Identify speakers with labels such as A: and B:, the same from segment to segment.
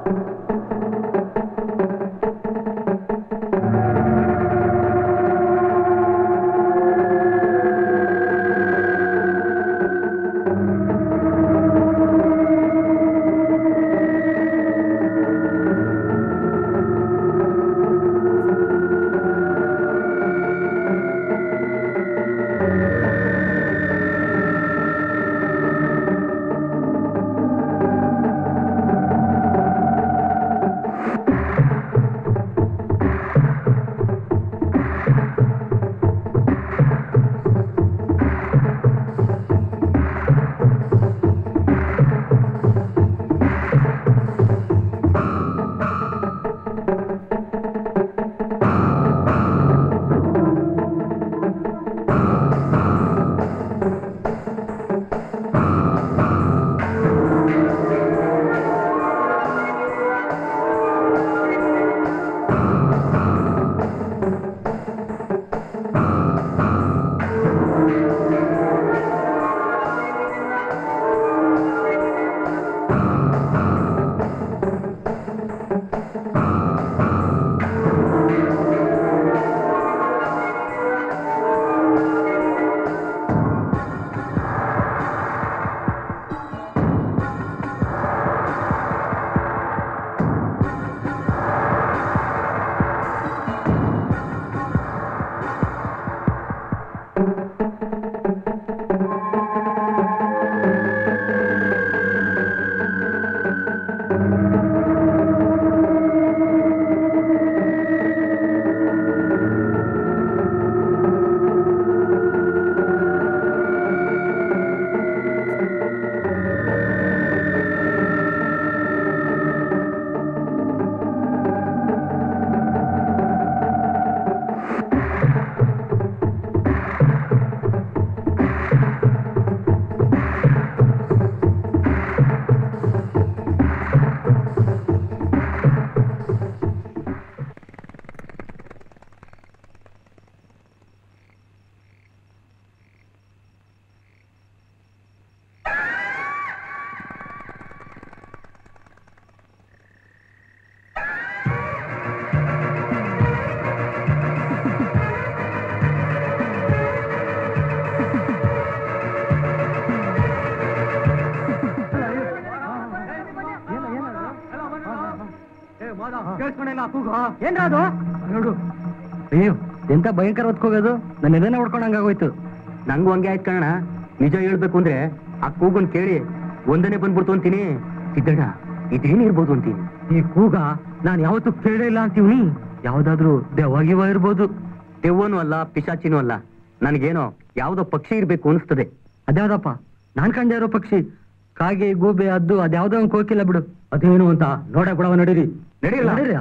A: ಏನ್ರದು
B: ನೋಡು ಅಯ್ಯೋ ಎಂತ ಭಯಂಕರ ಹೊತ್ಕೋಗೋದು ನನ್ನ ಎದೆನ ಹೊಡ್ಕೊಂಡಂಗಾಗೋಯ್ತು ನಂಗೂ ಹಂಗೆ ಆಯ್ತು ಕಣ ನಿಜ ಹೇಳ್ಬೇಕು ಅಂದ್ರೆ ಆ ಕೂಗನ್ ಕೇಳಿ ಒಂದನೇ ಬಂದ್ಬಿಡ್ತು ಅಂತೀನಿ ಸಿದ್ದಣ್ಣ ಇದೇನಿರ್ಬೋದು ಅಂತೀನಿ ಈ ಕೂಗ ನಾನು ಯಾವತ್ತೂ ಕೇಳೇ ಇಲ್ಲ ಅಂತೀವಿ ಯಾವ್ದಾದ್ರು ದೆವ್ವಾಗಿವ ಇರ್ಬೋದು ದೆವ್ವನೂ ಅಲ್ಲ ಪಿಶಾಚಿನೂ ಅಲ್ಲ ನನಗೇನೋ ಯಾವ್ದೋ ಪಕ್ಷಿ ಇರ್ಬೇಕು ಅನಿಸ್ತದೆ ಅದ್ಯಾವ್ದಪ್ಪ ನಾನ್ ಕಂಡ ಇರೋ ಪಕ್ಷಿ ಕಾಗೆ ಗೂಬೆ ಅದ್ದು ಅದ್ಯಾವ್ದೋ ಒಂದ್ ಕೋಕಿಲ್ಲ ಬಿಡು ಅದೇನು ಅಂತ ನೋಡಕ್ ಬಿಡವ ನಡೀರಿ ನಡೀರಿ ನಡೀರಿ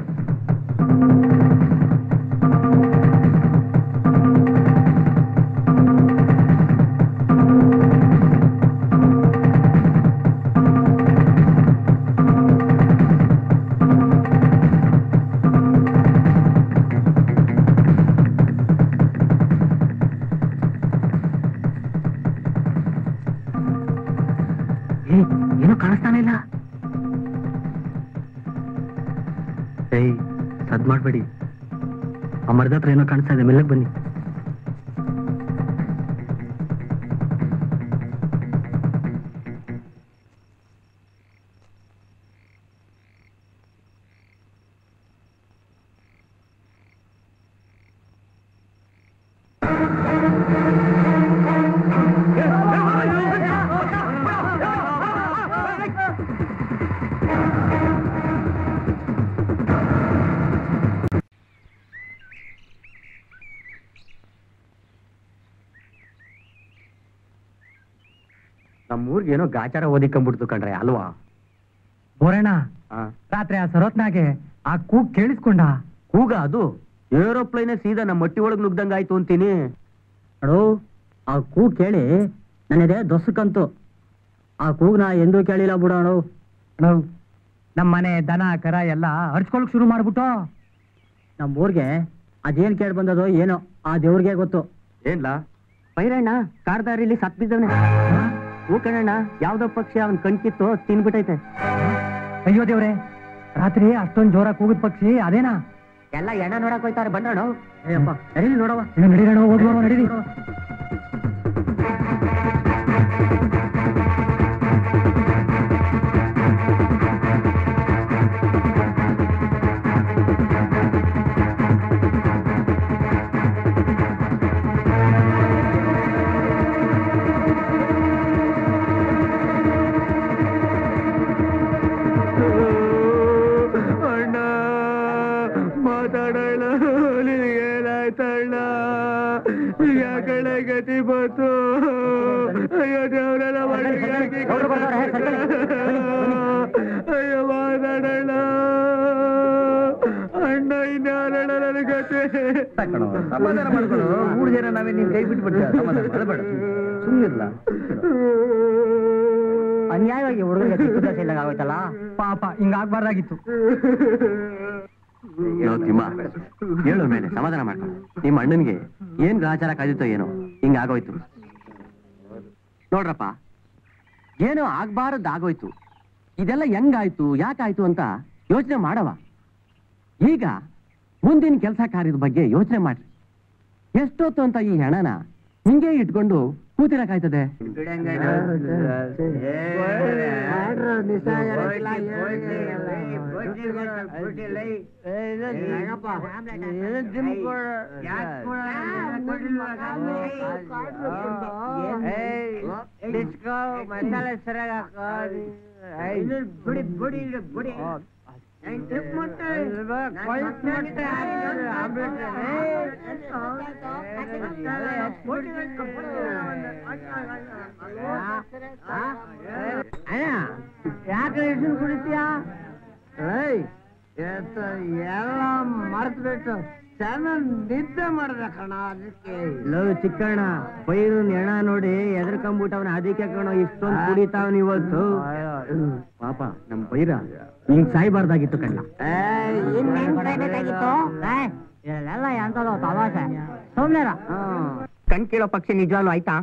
B: ಏ, ಏನೂ ಕಾಣಿಸ್ತಾನೆ ಇಲ್ಲ ಏಯ್ ಸದ್ ಮಾಡ್ಬೇಡಿ ಆ ಮರದ ಹತ್ರ ಏನೋ ಕಾಣಿಸ್ತಾ ಇದೆ ಮೆಲ್ಲಗ್ ಬನ್ನಿ ನಮ್ಮೂರ್ಗೆ ಏನೋ ಗಾಚಾರ ಓದಿಕೊಂಡ್ಬಿಡ್ತು ಕಣ್ರೆ ಅಲ್ವಾ
A: ಬೋರಣ್ಣ
B: ಆ,
A: ರಾತ್ರಿ ಆ ಸರೋತ್ನಾಗೆ ಆ ಕೂಗ್ ಕೇಳಿಸ್ಕೊಂಡ
B: ಕೂಗ ಅದು ಏರೋಪ್ಲೇನೆ ಸೀದಾ ನಮ್ಮ ಮಟ್ಟಿ ಒಳಗ್ ನುಗ್ದಂಗಾಯ್ತು ಅಂತೀನಿ
A: ಅಡೋ ಆ ಕೂಗ್ ಕೇಳಿ ನನಗೆ ದೊಸಕಂತು ಆ ಕೂಗ್ ನಾ ಎಂದೂ ಕೇಳಿಲ್ಲ ಬಿಡೋಣ ನಮ್ಮ ಮನೆ ದನ ಕರ ಎಲ್ಲ ಹರ್ಚ್ಕೊಳಕ್ ಶುರು ಮಾಡ್ಬಿಟ್ಟು ನಮ್ಮ ಊರ್ಗೆ ಅದೇನ್ ಕೇಳಿ ಬಂದದೋ ಏನೋ ಆ ದೇವ್ರಿಗೆ ಗೊತ್ತು
B: ಏನ್ಲಾ ಪೈರಣ್ಣ ಕಾಡ್ದಾರಿಲಿ ಸತ್ ಬಿದ್ದವನೆ ಹೂ ಕಣಣ್ಣ ಯಾವ್ದೋ ಪಕ್ಷಿ ಅವನ್ ಕಣ್ಕಿತ್ತು ತಿನ್ಬಿಟ್ಟೈತೆ
A: ಅಯ್ಯೋ ದೇವ್ರೆ ರಾತ್ರಿ ಅಷ್ಟೊಂದ್ ಜೋರ ಕೂಗಿದ ಪಕ್ಷಿ ಅದೇನಾ
B: ಎಲ್ಲ ಎಣ್ಣ ನೋಡಕ್ ಹೋಯ್ತಾರೆ ಬಂದ್ರಣ
A: ಏಯಪ್ಪ
B: ನಡೀಲಿ ನೋಡವ
A: ಇನ್ನು ನಡೀರಣ ಹೋಗುವ ನಡೀರಿ
B: ಅಣ್ಣ ಮಾತಾಡೋಣ ಏನಾಯ್ತಣ್ಣ ಯಾಕಡೆ ಗತಿ ಬಂತು ಅಯ್ಯೋ ದೇವರೆಲ್ಲ ಅಯ್ಯೋ ಮಾತಾಡೋಣ ಅಣ್ಣ ಇನ್ಯಾರಣ್ಣ ನನ್ನ ಗತಿ
A: ಸಮಾಧಾನ ಮಾಡ್ಕೊಳ್ಳು ಮೂರು ಜನ ನಾವೇ ನೀನ್ ಕೈ ಬಿಟ್ಬಿಡ್ತೀಯ ಸಮಾಧಾನ ಮಾಡಬೇಡ ಸುಮ್ಮನಿಲ್ಲ
B: ಅನ್ಯಾಯವಾಗಿ ಹುಡುಗರಿಗೆ ಚಿಕ್ಕ ಇಲ್ಲಂಗ ಆಗೋಯ್ತಲ್ಲ
A: ಪಾಪ ಹಿಂಗಾಗ್ಬಾರ್ದಾಗಿತ್ತು
B: ನಾವು ತಿಮ್ಮ ಹೇಳು ಮೇಲೆ ಸಮಾಧಾನ ಮಾಡ್ಕೊಂಡು ನಿಮ್ಮ ಅಣ್ಣನಿಗೆ ಏನ್ ಗ್ರಹಚಾರ ಕಾದಿತ್ತೋ ಏನೋ ಹಿಂಗ ಆಗೋಯ್ತು ನೋಡ್ರಪ್ಪ ಏನೋ ಆಗ್ಬಾರದ್ ಆಗೋಯ್ತು ಇದೆಲ್ಲ ಹೆಂಗಾಯ್ತು ಯಾಕಾಯ್ತು ಅಂತ ಯೋಚನೆ ಮಾಡವ ಈಗ ಮುಂದಿನ ಕೆಲಸ ಕಾರ್ಯದ ಬಗ್ಗೆ ಯೋಚನೆ ಮಾಡ್ರಿ ಎಷ್ಟೊತ್ತು ಅಂತ ಈ ಹೆಣನ ಹಿಂಗೆ ಇಟ್ಕೊಂಡು ಕೂತಿರಕಾಯ್ತದೆ
C: ಮಸಾಲೆ ಸರಿಯಾಗಿ ಬಿಡಿ ಬಿಡಿ ಬಿಡಿ ಯಾಕೆ ಇಷ್ಟು ಕುಡಿತೀಯಾ ಎಲ್ಲ ಮರ್ತ್ಬಿಟ್ಟು ಚೆನ್ನಾಗಿ ನಿದ್ದೆ ಮಾಡ್ಬೇಕಣ್ಣ ಅದಕ್ಕೆ
A: ಲವ್ ಚಿಕ್ಕಣ್ಣ ಪೈರು ಎಣ ನೋಡಿ ಎದ್ರಕೊಂಬಿಟ್ಟವನ ಅದಕ್ಕೆ ಕಣ ಇಷ್ಟೊಂದು ಕುಡಿತಾವನ್ ಇವತ್ತು ಪಾಪ ನಮ್ ಪೈರ ಹಿಂಗ್ ಸಾಯ್ಬಾರ್ದಾಗಿತ್ತು ಕಣ್ಣ
C: ಇದೆಲ್ಲ ಎಂತದೋ ತಮಾಷೆ ಸುಮ್ನೆರ
B: ಕಣ್ ಕೇಳೋ ಪಕ್ಷಿ ನಿಜವಾಗ್ಲೂ ಆಯ್ತಾ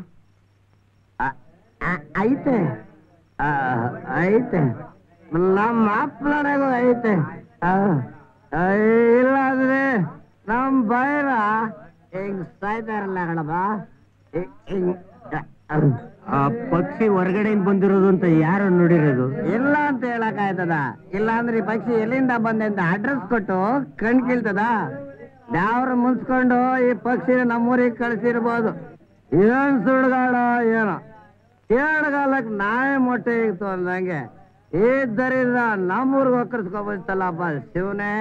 C: ಐತೆ ಆ, ಐತೆ ನಮ್ಮ ಅಪ್ಪನಡೆಗೂ ಐತೆ ಆ, ಆ, ಇಲ್ಲಾಂದ್ರೆ ನಮ್ ಬೈರ ಹಿಂಗ್ ಸಾಯ್ತಾರಲ್ಲ ಕಣಪ್ಪ ಹಿ- ಹಿಂಗ್
A: ಆ ಪಕ್ಷಿ ಹೊರಗಡೆಯಿಂದ ಬಂದಿರೋದು ಅಂತ ಯಾರು ನೋಡಿರೋದು
C: ಇಲ್ಲ ಅಂತ ಹೇಳಕ್ ಆಯ್ತದ ಇಲ್ಲ ಅಂದ್ರೆ ಈ ಪಕ್ಷಿ ಎಲ್ಲಿಂದ ಬಂದೆ ಅಂತ ಅಡ್ರೆಸ್ ಕೊಟ್ಟು ಕಣ್ ಕೀಳ್ತದ ಯಾವ್ರ ಮುನ್ಸ್ಕೊಂಡು ಈ ಪಕ್ಷಿನ ನಮ್ಮೂರಿಗೆ ಕಳಿಸಿರ್ಬೋದು ಏನ್ ಸುಳ್ಗಾಡ ಏನೋ ಕೇಳಗಾಲಕ್ ನಾಯಿ ಮೊಟ್ಟೆ ಇತ್ತು ಅಂದಂಗೆ ಇದ್ದರಿಂದ ನಮ್ಮೂರ್ಗೆ ಒಕ್ಕರ್ಸ್ಕೊಬೋದಿತ್ತಲ್ಲಪ್ಪ ಶಿವನೇ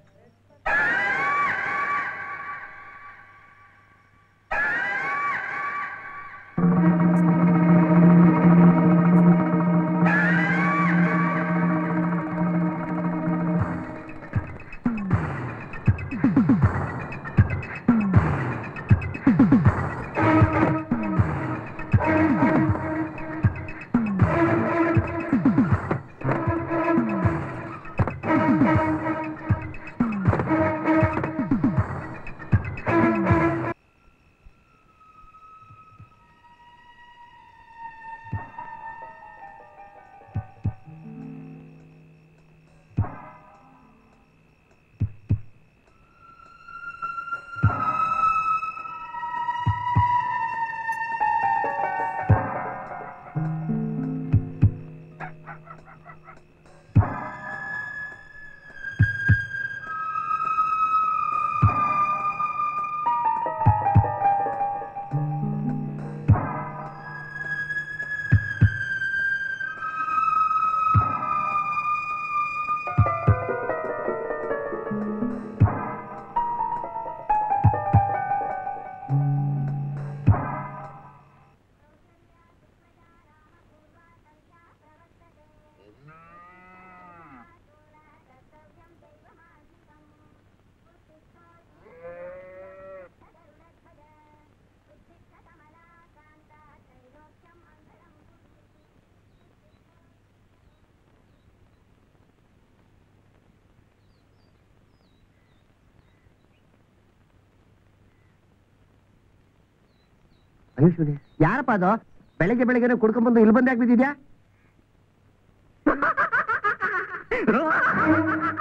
B: ಯಾರಪ್ಪ ಅದು ಬೆಳಿಗ್ಗೆ ಬೆಳಿಗ್ಗೆ ಕುಡ್ಕೊಂಡ್ಬಂದು ಇಲ್ಲಿ ಬಂದು ಯಾಕೆ ಬಿದ್ದಿದ್ಯಾ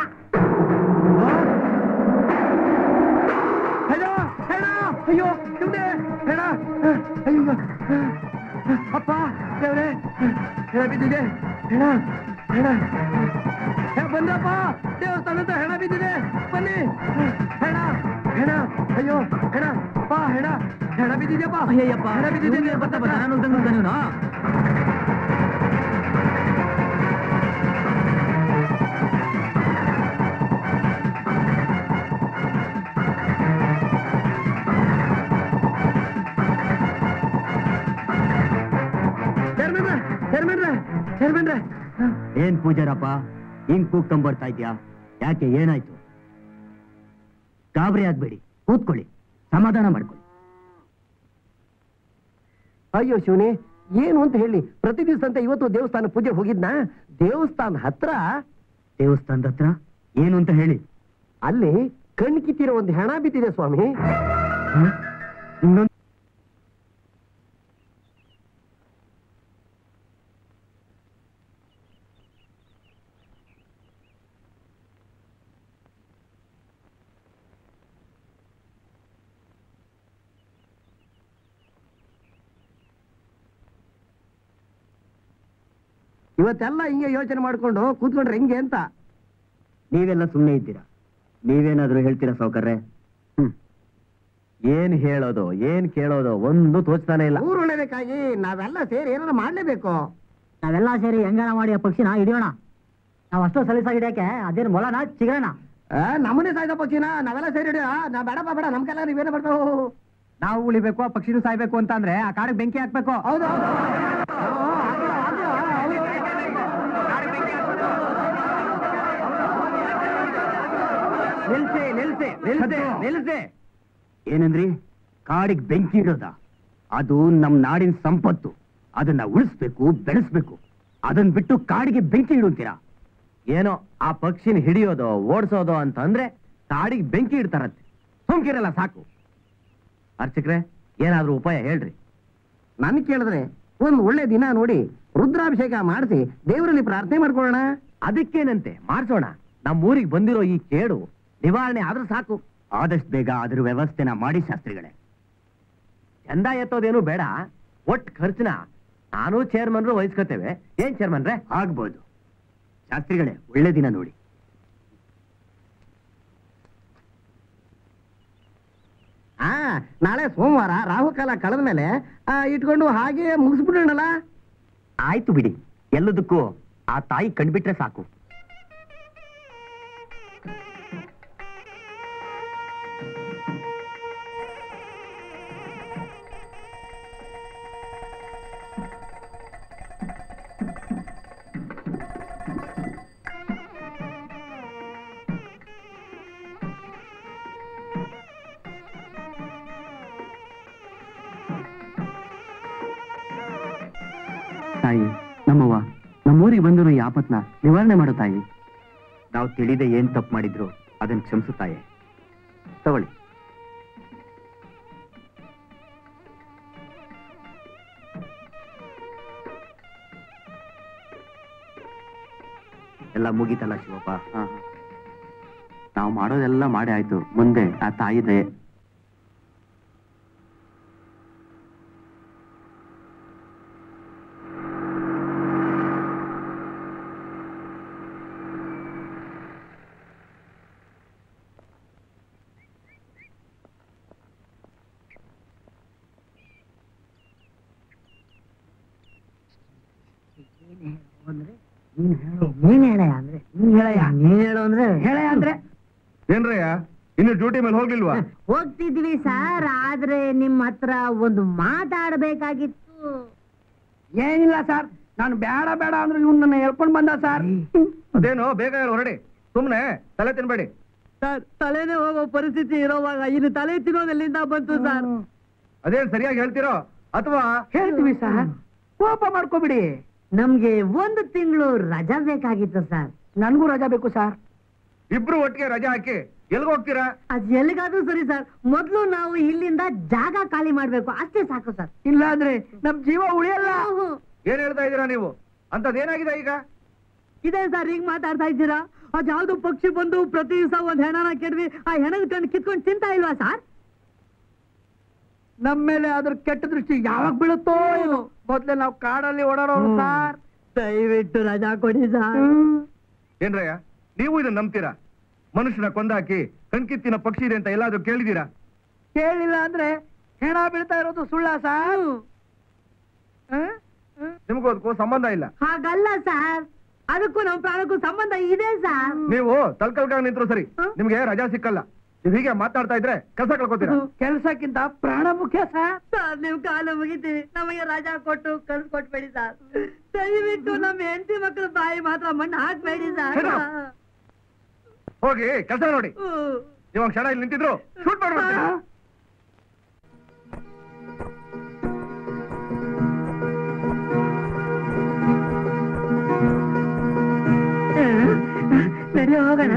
C: ಹೆಣ ಬಿದ್ದಿದೆ ಹೆಣ ಹೆಣ ಹೇ, ಬಂದ್ರಪ್ಪ ದೇವಸ್ಥಾನದ ಹೆಣ ಬಿದ್ದಿದೆ ಬನ್ನಿ ಹೆಣ ಹೆಣ ಅಯ್ಯೋ ಹೆಣ ಅಪ್ಪ ಹೆಣ ಹೆಣ ಬಿದ್ದಿದ್ಯಪ್ಪ
A: ಅಯ್ಯಯ್ಯಪ್ಪ
C: ಹೆಣ ಬಿದ್ದಿದೆ
A: ಬರ್ತಪ್ಪ ನಾನು ನುಗ್ದಂಗ್ ನೀನು
C: ಚೇರ್ಮನ್ರೆ ಚೇರ್ಮನ್ರೆ ಚೇರ್ಮನ್ರೆ
B: ಏನ್ ಪೂಜಾರಪ್ಪ ಹಿಂಗ್ ಕೂಗ್ಕೊಂಡ್ ಬರ್ತಾ ಇದ್ಯಾ ಯಾಕೆ ಏನಾಯ್ತು ಗಾಬರಿ ಆಗ್ಬೇಡಿ ಕೂತ್ಕೊಳ್ಳಿ ಸಮಾಧಾನ ಮಾಡ್ಕೊಳ್ಳಿ
C: ಅಯ್ಯೋ ಶಿವನೇ ಏನು ಅಂತ ಹೇಳಿ ಪ್ರತಿ ದಿವಸ ಅಂತ ಇವತ್ತು ದೇವಸ್ಥಾನ ಪೂಜೆ ಹೋಗಿದ್ನ ದೇವಸ್ಥಾನ ಹತ್ರ
B: ದೇವಸ್ಥಾನದ ಹತ್ರ ಏನು ಅಂತ ಹೇಳಿ
C: ಅಲ್ಲಿ ಕಣ್ ಕಿತ್ತಿರೋ ಒಂದು ಹೆಣ ಬಿದ್ದಿದೆ ಸ್ವಾಮಿ
B: ಇನ್ನೊಂದು
C: ಇವತ್ತೆಲ್ಲ ಹಿಂಗೆ ಯೋಚನೆ ಮಾಡ್ಕೊಂಡು ಕೂತ್ಕೊಂಡ್ರೆ ಹೆಂಗೆ ಅಂತ
B: ನೀವೆಲ್ಲ ಸುಮ್ಮನೆ ಇದ್ದೀರಾ ನೀವೇನಾದ್ರೂ ಹೇಳ್ತೀರಾ ಸಾವುಕಾರ್ರೆ
C: ಏನ್ ಹೇಳೋದು ಏನ್ ಕೇಳೋದು ಒಂದು ತೋಚ್ತಾನೆ ಇಲ್ಲ ಊರು ಉಳಿಬೇಕಾಗಿ ನಾವೆಲ್ಲ ಸೇರಿ ಏನಾದ್ರು ಮಾಡ್ಲೇಬೇಕು
A: ನಾವೆಲ್ಲ ಸೇರಿ ಹೆಂಗಣ ಮಾಡಿ ಆ ಪಕ್ಷಿನ ಹಿಡಿಯೋಣ ನಾವು ಅಷ್ಟು ಸಲೀಸಾಗಿ ಹಿಡಿಯಕ್ಕೆ ಅದೇನು ಮೊಲನ ಚಿಗರಣ
C: ಆ, ನಮ್ಮನೆ ಸಾಯ್ದ ಪಕ್ಷಿನ ನಾವೆಲ್ಲ ಸೇರಿ ಹಿಡಿಯೋ ನಾ ಬೇಡಪ್ಪ ಬೇಡ ನಮ್ಗೆಲ್ಲ ನೀವೇನು ಬರ್ಬೇಕು
A: ನಾವು ಉಳಿಬೇಕು ಆ ಪಕ್ಷಿನೂ ಸಾಯ್ಬೇಕು ಅಂತ ಅಂದ್ರೆ ಆ ಕಾಡಿಗೆ ಬೆಂಕಿ ಹಾಕ್ಬೇಕು
C: ಹೌದು
A: ನಿಲ್ಸಿ ನಿಲ್ಸಿ ನಿಲ್ಸಿ ನಿಲ್ಸಿ
B: ಏನಂದ್ರಿ ಕಾಡಿಗೆ ಬೆಂಕಿ ಇಡೋದ ಅದು ನಮ್ ನಾಡಿನ ಸಂಪತ್ತು ಅದನ್ನ ಉಳಿಸ್ಬೇಕು ಬೆಳೆಸ್ಬೇಕು ಅದನ್ನ ಬಿಟ್ಟು ಕಾಡಿಗೆ ಬೆಂಕಿ ಇಡುತ್ತೀರಾ
C: ಏನೋ ಆ ಪಕ್ಷಿನ ಹಿಡಿಯೋದು ಓಡಿಸೋದು ಅಂತಂದ್ರೆ ಕಾಡಿಗೆ ಬೆಂಕಿ ಇಡ್ತಾರಂತೆ ಸುಮ್ಕಿರಲ್ಲ ಸಾಕು ಅರ್ಚಕ್ರೆ ಏನಾದ್ರೂ ಉಪಾಯ ಹೇಳ್ರಿ ನನ್ ಕೇಳಿದ್ರೆ ಒಂದ್ ಒಳ್ಳೆ ದಿನ ನೋಡಿ ರುದ್ರಾಭಿಷೇಕ ಮಾಡಿಸಿ ದೇವರಲ್ಲಿ ಪ್ರಾರ್ಥನೆ ಮಾಡ್ಕೊಳ್ಳೋಣ ಅದಕ್ಕೇನಂತೆ ಮಾಡ್ಸೋಣ ನಮ್ಮ ಊರಿಗೆ ಬಂದಿರೋ ಈ ಕೇಡು ನಿವಾರಣೆ ಆದ್ರೂ ಸಾಕು
B: ಆದಷ್ಟು ಬೇಗ ಅದ್ರ ವ್ಯವಸ್ಥೆನ ಮಾಡಿ ಶಾಸ್ತ್ರಿಗಳೇ
C: ಚಂದ ಎತ್ತೋದೇನು ಬೇಡ ಒಟ್ ಖರ್ಚನ ನಾನು ಚೇರ್ಮನ್ರು ವಹಿಸ್ಕೊತೇವೆ ಏನ್ ಚೇರ್ಮನ್ರೆ
B: ಆಗ್ಬೋದು ಶಾಸ್ತ್ರಿಗಳೇ ಒಳ್ಳೆ ದಿನ ನೋಡಿ
C: ಆ ನಾಳೆ ಸೋಮವಾರ ರಾಹುಕಾಲ ಕಳೆದ ಮೇಲೆ ಇಟ್ಕೊಂಡು ಹಾಗೆ ಮುಗಿಸ್ಬಿಡೋಣಲ್ಲ
B: ಆಯ್ತು ಬಿಡಿ ಎಲ್ಲದಕ್ಕೂ ಆ ತಾಯಿ ಕಂಡ್ಬಿಟ್ರೆ ಸಾಕು
C: ತಾಯಿ ನಮ್ಮವ್ವ ನಮ್ಮೂರಿಗೆ ಬಂದಿರೋ ಈ ಆಪತ್ನ ನಿವಾರಣೆ ಮಾಡೋ ತಾಯಿ
B: ನಾವು ತಿಳಿದೆ ಏನ್ ತಪ್ಪು ಮಾಡಿದ್ರು ಅದನ್ನ ಕ್ಷಮಿಸುತ್ತಾಯೆ ತಗೊಳ್ಳಿ ಎಲ್ಲ ಮುಗೀತಲ್ಲ ಶಿವಪ್ಪ
C: ನಾವು ಮಾಡೋದೆಲ್ಲ ಮಾಡಿ ಆಯ್ತು ಮುಂದೆ ಆ ತಾಯಿ ದಯೆ
A: ನೀನ್ ಹೇಳ ಅಂದ್ರೆ ನೀನ್ ಹೇಳಯ್ಯ ನೀನ್ ಹೇಳು ಅಂದ್ರೆ ಹೇಳಯ್ಯ ಅಂದ್ರೆ
D: ಏನ್ರಯ್ಯ ಇನ್ನು ಡ್ಯೂಟಿ ಮೇಲೆ ಹೋಗ್ಲಿಲ್ವಾ
E: ಹೋಗ್ತಿದ್ವಿ ಸರ್ ಆದ್ರೆ ನಿಮ್ ಹತ್ರ ಒಂದು ಮಾತಾಡ್ಬೇಕಾಗಿತ್ತು
A: ಏನಿಲ್ಲ ಸರ್ ನಾನು ಬೇಡ ಬೇಡ ಅಂದ್ರೆ ಇವ್ನು ನನ್ನ ಹೇಳ್ಕೊಂಡ್ ಬಂದ ಸರ್
D: ಅದೇನೋ ಬೇಗ ಹೇಳು ಹೊರಡಿ ಸುಮ್ನೆ ತಲೆ ತಿನ್ಬೇಡಿ
A: ಸರ್ ತಲೆನೇ ಹೋಗೋ ಪರಿಸ್ಥಿತಿ ಇರೋವಾಗ ಇನ್ನು ತಲೆ ತಿನ್ನೋದು ಎಲ್ಲಿಂದ ಬಂತು ಸರ್
D: ಅದೇನ್ ಸರಿಯಾಗಿ ಹೇಳ್ತಿರೋ ಅಥವಾ
A: ಹೇಳ್ತೀವಿ ಸರ್ ಕೋಪ ಮಾಡ್ಕೋಬಿಡಿ
E: ನಮ್ಗೆ ಒಂದು ತಿಂಗಳು ರಜಾ ಬೇಕಾಗಿತ್ತು ಸರ್
A: ನನ್ಗೂ ರಜಾ ಬೇಕು ಸರ್
D: ಇಬ್ರು ಒಟ್ಟಿಗೆ ರಜೆ ಹಾಕಿ ಎಲ್ಗ್ ಹೋಗ್ತೀರಾ
E: ಅದ್ ಎಲ್ಲಿಗಾದ್ರೂ ಸರಿ ಸರ್ ಮೊದ್ಲು ನಾವು ಇಲ್ಲಿಂದ ಜಾಗ ಖಾಲಿ ಮಾಡ್ಬೇಕು ಅಷ್ಟೇ ಸಾಕು ಸರ್
A: ಇಲ್ಲ ಅಂದ್ರೆ ನಮ್ ಜೀವ ಉಳಿಯಲ್ಲ
D: ಏನ್ ಹೇಳ್ತಾ ಇದೀರಾ ನೀವು ಅಂತದೇನಾಗಿದೆ ಈಗ
A: ಇದೆ ಸರ್ ಈಗ ಮಾತಾಡ್ತಾ ಇದ್ದೀರಾ ಅದ್ ಯಾವ್ದು ಪಕ್ಷಿ ಬಂದು ಪ್ರತಿ ದಿವಸ ಒಂದ್ ಹೆಣನ ಕೆಡ್ವಿ ಆ ಹೆಣದ ಕಣ್ಣು ಕಿತ್ಕೊಂಡು ತಿಂತಾ ಇಲ್ವಾ ಸರ್ ನಮ್ಮ ಮೇಲೆ ಅದ್ರ ಕೆಟ್ಟ ದೃಷ್ಟಿ ಯಾವಾಗ ಬೀಳುತ್ತೋ ಮೊದ್ಲೇ ನಾವು ಕಾಡಲ್ಲಿ ಓಡಾಡೋರು ಸರ್
E: ದಯವಿಟ್ಟು ರಜಾ ಕೊಡಿ ಸರ್
D: ಏನ್ರಯ್ಯ ನೀವು ಇದನ್ನ ನಂಬ್ತೀರಾ ಮನುಷ್ಯನ ಕೊಂದಾಕಿ ಕಣ್ಕಿತ್ತಿನ ಪಕ್ಷಿ ಇದೆ ಅಂತ ಎಲ್ಲಾದ್ರೂ ಕೇಳಿದೀರಾ
A: ಕೇಳಿಲ್ಲ ಅಂದ್ರೆ ಹೆಣ ಬೀಳ್ತಾ ಇರೋದು ಸುಳ್ಳ ಸರ್
D: ನಿಮಗೂ ಅದಕ್ಕೂ ಸಂಬಂಧ ಇಲ್ಲ
E: ಹಾಗಲ್ಲ ಸರ್ ಅದಕ್ಕೂ ನಮ್ಮ ಪ್ರಾಣಕ್ಕೂ ಸಂಬಂಧ ಇದೆ ಸರ್
D: ನೀವು ತಲ್ಕಲ್ಗಾಗಿ ನಿಂತ್ರು ಸರಿ ನಿಮ್ಗೆ ರಜಾ ಸಿಕ್ಕಲ್ಲ ನೀವು ಹೀಗೆ ಮಾತಾಡ್ತಾ ಇದ್ರೆ ಕೆಲಸ ಕಳ್ಕೊತೀರಾ
A: ಕೆಲಸಕ್ಕಿಂತ ಪ್ರಾಣ ಮುಖ್ಯ ಸರ್
E: ಸರ್ ನಿಮ್ ಕಾಲ ಮುಗಿತೀವಿ ನಮಗೆ ರಜಾ ಕೊಟ್ಟು ಕಳ್ಸ್ಕೊಟ್ಬೇಡಿ ಸರ್ ದಯವಿಟ್ಟು ನಮ್ಮ ಹೆಂಡತಿ ಮಕ್ಕಳ ಬಾಯಿ ಮಾತ್ರ ಮಣ್ಣು ಹಾಕ್ಬೇಡಿ ಸರ್
D: Shut up. ಹೋಗಿ ಕೆಲಸ ನೋಡಿ ನೀವು ಒಂದ್ ಕ್ಷಣ ಇಲ್ಲಿ ನಿಂತಿದ್ರು ಶೂಟ್ ಮಾಡ್ಬಿಡ್ತೀನಿ
E: ನಡಿ ಹೋಗೋಣ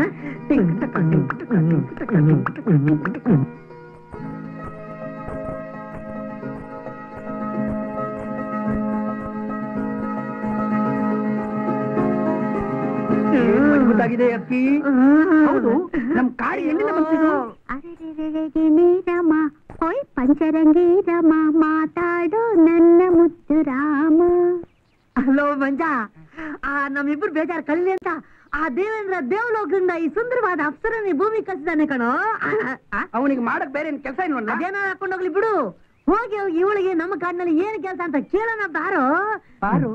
A: ಗೊತ್ತಾಗಿದೆ ಅಕ್ಕಿ ಹೌದು ನಮ್ ಕಾರ್ ಎಲ್ಲಿಂದ ಬಂತಿದ್ದು
F: ಅರೆರೆರೆರೆಗೆ ನೀರಮ ಹೊಯ್ ಪಂಚರಂಗಿ ರಮ ಮಾತಾಡೋ ನನ್ನ ಮುತ್ತು ರಾಮ
E: ಹಲೋ ಮಂಜ ಆ ನಮ್ಮಿಬ್ರು ಬೇಜಾರ್ ಕಲ್ಲಿ ಅಂತ ಆ ದೇವೇಂದ್ರ ದೇವಲೋಕದಿಂದ ಈ ಸುಂದರವಾದ ಅಪ್ಸರನಿ ಭೂಮಿ ಕಸಿದಾನೆ ಕಣೋ ಆ, ಆ,
A: ಅವನಿಗೆ ಮಾಡಕ್ ಬೇರೆ ಏನ್ ಕೆಲಸ ಇಲ್ವಲ್ಲ
E: ಅದೇನ ಹಾಕೊಂಡೋಗ್ಲಿ ಬಿಡು ಹೋಗಿ ಹೋಗಿ ಇವಳಿಗೆ ನಮ್ಮ ಕಾಡಿನಲ್ಲಿ ಏನ್ ಕೆಲಸ ಅಂತ ಕೇಳೋಣ ಬಾರೋ
A: ಬಾರು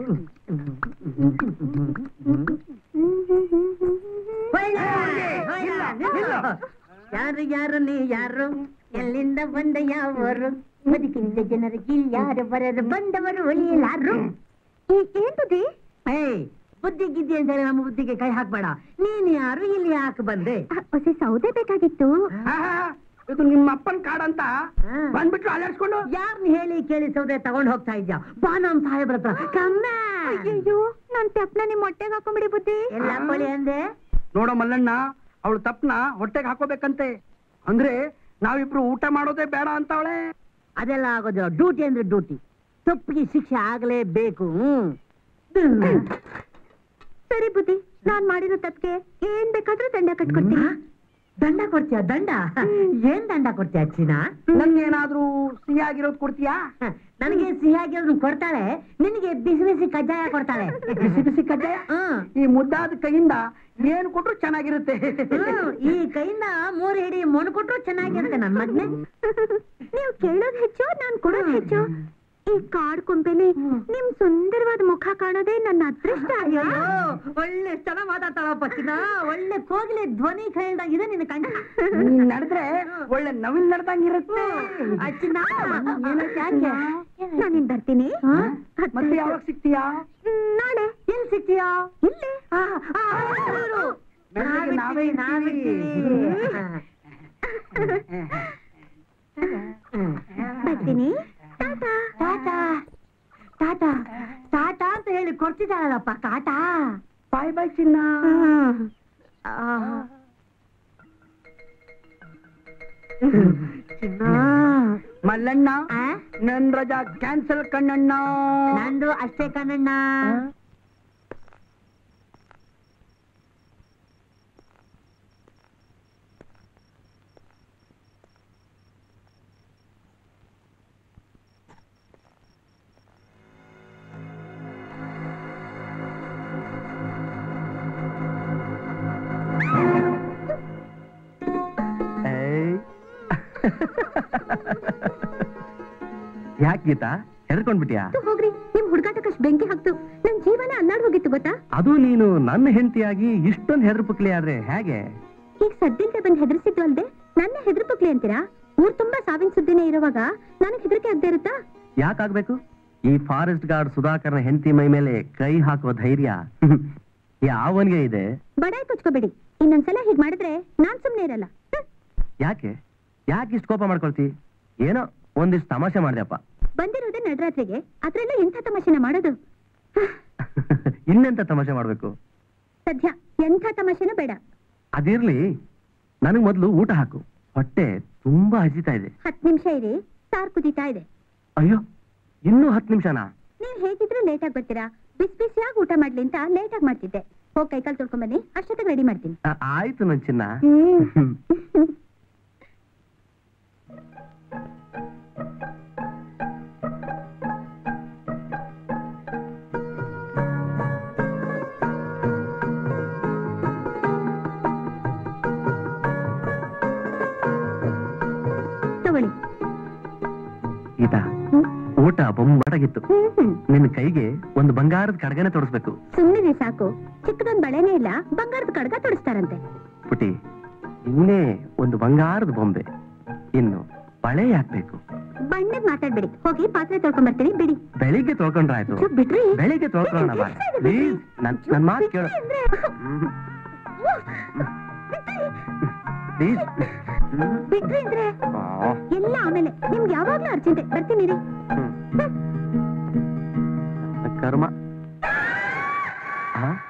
E: ಹೊಯ್ಲ, ಹೊಯ್ಲ, ನಿಲ್ಲು. ಯಾರು ಯಾರು ನೀ ಯಾರು ಎಲ್ಲಿಂದ ಬಂದ ಯಾವರು ಬದುಕಿಂದ ಜನರಿಗೆ ಯಾರು ಬರರು ಬಂದವರು ಒಲಿಯಲಾರು
F: ಏನ್ ಬುದ್ಧಿ
E: ಏಯ್ ಬುದ್ಧಿ ಗಿದ್ದಿ ಅಂತ ಹೇಳಿ ನಮ್ಮ ಬುದ್ಧಿಗೆ ಕೈ ಹಾಕ್ಬೇಡ ನೀನ್ ಯಾರು ಇಲ್ಲಿ ಯಾಕೆ ಬಂದೆ
F: ಹೊಸ ಸೌದೆ ಬೇಕಾಗಿತ್ತು
A: ಆಹಾ, ಇದು ನಿಮ್ಮ ಅಪ್ಪನ್ ಕಾಡಂತ ಬಂದ್ಬಿಟ್ರು ಅಲ್ಲಾಡ್ಸ್ಕೊಂಡು
E: ಯಾರ್ನ ಹೇಳಿ ಕೇಳಿ ಸೌದೆ ತಗೊಂಡ್ ಹೋಗ್ತಾ ಇದ್ಯಾ ಬಾ ನಮ್ ಸಾಹೇಬ್ರ ಹತ್ರ ಕಮ್ಮ
F: ಅಯ್ಯೋ ನನ್ ತಪ್ಪನ ನಿಮ್ ಹೊಟ್ಟೆಗೆ ಹಾಕೊಂಬಿಡಿ ಬುದ್ಧಿ
E: ಎಲ್ಲ ಕೊಳಿ ಅಂದೆ
A: ನೋಡೋ ಮಲ್ಲಣ್ಣ ಅವಳು ತಪ್ಪನ ಹೊಟ್ಟೆಗೆ ಹಾಕೋಬೇಕಂತೆ ಅಂದ್ರೆ ನಾವಿಬ್ರು ಊಟ ಮಾಡೋದೇ ಬೇಡ ಅಂತವಳೆ
E: ಅದೆಲ್ಲ ಆಗೋದಿಲ್ಲ ಡ್ಯೂಟಿ ಅಂದ್ರೆ ಡ್ಯೂಟಿ ತಪ್ಪಿಗೆ ಶಿಕ್ಷೆ ಆಗ್ಲೇಬೇಕು
F: ಸರಿ ಬುದ್ಧಿ ನಾನ್ ಮಾಡಿರೋ ತಪ್ಪಿಗೆ ಏನ್ ಬೇಕಾದ್ರೂ ದಂಡ ಕಟ್ಕೊಡ್ತೀನಿ
E: ದಂಡ ಕೊಡ್ತೀಯ ದಂಡ ಏನ್ ದಂಡ ಕೊಡ್ತೀಯ ಚಿನ್ನ
A: ನಂಗೇನಾದ್ರೂ ಸಿಹಿಯಾಗಿರೋದು ಕೊಡ್ತೀಯಾ
E: ನನಗೆ ಸಿಹಿಯಾಗಿ ಕೊಡ್ತಾಳೆ ನಿನಗೆ ಬಿಸಿ ಬಿಸಿ ಕಜ್ಜಾಯ ಕೊಡ್ತಾಳೆ
A: ಬಿಸಿ ಬಿಸಿ ಕಜ್ಜಾಯ
E: ಹ್ಮ್.
A: ಈ ಮುದ್ದಾದ ಕೈಯಿಂದ ಏನ್ ಕೊಟ್ರು ಚೆನ್ನಾಗಿರುತ್ತೆ
E: ಹ್ಮ್, ಈ ಕೈಯಿಂದ ಮೂರು ಹಿಡಿ ಮೊಣ್ ಕೊಟ್ರು ಚೆನ್ನಾಗಿರುತ್ತೆ ನನ್ ಮಗ್ನೆ
F: ನೀವು ಕೇಳೋದ್ ಹೆಚ್ಚು ನಾನ್ ಕೊಡೋದ್ ಹೆಚ್ಚು ಈ ಕಾಡ್ ಕೊಂಪೆಲಿ ನಿಮ್ ಸುಂದರವಾದ ಮುಖ ಕಾಣೋದೇ ನನ್ನ ಅದೃಷ್ಟ
E: ಅಯ್ಯೋ
F: ಅಯ್ಯೋ
E: ಒಳ್ಳೆ ಚೆನ್ನಾಗ್ ಮಾತಾಡ್ತಾಳಪ್ಪ ಚಿನ್ನ ಒಳ್ಳೆ ಕೋಗಿಲೆ ಧ್ವನಿ ಕೇಳ್ದಾಗ ಇದೆ ನಿನ್ನ ಕಂಡ
A: ನೀನ್ ನಡೆದ್ರೆ ಒಳ್ಳೆ ನವಿಲ್ ನಡ್ದಂಗಿರುತ್ತೆ
E: ಚಿನ್ನ
F: ಏನಾಯ್ತು ಯಾಕೆ ನಾನಿನ್ ಬರ್ತೀನಿ
A: ಮತ್ತೆ ಯಾವಾಗ ಸಿಗ್ತೀಯಾ
F: ಹ್ಮ್, ನಾಳೆ
E: ಎಲ್ಲಿ ಸಿಗ್ತೀಯಾ
F: ಇಲ್ಲಿ
E: ಆ, ಆ, ಇರು.
A: ಮೆಲ್ಲಗೆ ನಾವೇ
E: ನಾವಿರ್ತೀವಿ,
A: ಇರ್ತೀವಿ.
E: ನಾವಿರ್ತೀವಿ.
F: ಬರ್ತೀನಿ ಟಾಟಾ
E: ಟಾಟಾ ಟಾಟಾ ಟಾಟಾ ಅಂತ ಹೇಳಿ ಕೊಡ್ತಿದ್ದಾಳಲ್ಲಪ್ಪ ಟಾಟಾ
A: ಬಾಯ್ ಬಾಯ್ ಚಿನ್ನ
E: ಚಿನ್ನ
A: ಮಲ್ಲಣ್ಣ
E: ಆ?
A: ನನ್ ರಜಾ ಕ್ಯಾನ್ಸಲ್ ಕಣ್ಣಣ್ಣ
E: ನಂದು ಅಷ್ಟೇ ಕಣಣ್ಣ
B: ಯಾಕೆ ಗೀತಾ ಹೆದರ್ಕೊಂಡ್ಬಿಟ್ಯಾ
F: ಅದು ಹೋಗ್ರಿ ನಿಮ್ ಹುಡುಗಾಟಕ್ಕಷ್ಟು ಬೆಂಕಿ ಹಾಕ್ತು ನನ್ ಜೀವನ ಅಲ್ಲಾಡ್ ಹೋಗಿತ್ತು ಗೊತ್ತಾ
B: ಅದು ನೀನು ನನ್ನ ಹೆಂಡತಿಯಾಗಿ ಇಷ್ಟೊಂದು ಹೆದರ್ಪುಕ್ಲಿ ಆದ್ರೆ ಹೇಗೆ
F: ಈಗ ಸದ್ದಿಂದ ಬಂದ್ ಹೆದರ್ಸಿದ್ದು ಅಲ್ದೆ ನನ್ನ ಹೆದರ್ಪಕ್ಲಿ ಅಂತೀರಾ ಊರ್ ತುಂಬಾ ಸಾವಿನ ಸುದ್ದಿನೇ ಇರುವಾಗ ನನಗ್ ಹೆದರಿಕೆ ಆಗದೆ ಇರುತ್ತಾ
B: ಯಾಕಾಗ್ಬೇಕು ಈ ಫಾರೆಸ್ಟ್ ಗಾರ್ಡ್ ಸುಧಾಕರ್ನ ಹೆಂಡತಿ ಮೈ ಮೇಲೆ ಕೈ ಹಾಕುವ ಧೈರ್ಯ ಯಾವನ್ಗೆ ಇದೆ
F: ಬಡಾಯ್ ಕೊಚ್ಕೋಬೇಡಿ ಇನ್ನೊಂದ್ಸಲ ಹೀಗ್ ಮಾಡಿದ್ರೆ ನಾನ್ ಸುಮ್ನೆ ಇರಲ್ಲ ಹ್ಮ್.
B: ಯಾಕೆ ಯಾಕೆ ಇಷ್ಟು ಕೋಪ ಮಾಡ್ಕೊಳ್ತಿ ಏನೋ ಒಂದಿಷ್ಟು ತಮಾಷೆ ಮಾಡ್ದೆಪ್ಪ
F: ಬಂದಿರೋದೇ ನಡರಾತ್ರಿಗೆ ಅದ್ರಲ್ಲೂ ಇಂಥ ತಮಾಷೆನ ಮಾಡೋದು
B: ಇನ್ನೆಂತ ತಮಾಷೆ ಮಾಡ್ಬೇಕು
F: ಸದ್ಯ ಎಂಥ ತಮಾಷೆನೂ ಬೇಡ
B: ಅದಿರ್ಲಿ ನನಗ್ ಮೊದ್ಲು ಊಟ ಹಾಕು ಹೊಟ್ಟೆ ತುಂಬಾ ಹಸಿತಾ ಇದೆ
F: ಹತ್ ನಿಮಿಷ ಇರಿ ಸಾರ್ ಕುದೀತಾ ಇದೆ
B: ಅಯ್ಯೋ ಇನ್ನೂ ಹತ್ತು ನಿಮಿಷನಾ
F: ನೀವ್ ಹೇಗಿದ್ರು ಲೇಟ್ ಆಗಿ ಬರ್ತೀರಾ ಬಿಸಿ ಬಿಸಿಯಾಗಿ ಊಟ ಮಾಡ್ಲಿ ಅಂತ ಲೇಟ್ ಆಗಿ ಮಾಡ್ತಿದ್ದೆ ಹೋಗ್ ಕೈಕಾಲ್ ತೊಳ್ಕೊಂಡ್ ಬನ್ನಿ ಅಷ್ಟೊತ್ತಿಗೆ ರೆಡಿ ಮಾಡ್ತೀನಿ
B: ಆ, ಆಯ್ತು ನನ್ ಚಿನ್ನ
F: ಹ್ಮ್
B: ಊಟ ಬೊಂಬಾಟಾಗಿತ್ತು
F: ಹ್ಮ್ ಹ್ಮ್
B: ನಿನ್ನ ಕೈಗೆ ಒಂದು ಬಂಗಾರದ ಕಡಗನೆ ತೊಡಸ್ಬೇಕು
F: ಸುಮ್ಮನೆ ಸಾಕು ಚಿಕ್ಕದೊಂದ್ ಬಳೆನೇ ಇಲ್ಲ ಬಂಗಾರದ ಕಡ್ಗ ತೊಡಿಸ್ತಾರಂತೆ
B: ಪುಟಿ ನೀನೇ ಒಂದು ಬಂಗಾರದ ಬೊಂಬೆ ಇನ್ನು ಬಳೆ ಯಾಕ್ಬೇಕು
F: ಬಣ್ಣದ್ ಮಾತಾಡ್ಬೇಡಿ ಹೋಗಿ ಪಾತ್ರೆ ತೊಳ್ಕೊಂಡ್ ಬರ್ತೀನಿ ಬಿಡಿ
B: ಬೆಳಿಗ್ಗೆ ತೊಳ್ಕೊಂಡ್ರಾಯ್ತು
F: ಚುಪ್ ಬಿಡ್ರಿ
B: ಬೆಳಿಗ್ಗೆ ತೊಳ್ಕೊಳ್ಳೋಣ ಬಾ
F: ಎಷ್ಟ್ ಇದೆ ಬಿಡ್ರಿ?
B: ಪ್ಲೀಸ್ ನನ್ ನನ್ ಮಾತು ಕೇಳು
F: ಬಿಡ್ರಿ ಅಂದ್ರೆ-
B: ಪ್ಲೀಸ್
F: ಬಿಡ್ರಿ ಅಂದ್ರೆ ಎಲ್ಲ ಆಮೇಲೆ ನಿಮ್ಗೆ ಯಾವಾಗ್ಲೂ ಅರ್ಜೆಂಟೆ ಬರ್ತೀನಿ ರೀ
B: ಕರ್ಮ ಆ?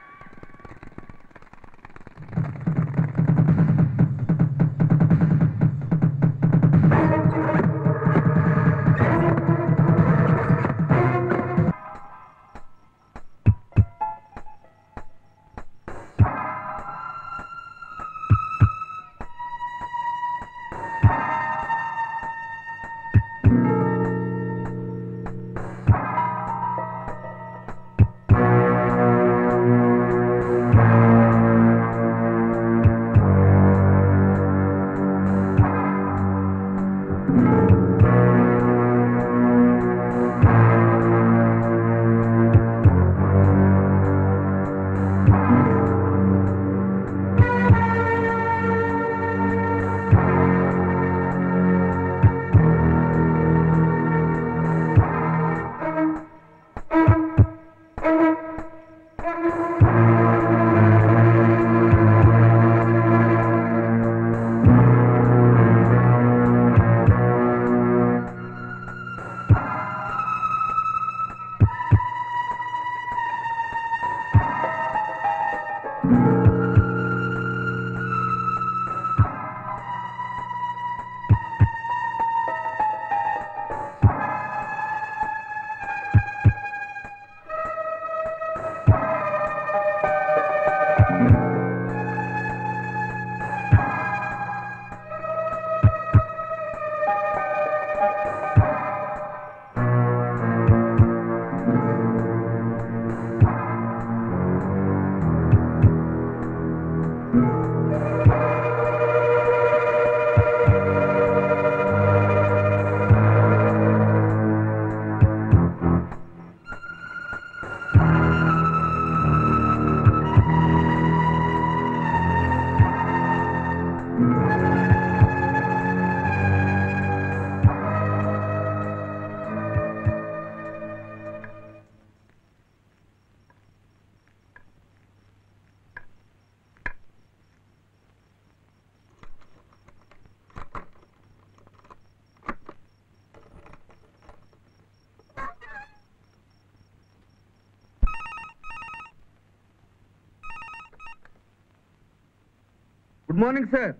D: Good morning sir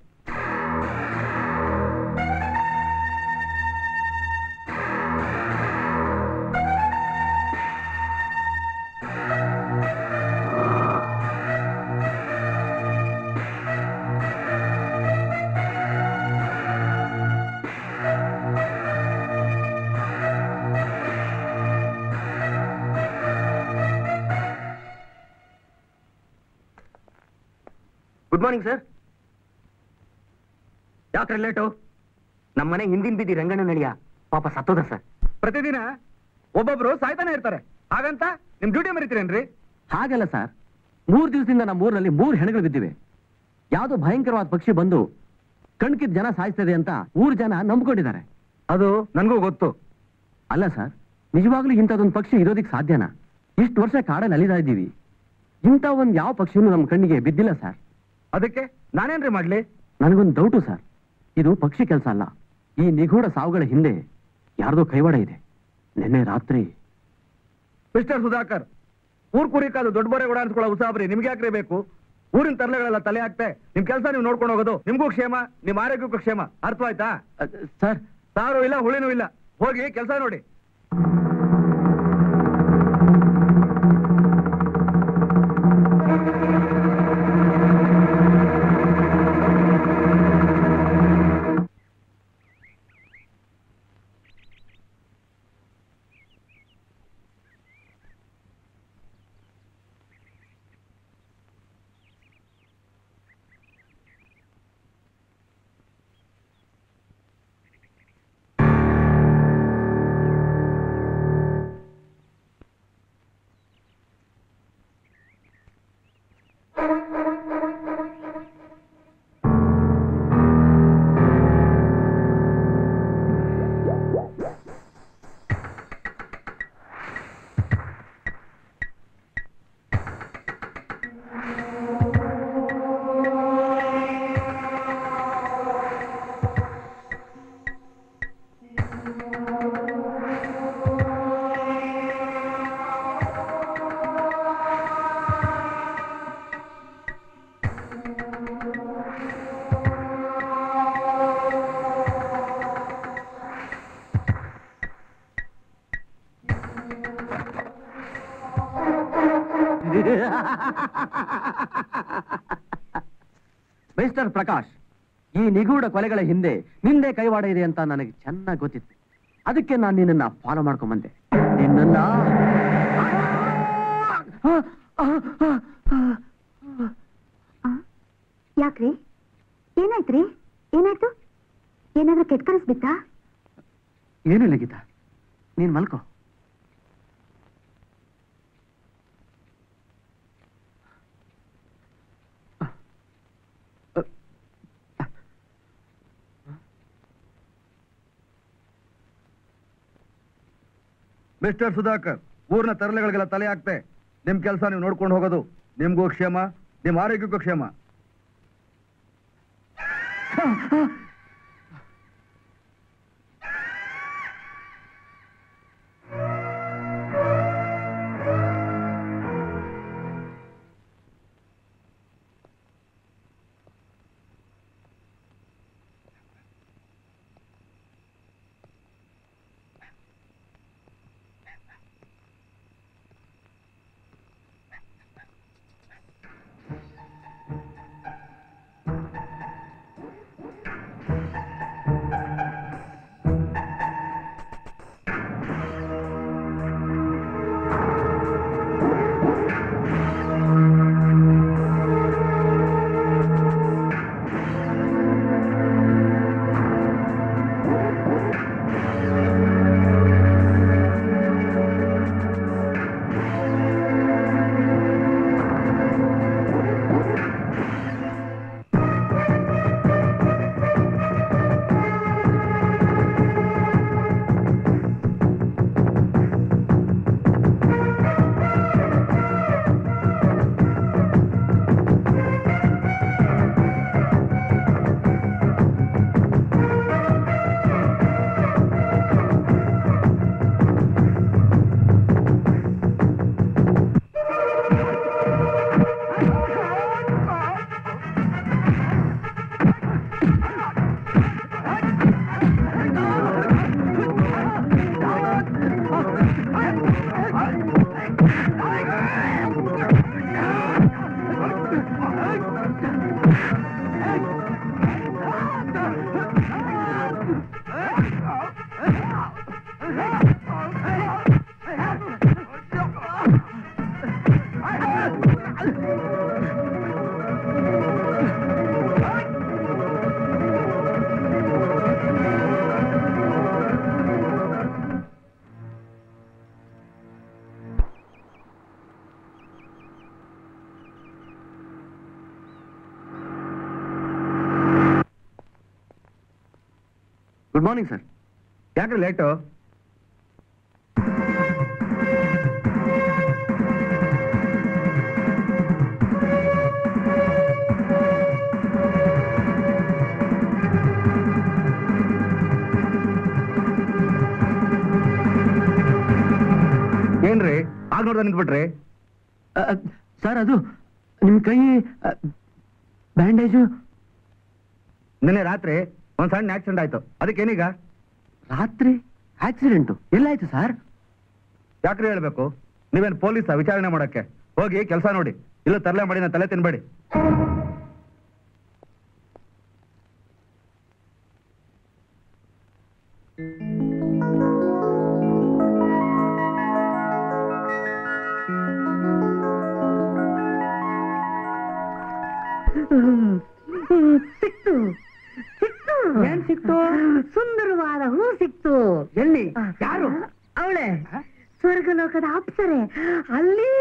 B: good morning sir ಯಾಕ್ರೆ ಲೇಟು ನಮ್ಮ ಮನೆ ಹಿಂದಿನ ಬಿದ್ದಿ ರಂಗಣ್ಣ ನಳಿಯ ಪಾಪ ಸತ್ತೋದ ಸರ್
D: ಪ್ರತಿದಿನ ಒಬ್ಬೊಬ್ರು ಸಾಯ್ತಾನೆ ಇರ್ತಾರೆ ಹಾಗಂತ ನಿಮ್ ಡ್ಯೂಟಿ ಮರಿತೀರೇನ್ರಿ
B: ಹಾಗಲ್ಲ ಸರ್ ಮೂರ್ ದಿವಸದಿಂದ ನಮ್ಮ ಊರಲ್ಲಿ ಮೂರ್ ಹೆಣಗಳು ಬಿದ್ದಿವೆ ಯಾವ್ದೋ ಭಯಂಕರವಾದ ಪಕ್ಷಿ ಬಂದು ಕಣ್ಕಿದ್ ಜನ ಸಾಯಿಸ್ತದೆ ಅಂತ ಊರ್ ಜನ ನಂಬ್ಕೊಂಡಿದ್ದಾರೆ
D: ಅದು ನನಗೂ ಗೊತ್ತು
B: ಅಲ್ಲ ಸರ್ ನಿಜವಾಗ್ಲೂ ಇಂಥದೊಂದು ಪಕ್ಷಿ ಇರೋದಕ್ಕೆ ಸಾಧ್ಯನಾ ಇಷ್ಟು ವರ್ಷ ಕಾಡಲ್ಲಿ ಅಲಿತಾ ಇದ್ದೀವಿ ಇಂಥ ಒಂದ್ ಯಾವ ಪಕ್ಷಿನೂ ನಮ್ಮ ಕಣ್ಣಿಗೆ ಬಿದ್ದಿಲ್ಲ ಸರ್
D: ಅದಕ್ಕೆ ನಾನೇನ್ರಿ ಮಾಡ್ಲಿ
B: ನನಗೊಂದು ಡೌಟು ಸರ್ ಇದು ಪಕ್ಷಿ ಕೆಲಸ ಅಲ್ಲ ಈ ನಿಗೂಢ ಸಾವುಗಳ ಹಿಂದೆ ಯಾರ್ದೋ ಕೈವಾಡ ಇದೆ ನಿನ್ನೆ ರಾತ್ರಿ
D: ಮಿಸ್ಟರ್ ಸುಧಾಕರ್ ಊರ್ ಕುರಿಕಾದು ದೊಡ್ಡ ಬರೆ ಓಡಾಡಿಸ್ಕೊಳ್ಳೋ ಉಸಾಬ್ರಿ ನಿಮ್ಗೆ ಯಾಕ್ರಿ ಬೇಕು ಊರಿನ ತರಲೆಗಳೆಲ್ಲ ತಲೆ ಹಾಕ್ತೆ ನಿಮ್ ಕೆಲಸ ನೀವು ನೋಡ್ಕೊಂಡು ಹೋಗೋದು ನಿಮ್ಗೂ ಕ್ಷೇಮ ನಿಮ್ ಆರೋಗ್ಯಕ್ಕೂ ಕ್ಷೇಮ ಅರ್ಥವಾಯ್ತಾ
B: ಅ, ಸರ್
D: ಸಾರು ಇಲ್ಲ ಹುಳಿನೂ ಇಲ್ಲ ಹೋಗಿ ಕೆಲಸ ನೋಡಿ
B: ಮಿಸ್ಟರ್ ಪ್ರಕಾಶ್ ಈ ನಿಗೂಢ ಕೊಲೆಗಳ ಹಿಂದೆ ನಿಂದೆ ಕೈವಾಡ ಇದೆ ಅಂತ ನನಗೆ ಚೆನ್ನಾಗಿ ಗೊತ್ತಿತ್ತು ಅದಕ್ಕೆ ನಾನು ನಿನ್ನನ್ನ ಫಾಲೋ ಮಾಡ್ಕೊಂಡ್ ಬಂದೆ ನಿನ್ನನ್ನ
F: ಯಾಕ್ರಿ ಏನಾಯ್ತ್ರಿ ಏನಾಯ್ತು ಏನಾದ್ರೂ ಕೆಟ್ಟ ಕನಸ್ ಬಿತ್ತಾ
B: ಏನಿಲ್ಲ ಗೀತಾ ನೀನ್ ಮಲ್ಕೋ
D: ಮಿಸ್ಟರ್ ಸುಧಾಕರ್ ಊರಿನ ತರಲೆಗಳಿಗೆಲ್ಲ ತಲೆ ಹಾಕ್ತೆ ನಿಮ್ ಕೆಲಸ ನೀವು ನೋಡ್ಕೊಂಡು ಹೋಗೋದು ನಿಮ್ಗೂ ಕ್ಷೇಮ ನಿಮ್ ಆರೋಗ್ಯಕ್ಕೂ ಕ್ಷೇಮ
B: ಗುಡ್ ಮಾರ್ನಿಂಗ್ ಸರ್
D: ಯಾಕ್ರಿ ಲೇಟು ಏನ್ರಿ ಆಗ ನೋಡ್ದ ನಿಂತ್ಬಿಟ್ರಿ
B: ಸರ್ ಅದು ನಿಮ್ ಕೈ ಬ್ಯಾಂಡೇಜು
D: ನಿನ್ನೆ ರಾತ್ರಿ ಒಂದ್ ಸಣ್ಣ ಆಕ್ಸಿಡೆಂಟ್ ಆಯ್ತು ಅದಕ್ಕೇನೀಗ
B: ರಾತ್ರಿ ಆಕ್ಸಿಡೆಂಟು ಎಲ್ಲಾಯ್ತು ಸರ್
D: ಯಾಕ್ರಿ ಹೇಳ್ಬೇಕು ನೀವೇನ್ ಪೊಲೀಸ ವಿಚಾರಣೆ ಮಾಡಕ್ಕೆ ಹೋಗಿ ಕೆಲಸ ನೋಡಿ ಇಲ್ಲ ತರಲೆ ಮಾಡಿ ನಾನು ತಲೆ ತಿನ್ಬೇಡಿ
E: ಸಿಕ್ತು ಸಿಕ್ತು ಏನ್ ಸಿಕ್ತು ಸುಂದರವಾದ ಹೂ ಸಿಕ್ತು
A: ಎಲ್ಲಿ ಯಾರು
E: ಅವಳೆ ಸ್ವರ್ಗಲೋಕದ ಅಪ್ಸರೆ ಅಲ್ಲಿ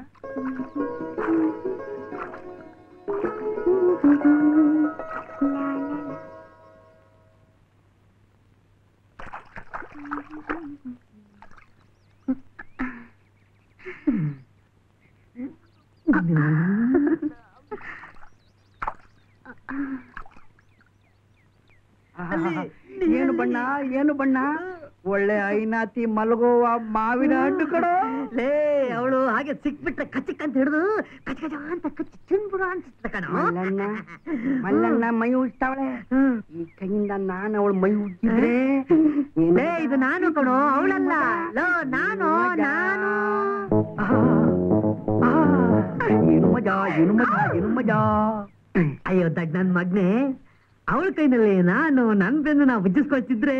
A: ಏನು ಬಣ್ಣ ಏನು ಬಣ್ಣ ಒಳ್ಳೆ ಐನಾತಿ ಮಲಗುವ ಮಾವಿನ ಹಣ್ಣು ಕಡೋ
E: ಲೇ ಅವಳು ಹಾಗೆ ಸಿಕ್ಬಿಟ್ರೆ ಕಚ್ಚಕ್ ಅಂತ ಹಿಡಿದು ಕಚ ಕಚ ಅಂತ ಕಚ್ಚಿ ತಿನ್ಬಿಡು ಅನ್ಸುತ್ತೆ ಕಣ
A: ಮಲ್ಲಣ್ಣ ಮಲ್ಲಣ್ಣ ಮೈ ಉಜ್ತಾವಳೆ ಈ ಕೈಯಿಂದ ನಾನು ಅವಳು ಮೈ ಉಜ್ಜಿದ್ರೆ
E: ಲೇ ಇದು ನಾನು ಕಣೋ ಅವಳಲ್ಲ ಲೋ ನಾನು ನಾನು
A: ಏನು ಮಜಾ ಏನು ಮಜಾ ಏನು ಮಜಾ ಅಯ್ಯೋ ದಡ್ ನನ್ ಮಗ್ನೆ ಅವಳ ಕೈನಲ್ಲಿ ನಾನು ನನ್ ಬೆನ್ನು ನಾವು ಬುಜ್ಜಿಸ್ಕೊಳ್ತಿದ್ರೆ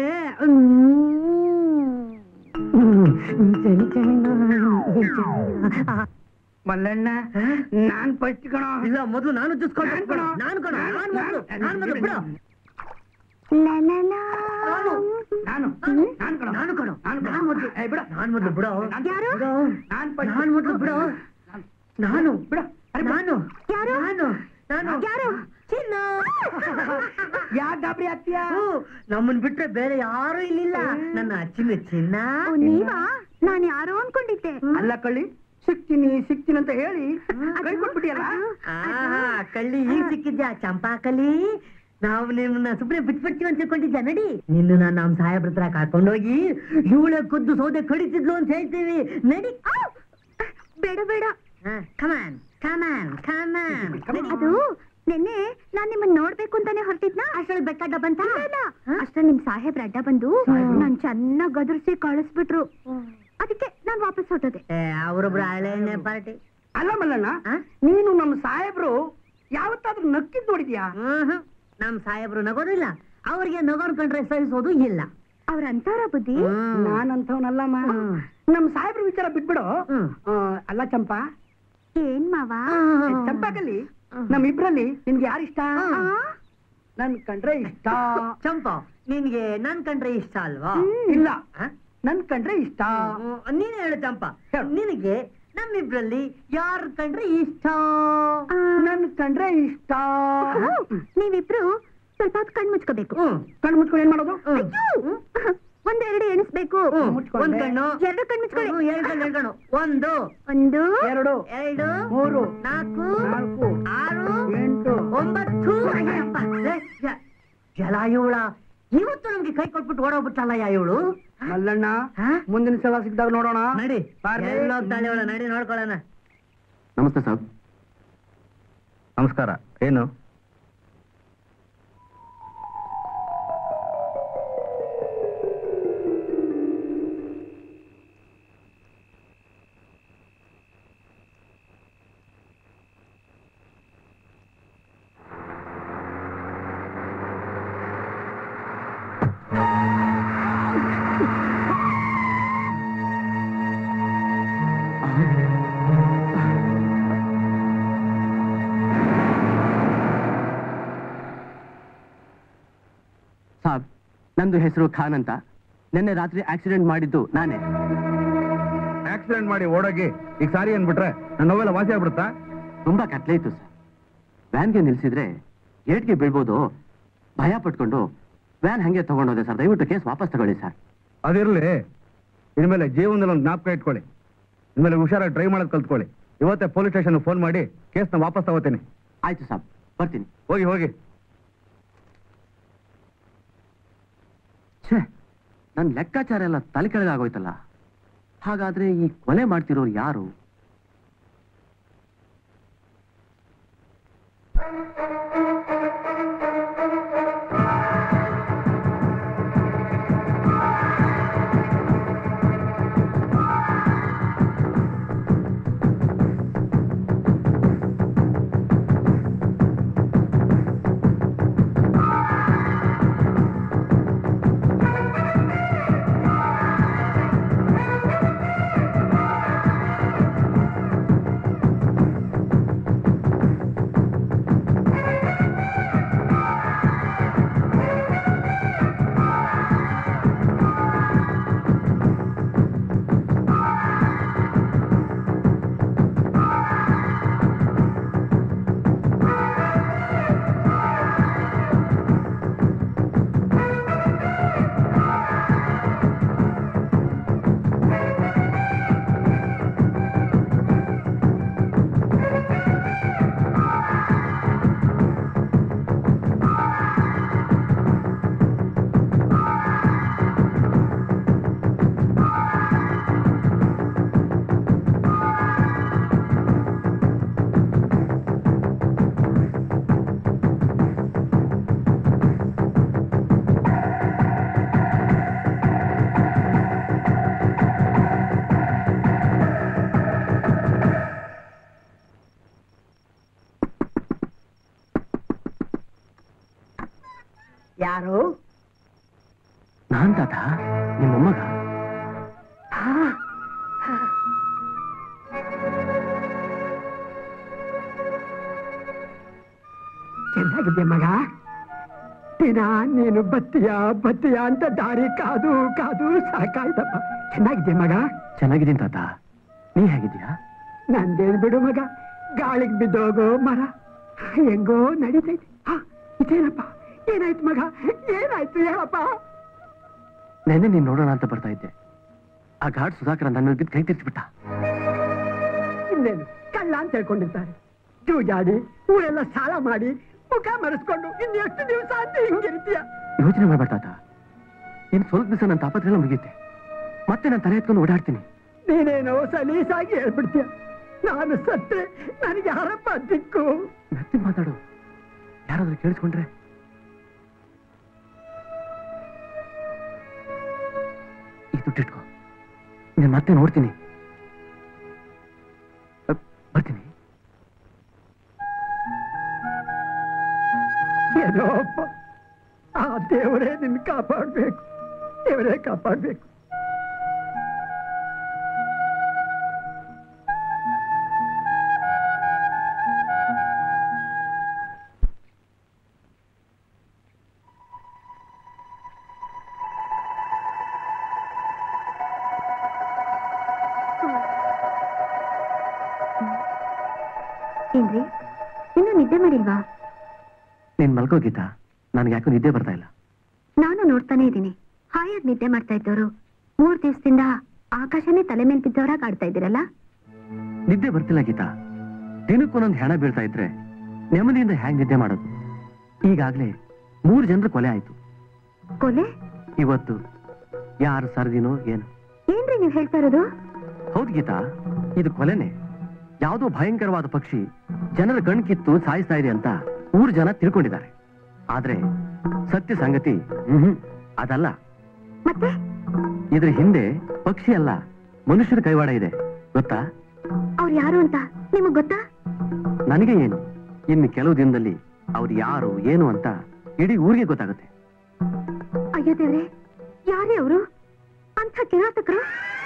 C: ಮಲ್ಲಣ್ಣ ನಾನ್ ಫಸ್ಟ್ ಕಣ
A: ಇಲ್ಲ ಮೊದಲು ನಾನು ಚುಸ್ಕೊಂಡು
C: ಕಣೋ.
A: ನಾನು ಕಣ ನಾನು ಮೊದಲು ನಾನು ಮೊದಲು ಬಿಡು
F: ಲಲಲಾ.
C: ನಾನು ನಾನ್ ಕಣ
A: ನಾನು ಕಣ
C: ನಾನು ಕಣ.
A: ನಾನು ಮೊದಲು
C: ಏ, ಬಿಡ.
A: ನಾನು ಮೊದಲು ಬಿಡು
F: ಯಾರು?
A: ಬಿಡು.
C: ನಾನ್ first.
A: ನಾನು ಮೊದಲು ಬಿಡು ನಾನು
C: ಬಿಡ ಅರೆ ಬಿಡ.
A: ನಾನು
F: ಯಾರು?
A: ನಾನು ನಾನು
F: ಯಾರು ಚಿನ್ನ
C: ಯಾಕ್ ಗಾಬರಿ ಆಗ್ತೀಯಾ
A: ಹ್ಞೂ, ನಮ್ಮನ್ ಬಿಟ್ರೆ ಬೇರೆ ಯಾರು ಇಲ್ಲಿಲ್ಲ ನನ್ನ ಚಿನ್ನ ಚಿನ್ನ
F: ಓ, ನೀವಾ ನಾನ್ ಯಾರೋ ಅನ್ಕೊಂಡಿದ್ದೆ
C: ಅಲ್ಲ ಕಳ್ಳಿ ಸಿಗ್ತೀನಿ ಸಿಗ್ತೀನಿ ಅಂತ ಹೇಳಿ ಕೈ ಕೊಟ್ಬಿಟ್ಟಿಯಲ್ಲ
A: ಆಹಾ, ಕಳ್ಳಿ ಈಗ ಸಿಕ್ಕಿದ್ಯಾ ಚಂಪಾಕಲಿ ನಾವು ನಿಮ್ಮನ್ನ ಸುಮ್ಮನೆ ಬಿಟ್ಬಿಡ್ತೀವಿ ಅಂತ ತಿಳ್ಕೊಂಡಿದ್ಯಾ ನಡಿ ನಿನ್ನ ನಾನು ನಮ್ಮ ಸಾಹೇಬ್ರ ಹತ್ರ ಕರ್ಕೊಂಡೋಗಿ ಇವಳ ಖುದ್ದು ಸೌದೆ ಕಡಿತಿದ್ಲು ಅಂತ ಹೇಳ್ತೀವಿ ನಡಿ
F: ಆ! ಬೇಡ ಬೇಡ
A: ಕಮಾನ್ ಕಮಾನ್ ಕಮಾನ್
F: ಅದು ನಿನ್ನೆ ನಾನ್ ನಿಮ್ಮನ್ನ ನೋಡ್ಬೇಕು ಅಂತಾನೆ ಹೊರಟಿದ್ನಾ
A: ಅಷ್ಟ್ರಲ್ಲಿ ಬೆಟ್ಟಡ್ಡ ಬಂತ
F: ಇಲ್ಲ ಅಷ್ಟ ನಿಮ್ ಸಾಹೇಬ್ರ ಅಡ್ಡ ಬಂದು ನಾನ್ ಚೆನ್ನಾಗ್ ಗದರ್ಸಿ ಕಳಿಸ್ಬಿಟ್ರು ಅದಕ್ಕೆ ನಾನ್ ವಾಪಸ್ ಹೊಟ್ಟೋದೆ
A: ಅವರೊಬ್ರು ಹಳೆಣ್ಣೆ ಪಾರ್ಟಿ
C: ಅಲ್ಲ ಮಲ್ಲಣ್ಣ
A: ಆ?
C: ನೀನು ನಮ್ಮ ಸಾಹೇಬ್ರು ಯಾವತ್ತಾದ್ರೂ ನಕ್ಕಿದ್ ನೋಡಿದ್ಯಾ
A: ಹ್ಮ್ ನಮ್ ಸಾಹೇಬ್ರು ನಗೋದಿಲ್ಲ ಅವ್ರಿಗೆ ನಗೋರ್ ಕಂಡ್ರೆ ಸಹಿಸೋದು ಇಲ್ಲ
F: ಅವ್ರ ಅಂತಾರ ಬುದ್ಧಿ
C: ನಾನಂಥವನಲ್ಲಮ್ಮ
A: ಹ್ಮ್.
C: ನಮ್ಮ ಸಾಹೇಬ್ರ ವಿಚಾರ ಬಿಟ್ಬಿಡು
A: ಹ್ಮ್.
C: ಆ, ಅಲ್ಲ ಚಂಪಾ
F: ಏನ್ ಮಾವ
C: ಚಂಪಾಕಲ್ಲಿ ನಮ್ಮಿಬ್ರಲ್ಲಿ ನಿನ್ಗೆ ಯಾರು ಇಷ್ಟ
F: ಆ?
C: ನನ್ ಕಂಡ್ರೆ ಇಷ್ಟ
A: ಚಂಪಾ ನಿನ್ಗೆ ನನ್ ಕಂಡ್ರೆ ಇಷ್ಟ ಅಲ್ವಾ
C: ಇಲ್ಲ
A: ಆ?
C: ನನ್ ಕಂಡ್ರೆ ಇಷ್ಟ
A: ಹ್ಮ್, ನೀನ್ ಹೇಳು ಚಂಪಾ
C: ಹೇಳು.
A: ನಿನಗೆ ನಮ್ಮಿಬ್ರಲ್ಲಿ ಯಾರ ಕಂಡ್ರೆ ಇಷ್ಟ
F: ಆ,
C: ನನ್ ಕಂಡ್ರೆ ಇಷ್ಟ
F: ನೀವಿಬ್ರು ಸ್ವಲ್ಪ ಹೊತ್ತು ಕಣ್ ಮುಚ್ಕೋಬೇಕು
A: ಹ್ಮ್
C: ಕಣ್ಣು ಮುಚ್ಕೊಂಡು ಏನ್ ಮಾಡೋದು
A: ಹ್ಮ್.
F: ಅಯ್ಯೋ! ಒಂದೆರಡು ಎಣಿಸ್ಬೇಕು
A: ಹ್ಮ್.
C: ಮುಚ್ಕೊಂಡೆ.
A: ಒಂದ್ ಕಣ್ಣು
F: ಎರಡು ಕಣ್ ಮುಚ್ಕೊಳ್ಳಿ
A: ಹ್ಮ್, ಎರಡ್ ಕಣ್ಣು ಎರಡ್ ಕಣ್ಣು ಒಂದು
F: ಒಂದು
C: ಎರಡು
A: ಎರಡು
C: ಮೂರು
A: ನಾಲ್ಕು
C: ನಾಲ್ಕು
A: ಆರು
C: ಎಂಟು
A: ಒಂಬತ್ತು ಅಯ್ಯಪ್ಪ, ಲೇ, ಯ- ಜಲ ಇವಳ ಇವತ್ತು ನಮ್ಗೆ ಕೈ ಕೊಟ್ಬಿಟ್ಟು ಓಡೋಗ್ಬಿಟ್ಟಲ್ಲ ಯಾ ಇವಳು
C: ಮಲ್ಲಣ್ಣ
A: ಹಾ?
C: ಮುಂದಿನ ಸಲ ಸಿಕ್ಕಿದಾಗ ನೋಡೋಣ
A: ನಡಿ
C: ಬಾರ್ರಿ.
A: ಎಲ್ಲೋಗ್ತಾಳೆ ಇವಳ ನಡಿ ನೋಡ್ಕೊಳ್ಳೋಣ
B: ನಮಸ್ತೆ ಸರ್
D: ನಮಸ್ಕಾರ ಏನು
B: ಸಾಬ್ ನಂದು ಹೆಸರು ಖಾನ್ ಅಂತ ನಿನ್ನೆ ರಾತ್ರಿ ಆಕ್ಸಿಡೆಂಟ್ ಮಾಡಿದ್ದು ನಾನೇ
D: ಆಕ್ಸಿಡೆಂಟ್ ಮಾಡಿ ಓಡೋಗಿ ಈಗ ಸಾರಿ ಅಂದ್ಬಿಟ್ರೆ ನನ್ನ ನೋವೆಲ್ಲ ವಾಸಿ ಆಗ್ಬಿಡುತ್ತಾ
B: ತುಂಬಾ ಕತ್ಲೆ ಇತ್ತು ಸರ್ ವ್ಯಾನ್ಗೆ ನಿಲ್ಸಿದ್ರೆ ಏಟ್ಗೆ ಬೀಳ್ಬೋದು ಭಯ ಪಟ್ಕೊಂಡು ವ್ಯಾನ್ ಹಂಗೆ ತಗೊಂಡೋದೆ ಸರ್ ದಯವಿಟ್ಟು ಕೇಸ್ ವಾಪಸ್ ತಗೊಳ್ಳಿ ಸರ್
D: ಅದಿರ್ಲಿ ಇನ್ಮೇಲೆ ಜೀವನದಲ್ಲಿ ಒಂದು ಜ್ಞಾಪಕ ಇಟ್ಕೊಳ್ಳಿ ಇನ್ಮೇಲೆ ಹುಷಾರಾಗಿ ಡ್ರೈವ್ ಮಾಡೋದು ಕಲ್ತ್ಕೊಳ್ಳಿ ಇವತ್ತೇ ಪೊಲೀಸ್ ಸ್ಟೇಷನ್ ಫೋನ್ ಮಾಡಿ ಕೇಸ್ನ ವಾಪಸ್ ತಗೋತೀನಿ
B: ಆಯ್ತು ಸಾಬ್ ಬರ್ತೀನಿ
D: ಹೋಗಿ ಹೋಗಿ
B: ಛೇ ನನ್ನ ಲೆಕ್ಕಾಚಾರ ಎಲ್ಲ ತಲೆ ಕೆಳಗಾಗೋಯ್ತಲ್ಲ ಹಾಗಾದ್ರೆ ಈ ಕೊಲೆ ಮಾಡ್ತಿರೋರು ಯಾರು
C: ಯಾರು
B: ನಾನ್ ತಾತ ನಿಮ್ಮ ಮೊಮ್ಮಗ
C: ಚೆನ್ನಾಗಿದೆ ಮಗ ದಿನ ನೀನು ಬತ್ತೀಯ ಬತ್ತೀಯ ಅಂತ ದಾರಿ ಕಾದು ಕಾದು ಸಾಕಾಯ್ತಪ್ಪ ಚೆನ್ನಾಗಿದೆ ಮಗ
B: ಚೆನ್ನಾಗಿದ್ದೀನಿ ತಾತ ನೀ ಹೇಗಿದ್ದೀಯಾ
C: ನಂದೇನ್ ಬಿಡು ಮಗ ಗಾಳಿಗೆ ಬಿದ್ದೋಗೋ ಮರ ಹೆಂಗೋ ನಡೀತೈತಿ ಹಾ ಇದೇನಪ್ಪ ಏನಾಯ್ತು ಮಗ ಏನಾಯ್ತು ಹೇಳಪ್ಪ
B: ನೆನ್ನೆ ನೀನ್ ನೋಡೋಣ ಅಂತ ಬರ್ತಾ ಇದ್ದೆ ಆ ಘಾಟ್ ಸುಧಾಕರ ನನ್ನ ಮೇಲೆ ಬಿದ್ದು ಕೈ ತಿರ್ಚಿಬಿಟ್ಟ
C: ಇನ್ನೇನು ಕಳ್ಳ ಅಂತ ಹೇಳ್ಕೊಂಡಿರ್ತಾರೆ ಜೂಜಾಡಿ ಊರೆಲ್ಲ ಸಾಲ ಮಾಡಿ ಮುಖ ಮರೆಸ್ಕೊಂಡು ಇನ್ನೆಷ್ಟು ದಿವಸ ಅಂತ ಹಿಂಗಿರ್ತೀಯ
B: ಯೋಚನೆ ಮಾಡ್ಬೇಡ ತಾತ ಇನ್ ಸ್ವಲ್ಪ ದಿವಸ ನನ್ನ ತಾಪತ್ರೆಲ್ಲ ಮುಗಿಯುತ್ತೆ ಮತ್ತೆ ನಾನು ತಲೆ ಎತ್ಕೊಂಡು ಓಡಾಡ್ತೀನಿ
C: ನೀನೇನೋ ಸಲೀಸಾಗಿ ಹೇಳ್ಬಿಡ್ತೀಯ ನಾನು ಸತ್ರೆ ನನಗೆ ಯಾರಪ್ಪ ದಿಕ್ಕು
B: ಮತ್ತೆ ಮಾತಾಡು ಯಾರಾದ್ರೂ ಕೇಳಿಸ್ಕೊಂಡ್ರೆ ಈ ದುಡ್ಡಿಟ್ಕೋ ನೀನ್ ಮತ್ತೆ ನೋಡ್ತೀನಿ ಅ, ಬರ್ತೀನಿ
C: ಏನೋ ಅಪ್ಪ ಆ ದೇವರೇ ನಿನ್ ಕಾಪಾಡ್ಬೇಕು ದೇವರೇ ಕಾಪಾಡ್ಬೇಕು
F: ಏನ್ರಿ ಇನ್ನು ನಿದ್ದೆ ಮಾಡಿಲ್ವಾ
B: ನೀನ್ ಮಲ್ಕೋ ಗೀತಾ ನನಗೆ ಯಾಕೋ ನಿದ್ದೆ ಬರ್ತಾ ಇಲ್ಲ
F: ನಾನು ನೋಡ್ತಾನೆ ಇದ್ದೀನಿ ಹಾಯಾಗಿ ನಿದ್ದೆ ಮಾಡ್ತಾ ಇದ್ದವರು ಮೂರ್ ದಿವಸದಿಂದ ಆಕಾಶನೇ ತಲೆ ಮೇಲೆ ಬಿದ್ದವರಾಗ ಆಡ್ತಾ ಇದ್ದೀರಲ್ಲ
B: ನಿದ್ದೆ ಬರ್ತಿಲ್ಲ ಗೀತಾ ದಿನಕ್ಕೊಂದೊಂದು ಹೆಣ ಬೀಳ್ತಾ ಇದ್ರೆ ನೆಮ್ಮದಿಯಿಂದ ಹ್ಯಾಂಗ್ ನಿದ್ದೆ ಮಾಡೋದು ಈಗಾಗ್ಲೇ ಮೂರು ಜನರು ಕೊಲೆ ಆಯ್ತು
F: ಕೊಲೆ
B: ಇವತ್ತು ಯಾರು ಸರ್ದಿನೋ ಏನು
F: ಏನ್ರಿ ನೀವ್ ಹೇಳ್ತಾ ಇರೋದು
B: ಹೌದು ಗೀತಾ ಇದು ಕೊಲೆನೆ ಯಾವುದೋ ಭಯಂಕರವಾದ ಪಕ್ಷಿ ಜನರ ಕಣ್ ಕಿತ್ತು ಸಾಯಿಸ್ತಾ ಇದೆ ಅಂತ ಊರು ಜನ ತಿಳ್ಕೊಂಡಿದ್ದಾರೆ ಆದ್ರೆ ಸತ್ಯ ಸಂಗತಿ ಹ್ಮ್ ಅದಲ್ಲ
F: ಮತ್ತೆ
B: ಇದ್ರ ಹಿಂದೆ ಪಕ್ಷಿ ಅಲ್ಲ ಮನುಷ್ಯರ ಕೈವಾಡ ಇದೆ ಗೊತ್ತಾ
F: ಅವ್ರು ಯಾರು ಅಂತ ನಿಮಗ್ ಗೊತ್ತಾ
B: ನನಗೆ ಏನು ಇನ್ನು ಕೆಲವು ದಿನದಲ್ಲಿ ಅವ್ರು ಯಾರು ಏನು ಅಂತ ಇಡೀ ಊರಿಗೆ ಗೊತ್ತಾಗುತ್ತೆ
F: ಅಯ್ಯೋ ದೇವ್ರೆ ಯಾರೇ ಅವರು ಅಂಥ ಕಿರಾತಕರು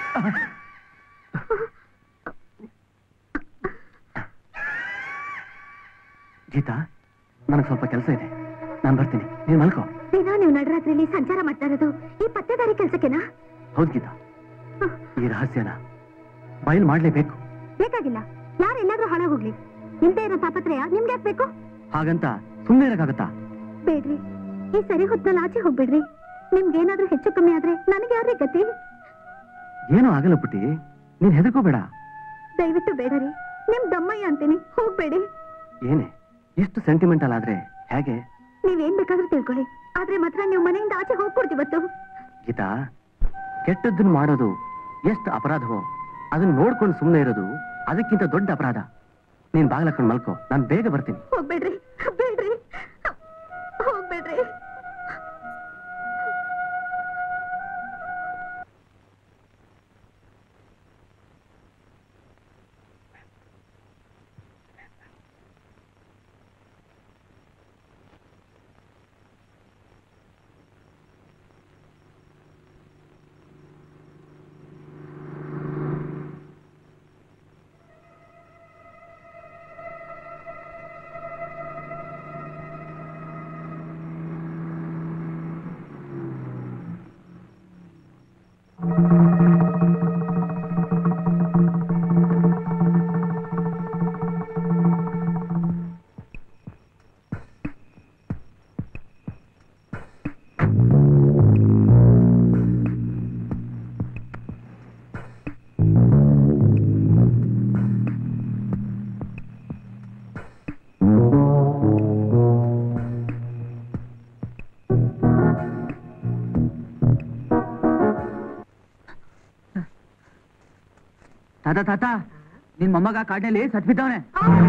B: ಗೀತಾ ನನಗೆ ಸ್ವಲ್ಪ ಕೆಲಸ ಇದೆ ನಾನು ಬರ್ತೀನಿ ನೀನ್ ಮಲ್ಕೋ
F: ದಿನ ನೀವು ನಡರಾತ್ರಿಲಿ ಸಂಚಾರ ಮಾಡ್ತಾ ಇರೋದು ಈ ಪತ್ತೆದಾರಿ ಕೆಲ್ಸಕ್ಕೆನಾ
B: ಹೌದು ಗೀತಾ ಈ ರಹಸ್ಯನ ಬಯಲ್ ಮಾಡ್ಲೇಬೇಕು
F: ಬೇಕಾಗಿಲ್ಲ ಯಾರೆಲ್ಲಾದ್ರೂ ಹಾಳಾಗೋಗ್ಲಿ ನಿಮ್ದೇ ಇರೋ ತಾಪತ್ರಯ ನಿಮ್ಗೆ ಯಾಕ್ ಬೇಕು
B: ಹಾಗಂತ ಸುಮ್ಮನೆ ಇರಕ್ಕಾಗತ್ತಾ
F: ಬೇಡ್ರಿ ಈ ಸರಿ ಹೊತ್ನಲ್ಲಿ ಆಚೆ ಹೋಗ್ಬಿಡ್ರಿ ನಿಮ್ಗೇನಾದ್ರೂ ಹೆಚ್ಚು ಕಮ್ಮಿ ಆದ್ರೆ ನನಗೆ ಯಾರೇ ಗತಿ
B: ಏನೂ ಆಗಲ್ಲ ಪುಟ್ಟಿ ನೀನ್ ಹೆದರ್ಕೋಬೇಡ
F: ದಯವಿಟ್ಟು ಬೇಡರಿ ನಿಮ್ ದಮ್ಮಯ್ಯ ಅಂತೀನಿ ಹೋಗ್ಬೇಡಿ
B: ಏನೇ ಇಷ್ಟು ಸೆಂಟಿಮೆಂಟಲ್ ಆದ್ರೆ ಹೇಗೆ
F: ನೀವೇನ್ ಬೇಕಾದ್ರೂ ತಿಳ್ಕೊಳ್ಳಿ ಆದ್ರೆ ಮಾತ್ರ ನೀವು ಮನೆಯಿಂದ ಆಚೆ ಹೋಗ್ಕೊಡ್ತೀವತ್ತು
B: ಗೀತಾ ಕೆಟ್ಟದ್ದನ್ನು ಮಾಡೋದು ಎಷ್ಟು ಅಪರಾಧವೋ ಅದನ್ನ ನೋಡ್ಕೊಂಡು ಸುಮ್ಮನೆ ಇರೋದು ಅದಕ್ಕಿಂತ ದೊಡ್ಡ ಅಪರಾಧ ನೀನ್ ಬಾಗ್ಲಾಕೊಂಡು ಮಲ್ಕೋ ನಾನು ಬೇಗ ಬರ್ತೀನಿ
F: ಹೋಗ್ಬೇಡ್ರಿ ಬೇಡ್ರಿ ಹೋಗ್ಬೇಡ್ರಿ
A: ತಾತ ತಾತ ನಿನ್ ಮೊಮ್ಮಗ ಕಾಡಿನಲ್ಲಿ ಸತ್ ಬಿದ್ದವನೆ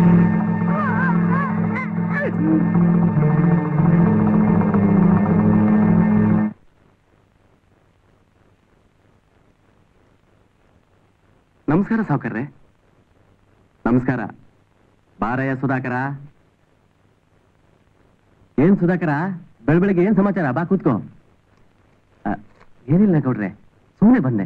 B: ನಮಸ್ಕಾರ ಸಾವುಕಾರ್ರೆ ನಮಸ್ಕಾರ ಬಾರಯ್ಯ ಸುಧಾಕರ ಏನ್ ಸುಧಾಕರ ಬೆಳ ಬೆಳಗ್ಗೆ ಏನ್ ಸಮಾಚಾರ ಬಾ ಕೂತ್ಕೋ ಆ, ಏನಿಲ್ಲ ಗೌಡ್ರೆ ಸುಮ್ಮನೆ ಬಂದೆ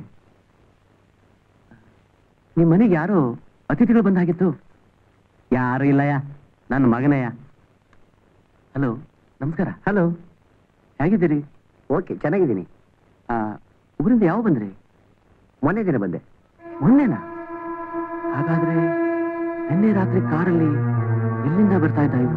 B: ನಿಮ್ ಮನೆಗೆ ಯಾರು ಅತಿಥಿಗಳು ಬಂದಾಗಿತ್ತು ಯಾರು ಇಲ್ಲಯ್ಯ ನನ್ನ ಮಗನಯ್ಯ ಹಲೋ ನಮಸ್ಕಾರ ಹಲೋ ಹೇಗಿದ್ದೀರಿ
C: ಓಕೆ ಚೆನ್ನಾಗಿದ್ದೀನಿ
B: ಆ, ಊರಿಂದ ಯಾವ ಬಂದ್ರಿ
C: ಮೊನ್ನೆ ದಿನ ಬಂದೆ
B: ಮೊನ್ನೆನಾ ಹಾಗಾದ್ರೆ ನಿನ್ನೆ ರಾತ್ರಿ ಕಾರಲ್ಲಿ ಎಲ್ಲಿಂದ ಬರ್ತಾ ಇದ್ದ ಇವು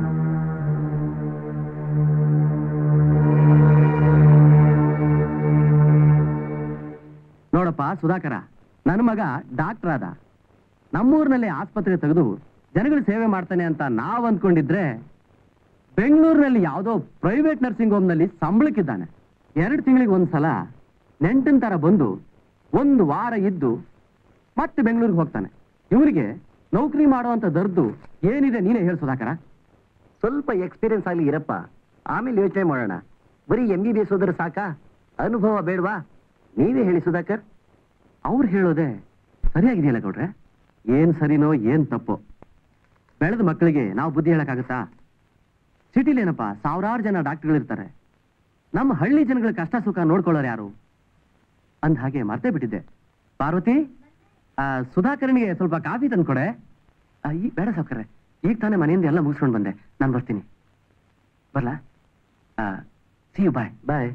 B: ನೋಡಪ್ಪ ಸುಧಾಕರ ನನ್ನ ಮಗ ಡಾಕ್ಟರ್ ಆದ ನಮ್ಮೂರಿನಲ್ಲಿ ಆಸ್ಪತ್ರೆ ತೆಗೆದು ಜನಗಳ ಸೇವೆ ಮಾಡ್ತಾನೆ ಅಂತ ನಾವ್ ಅಂದ್ಕೊಂಡಿದ್ರೆ ಬೆಂಗಳೂರಿನಲ್ಲಿ ಯಾವುದೋ ಪ್ರೈವೇಟ್ ನರ್ಸಿಂಗ್ ಹೋಮ್ನಲ್ಲಿ ಸಂಬಳಕ್ಕಿದ್ದಾನೆ ಎರಡು ತಿಂಗಳಿಗೆ ಒಂದ್ಸಲ ನೆಂಟನ್ ತರ ಬಂದು ಒಂದು ವಾರ ಇದ್ದು ಮತ್ತೆ ಬೆಂಗಳೂರಿಗೆ ಹೋಗ್ತಾನೆ ಇವರಿಗೆ ನೌಕರಿ ಮಾಡುವಂತ ದರ್ದು ಏನಿದೆ ನೀನೇ ಹೇಳು ಸುಧಾಕರ
C: ಸ್ವಲ್ಪ ಎಕ್ಸ್ಪೀರಿಯನ್ಸ್ ಆಗಲಿ ಇರಪ್ಪ ಆಮೇಲೆ ಯೋಚನೆ ಮಾಡೋಣ ಬರೀ ಎಂ ಬಿ ಬಿ ಎಸ್ ಹೋದ್ರೆ ಸಾಕಾ ಅನುಭವ ಬೇಡವಾ ನೀವೇ ಹೇಳಿ ಸುಧಾಕರ್
B: ಅವ್ರು ಹೇಳೋದೇ ಸರಿಯಾಗಿದೆಯಲ್ಲ ಗೌಡ್ರೆ ಏನ್ ಸರಿನೋ ಏನ್ ತಪ್ಪೋ ಬೆಳೆದ ಮಕ್ಕಳಿಗೆ ನಾವು ಬುದ್ಧಿ ಹೇಳಕ್ಕಾಗತ್ತಾ ಸಿಟಿಲಿ ಏನಪ್ಪ ಸಾವಿರಾರು ಜನ ಡಾಕ್ಟರ್ಗಳಿರ್ತಾರೆ ನಮ್ಮ ಹಳ್ಳಿ ಜನಗಳ ಕಷ್ಟ ಸುಖ ನೋಡ್ಕೊಳ್ಳೋರು ಯಾರು ಅಂದ ಹಾಗೆ ಮರ್ತೇ ಬಿಟ್ಟಿದ್ದೆ ಪಾರ್ವತಿ ಆ, ಸುಧಾಕರನಿಗೆ ಸ್ವಲ್ಪ ಕಾಫಿ ತಂದ್ಕೊಡೆ ಆ, ಈ ಬೇಡ ಸಾವ್ಕರ್ರೆ ಈಗ ತಾನೇ ಮನೆಯಿಂದ ಎಲ್ಲ ಮುಗಿಸ್ಕೊಂಡು ಬಂದೆ ನಾನು ಬರ್ತೀನಿ ಬರ್ಲಾ ಸಿ ಯು ಬಾಯ್ ಬಾಯ್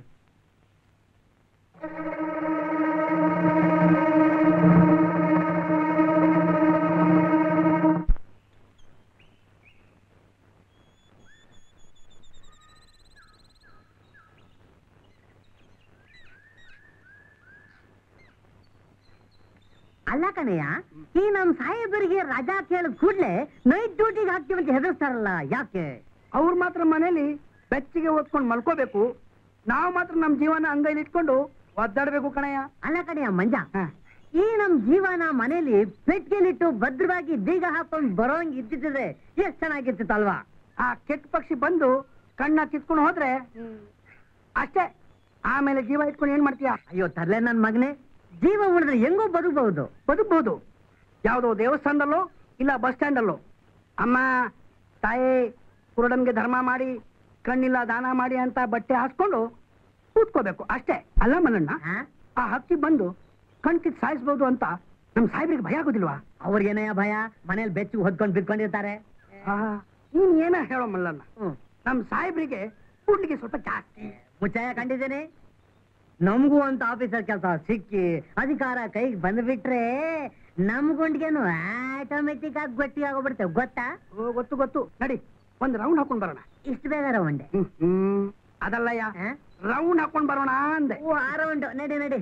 E: ಅಲ್ಲ ಕಣಯ್ಯ ಈ ನಮ್ ಸಾಹೇಬರಿಗೆ ರಜಾ ಕೇಳಿದ ಕೂಡ್ಲೆ ನೈಟ್ ಡ್ಯೂಟಿಗೆ ಹಾಕ್ತೀವಿ ಅಂತ ಹೆದರ್ಸ್ತಾರಲ್ಲ ಯಾಕೆ
A: ಅವ್ರು ಮಾತ್ರ ಮನೇಲಿ ಬೆಚ್ಚಿಗೆ ಓದ್ಕೊಂಡು ಮಲ್ಕೋಬೇಕು ನಾವು ಮಾತ್ರ ನಮ್ ಜೀವನ ಅಂಗೈಲಿ ಇಟ್ಕೊಂಡು ಒದ್ದಾಡ್ಬೇಕು ಕಣಯ್ಯ
E: ಅಲ್ಲ ಕಣಯ್ಯ ಮಂಜ
A: ಹ.
E: ಈ ನಮ್ ಜೀವನ ಮನೇಲಿ ಪೆಟ್ಟಿಗೆಲಿಟ್ಟು ಭದ್ರವಾಗಿ ಬೀಗ ಹಾಕೊಂಡ್ ಬರೋಂಗ್ ಇದ್ದಿದ್ರೆ ಎಷ್ಟ್ ಚೆನ್ನಾಗಿರ್ತಿತ್ತಲ್ವಾ
A: ಆ ಕೆಟ್ಟ ಪಕ್ಷಿ ಬಂದು ಕಣ್ಣ ಕಿತ್ಕೊಂಡು ಹೋದ್ರೆ ಅಷ್ಟೇ ಆಮೇಲೆ ಜೀವ ಇಟ್ಕೊಂಡು ಏನ್ ಮಾಡ್ತೀಯ
E: ಅಯ್ಯೋ ತರ್ಲೆ ನನ್ ಮಗನೇ ಜೀವ ಉಳಿದ್ರೆ ಹೆಂಗೋ ಬದುಕಬಹುದು
A: ಬದುಕ್ಬಹುದು ಯಾವುದೋ ದೇವಸ್ಥಾನದಲ್ಲೋ ಇಲ್ಲ ಬಸ್ ಸ್ಟ್ಯಾಂಡಲ್ಲೋ ಅಮ್ಮ ತಾಯಿ ಕುರುಡನ್ಗೆ ಧರ್ಮ ಮಾಡಿ ಕಣ್ಣಿಲ್ಲ ದಾನ ಮಾಡಿ ಅಂತ ಬಟ್ಟೆ ಹಾಸ್ಕೊಂಡು ಕೂತ್ಕೋಬೇಕು ಅಷ್ಟೇ ಅಲ್ಲ ಮಲ್ಲಣ್ಣ ಆ ಹಕ್ಕಿ ಬಂದು ಕಣ್ ಕಿತ್ ಸಾಯಿಸ್ಬೋದು ಅಂತ ನಮ್ ಸಾಹೇಬ್ರಿಗೆ ಭಯ ಆಗೋದಿಲ್ವಾ
E: ಅವ್ರಿಗೇನಯ್ಯ ಭಯ ಮನೇಲಿ ಬೆಚ್ಚು ಹೊದ್ಕೊಂಡ್ ಬಿದ್ಕೊಂಡಿರ್ತಾರೆ
A: ಆ, ನೀನ್ ಏನ ಹೇಳೋ ಮಲ್ಲಣ್ಣ
E: ಹ್ಮ್
A: ನಮ್ ಸಾಹೇಬ್ರಿಗೆ ಕೂಡ್ಲಿಕ್ಕೆ ಸ್ವಲ್ಪ ಜಾಸ್ತಿ
E: ಮುಚ್ಚಾಯ ಕಂಡಿದ್ದೇನೆ ನಮಗೂ ಅಂತ ಆಫೀಸರ್ ಕೆಲಸ ಸಿಕ್ಕಿ ಅಧಿಕಾರ ಕೈಗೆ ಬಂದ್ಬಿಟ್ರೆ ನಮ್ ಗುಂಡ್ಗೇನು ಆಟೋಮೆಟಿಕ್ ಆಗಿ ಗಟ್ಟಿ ಆಗೋಗ್ಬಿಡ್ತೇವೆ ಗೊತ್ತಾ
A: ಓ, ಗೊತ್ತು ಗೊತ್ತು ನಡಿ ಒಂದ್ ರೌಂಡ್ ಹಾಕೊಂಡ್ ಬರೋಣ
E: ಇಷ್ಟು ಬೇಗ ರೌಂಡೆ
A: ಹ್ಮ್ ಹ್ಮ್ ಅದಲ್ಲಯ್ಯ ರೌಂಡ್ ಹಾಕೊಂಡ್ ಬರೋಣ ಅಂದೆ
E: ಓ ಆ ರೌಂಡ್ ನಡಿ ನಡಿ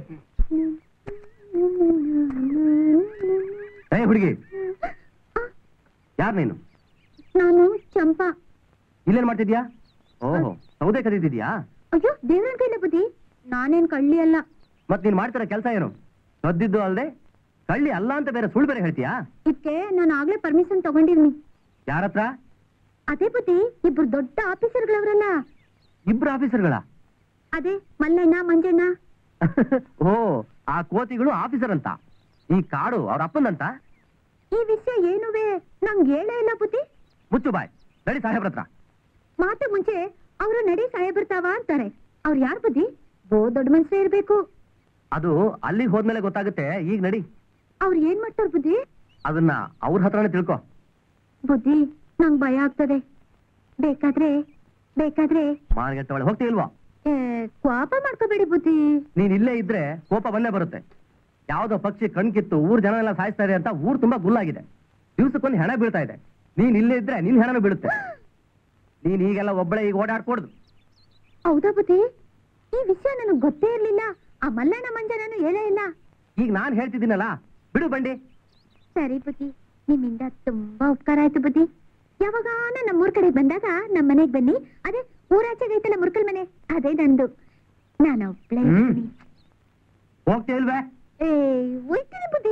B: ಏ ಹುಡುಗಿ ಯಾರು ನೀನು
F: ನಾನು ಚಂಪಾ
B: ಇಲ್ಲೇನ್ ಮಾಡ್ತಿದ್ಯಾ ಓಹೋ ಸೌದೆ ಕದೀತಿದ್ಯಾ
F: ಅಯ್ಯೋ ದೇವ್ರನ್ ಕೈಲ ಬುದ್ಧಿ ನಾನೇನ್ ಕಳ್ಳಿ ಅಲ್ಲ
B: ಮತ್ ನೀನ್ ಮಾಡ್ತಿರೋ ಕೆಲಸ ಏನು ಕದ್ದಿದ್ದು ಅಲ್ದೆ ಕಳ್ಳಿ ಅಲ್ಲ ಅಂತ ಬೇರೆ ಸುಳ್ಳು ಬೇರೆ ಹೇಳ್ತೀಯಾ
F: ಇದಕ್ಕೆ ನಾನು ಆಗ್ಲೇ ಪರ್ಮಿಷನ್ ತಗೊಂಡಿರ್ನಿ
B: ಯಾರ ಹತ್ರ
F: ಅದೇ ಬುದ್ಧಿ ಇಬ್ರು ದೊಡ್ಡ ಆಫೀಸರ್ಗಳವ್ರಲ್ಲ
B: ಇಬ್ರು ಆಫೀಸರ್ಗಳ
F: ಅದೇ ಮಲ್ಲಣ್ಣ ಮಂಜಣ್ಣ
B: ಓ ಆ ಕೋತಿಗಳು ಆಫೀಸರ್ ಅಂತ ಈ ಕಾಡು ಅವ್ರ ಅಪ್ಪಂದಂತ
F: ಈ ವಿಷಯ ಏನುವೆ ನಂಗೆ ಹೇಳೇ ಇಲ್ಲ ಬುದ್ಧಿ
B: ಮುಚ್ಚು ಬಾಯ್ ನಡಿ ಸಾಹೇಬ್ರ ಹತ್ರ
F: ಮಾತು ಮುಂಚೆ ಅವರು ನಡಿ ಸಾಹೇಬರ್ತಾವ ಅಂತಾರೆ ಅವ್ರು ಯಾರ್ ಬುದ್ಧಿ ಬೋ ದೊಡ್ಡ ಮನ್ಸೇ ಇರ್ಬೇಕು
B: ಅದು ಅಲ್ಲಿಗೆ ಹೋದ್ಮೇಲೆ ಗೊತ್ತಾಗುತ್ತೆ ಈಗ ನಡಿ
F: ಅವ್ರು ಏನ್ ಮಾಡ್ತಾರ ಬುದ್ಧಿ
B: ಅದನ್ನ ಅವ್ರ ಹತ್ರನೇ ತಿಳ್ಕೊ
F: ಬುದ್ಧಿ ನಂಗ್ ಭಯ ಆಗ್ತದೆ ಬೇಕಾದ್ರೆ ಬೇಕಾದ್ರೆ
B: ಮಾರ್ಗೆಟ್ಟವಳೆ ಹೋಗ್ತೀವಿಲ್ವಾ
F: ಏ, ಕೋಪ ಮಾಡ್ಕೋಬೇಡಿ ಬುದ್ಧಿ
B: ನೀನ್ ಇಲ್ಲೇ ಇದ್ರೆ ಕೋಪ ಬಂದೇ ಬರುತ್ತೆ ಯಾವ್ದೋ ಪಕ್ಷಿ ಕಣ್ಕಿತ್ತು ಊರ್ ಜನ ಎಲ್ಲ ಸಾಯಿಸ್ತಾ ಇದೆ ಅಂತ ಊರ್ ತುಂಬಾ ಗುಲ್ಲಾಗಿದೆ ದಿವ್ಸಕ್ಕೊಂದು ಹೆಣ ಬೀಳ್ತಾ ಇದೆ ನೀನ್ ಇಲ್ಲೇ ಇದ್ರೆ ನಿನ್ ಹೆಣನೂ ಬೀಳುತ್ತೆ ನೀನ್ ಈಗೆಲ್ಲ ಒಬ್ಬಳೆ ಈಗ ಓಡಾಡ್ಕೊಡ್ದು
F: ಹೌದಾ ಬುದ್ಧಿ ಈ ವಿಷಯ ನನಗ್ ಗೊತ್ತೇ ಇರ್ಲಿಲ್ಲ ಆ ಮಲ್ಲಣ್ಣ ಮಂಜನನು ಹೇಳೇ ಇಲ್ಲ
B: ಈಗ ನಾನ್ ಹೇಳ್ತಿದ್ದೀನಲ್ಲ ಬಿಡು ಬಂಡಿ
F: ಸರಿ ಬುದ್ಧಿ ನಿಮ್ಮಿಂದ ತುಂಬಾ ಉಪಕಾರ ಆಯ್ತು ಬುದ್ಧಿ ಯಾವಾಗಾನ ನಮ್ಮೂರ್ ಕಡೆ ಬಂದಾಗ ನಮ್ ಮನೆಗ್ ಬನ್ನಿ ಅದೇ ಊರಾಚೆಗೆ ಐತಲ್ಲ ಮುರ್ಕಲ್ ಮನೆ ಅದೇ ನಂದು ನಾನು ಒಬ್ಳೇ
B: ಹ್ಮ್.
F: ಇರ್ತೀನಿ.
B: ಹೋಗ್ತೇ ಇಲ್ವೇ
F: ಏ ಹೋಯ್ತೀನಿ ಬುದ್ಧಿ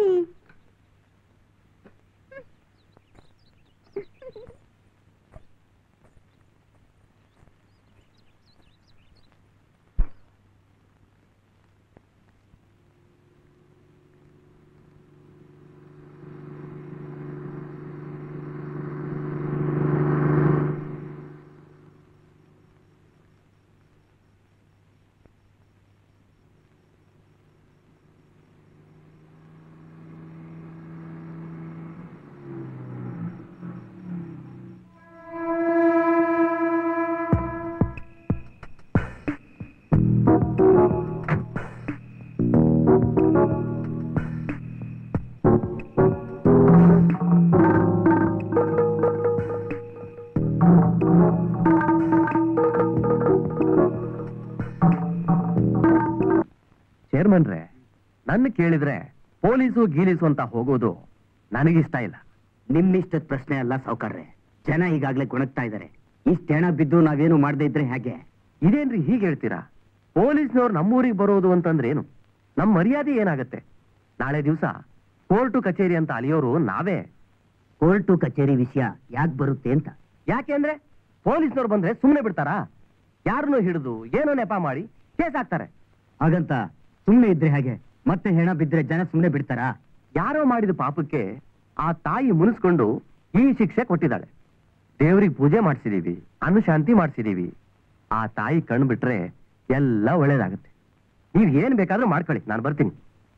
B: ಚೇರ್ಮನ್ರೆ ನನ್ನ ಕೇಳಿದ್ರೆ ಪೊಲೀಸು ಗೀಲೀಸು ಅಂತ ಹೋಗೋದು ನನಗಿಷ್ಟ ಇಲ್ಲ
C: ನಿಮ್ಮಿಷ್ಟದ ಪ್ರಶ್ನೆ ಅಲ್ಲ ಸಾವುಕಾರ್ರೆ ಜನ ಈಗಾಗ್ಲೇ ಗುಣಗ್ತಾ ಇದ್ದಾರೆ ಇಷ್ಟ ಹೆಣ ಬಿದ್ದು ನಾವೇನು ಮಾಡದೇ ಇದ್ರೆ ಹೇಗೆ
B: ಇದೇನ್ರಿ ಹೀಗೆ ಹೇಳ್ತೀರಾ ಪೊಲೀಸ್ನವ್ರು ನಮ್ಮೂರಿಗೆ ಬರೋದು ಅಂತಂದ್ರೆ ಏನು ನಮ್ಮ ಮರ್ಯಾದೆ ಏನಾಗತ್ತೆ ನಾಳೆ ದಿವಸ ಕೋರ್ಟು ಕಚೇರಿ ಅಂತ ಅಲಿಯೋರು ನಾವೇ
C: ಕೋರ್ಟು ಕಚೇರಿ ವಿಷಯ ಯಾಕೆ ಬರುತ್ತೆ ಅಂತ
B: ಯಾಕೆ ಅಂದ್ರೆ ಪೊಲೀಸ್ನವ್ರು ಬಂದ್ರೆ ಸುಮ್ಮನೆ ಬಿಡ್ತಾರಾ ಯಾರನ್ನೂ ಹಿಡಿದು ಏನೋ ನೆಪ ಮಾಡಿ ಕೇಸ್ ಹಾಕ್ತಾರೆ
C: ಹಾಗಂತ ಸುಮ್ಮನೆ ಇದ್ರೆ ಹೇಗೆ ಮತ್ತೆ ಹೆಣ ಬಿದ್ರೆ ಜನ ಸುಮ್ಮನೆ ಬಿಡ್ತಾರಾ
B: ಯಾರೋ ಮಾಡಿದ ಪಾಪಕ್ಕೆ ಆ ತಾಯಿ ಮುನಿಸ್ಕೊಂಡು ಈ ಶಿಕ್ಷೆ ಕೊಟ್ಟಿದ್ದಾಳೆ ದೇವ್ರಿಗೆ ಪೂಜೆ ಮಾಡಿಸಿದೀವಿ ಅನುಶಾಂತಿ ಮಾಡಿಸಿದೀವಿ ಆ ತಾಯಿ ಕಣ್ಣು ಬಿಟ್ರೆ ಎಲ್ಲ ಒಳ್ಳೇದಾಗುತ್ತೆ ನೀವ್ ಏನ್ ಬೇಕಾದ್ರೂ ಮಾಡ್ಕೊಳ್ಳಿ ನಾನು ಬರ್ತೀನಿ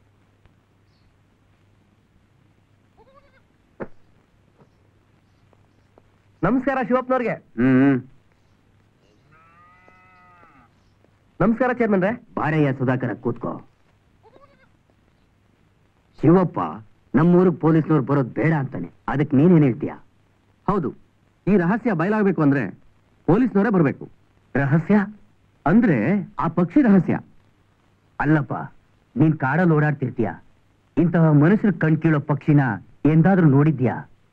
B: ನಮಸ್ಕಾರ ಶಿವಪ್ಪನವ್ರಿಗೆ
C: ಹ್ಮ್
B: ನಮಸ್ಕಾರ ಚೇರ್ಮನ್ರೆ
C: ಬಾರಯ್ಯ ಸುಧಾಕರ ಕೂತ್ಕೋ ಶಿವಪ್ಪ ನಮ್ಮೂರಿಗೆ ಪೊಲೀಸ್ನವ್ರು ಬರೋದು ಬೇಡ ಅಂತಾನೆ ಅದಕ್ಕೆ ನೀನೇನ್ ಹೇಳ್ತೀಯ
B: ಹೌದು ಈ ರಹಸ್ಯ ಬಯಲಾಗಬೇಕು ಅಂದ್ರೆ ಪೊಲೀಸ್ನವರೇ ಬರಬೇಕು
C: ರಹಸ್ಯ
B: ಅಂದ್ರೆ ಆ ಪಕ್ಷಿ ರಹಸ್ಯ
C: ಅಲ್ಲಪ್ಪ ನೀನ್ ಕಾಡಲ್ಲಿ ಓಡಾಡ್ತಿರ್ತೀಯ ಇಂತಹ ಮನುಷ್ಯರು ಕಣ್ಕೀಳೋ ಪಕ್ಷಿನ ಎಂದಾದ್ರೂ ನೋಡಿದ್ಯಾ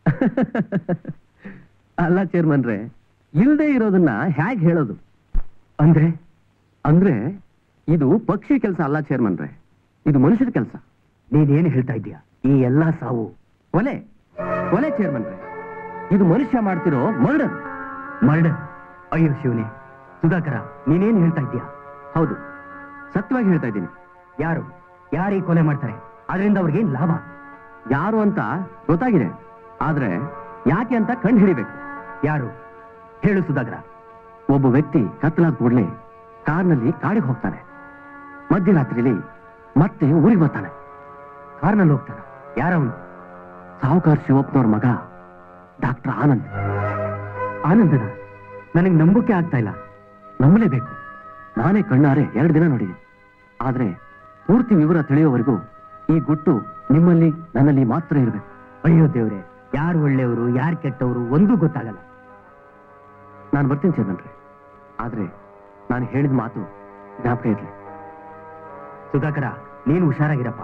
B: ಅಲ್ಲ ಚೇರ್ಮನ್ರೆ ಇಲ್ದೇ ಇರೋದನ್ನ ಹೇಗ್ ಹೇಳೋದು
C: ಅಂದ್ರೆ
B: ಅಂದ್ರೆ ಇದು ಪಕ್ಷಿ ಕೆಲಸ ಅಲ್ಲ ಚೇರ್ಮನ್ರೆ ಇದು ಮನುಷ್ಯರ ಕೆಲಸ
C: ನೀನೇನು ಹೇಳ್ತಾ ಇದ್ದೀಯ ಈ ಎಲ್ಲಾ ಸಾವು
B: ಕೊಲೆ ಕೊಲೆ ಚೇರ್ಮನ್ರೆ ಇದು ಮನುಷ್ಯ ಮಾಡ್ತಿರೋ ಮರ್ಡರ್
C: ಮರ್ಡರ್ ಅಯ್ಯೋ ಶಿವನೇ ಸುಧಾಕರ ನೀನೇನ್ ಹೇಳ್ತಾ ಇದ್ದೀಯ
B: ಹೌದು ಸತ್ಯವಾಗಿ ಹೇಳ್ತಾ ಇದ್ದೀನಿ
C: ಯಾರು ಯಾರು ಈ ಕೊಲೆ ಮಾಡ್ತಾರೆ ಅದರಿಂದ ಅವ್ರಿಗೇನ್ ಲಾಭ
B: ಯಾರು ಅಂತ ಗೊತ್ತಾಗಿದೆ ಆದ್ರೆ ಯಾಕೆ ಅಂತ ಕಂಡು ಹಿಡಿಬೇಕು
C: ಯಾರು ಹೇಳು ಸುಧಾಕರ
B: ಒಬ್ಬ ವ್ಯಕ್ತಿ ಕತ್ತಲಾದ ಕೂಡಲೇ ಕಾರ್ನಲ್ಲಿ ಕಾಡಿಗೆ ಹೋಗ್ತಾನೆ ಮಧ್ಯರಾತ್ರಿಲಿ ಮತ್ತೆ ಊರಿಗೆ ಬರ್ತಾನೆ
C: ಕಾರ್ನಲ್ಲಿ ಹೋಗ್ತಾನ ಯಾರವನು
B: ಸಾಹುಕಾರ ಶಿವಪ್ಪನವ್ರ ಮಗ ಡಾಕ್ಟರ್ ಆನಂದ್
C: ಆನಂದನ ನನಗೆ ನಂಬಕ್ಕೆ ಆಗ್ತಾ ಇಲ್ಲ
B: ನಂಬಲೇಬೇಕು ನಾನೇ ಕಣ್ಣಾರೆ ಎರಡು ದಿನ ನೋಡಿದೆ ಆದ್ರೆ ಪೂರ್ತಿ ವಿವರ ತಿಳಿಯೋವರೆಗೂ ಈ ಗುಟ್ಟು ನಿಮ್ಮಲ್ಲಿ ನನ್ನಲ್ಲಿ ಮಾತ್ರ ಇರಬೇಕು
C: ಅಯ್ಯೋ ದೇವ್ರೆ ಯಾರು ಒಳ್ಳೆಯವರು ಯಾರು ಕೆಟ್ಟವರು ಒಂದೂ ಗೊತ್ತಾಗಲ್ಲ
B: ನಾನು ಬರ್ತೀನಿ ಚೇತನ್ರಿ ಆದ್ರೆ ನಾನು ಹೇಳಿದ ಮಾತು ಜ್ಞಾಪಕ ಇರಲಿ
C: ಸುಧಾಕರ ನೀನು ಹುಷಾರಾಗಿರಪ್ಪ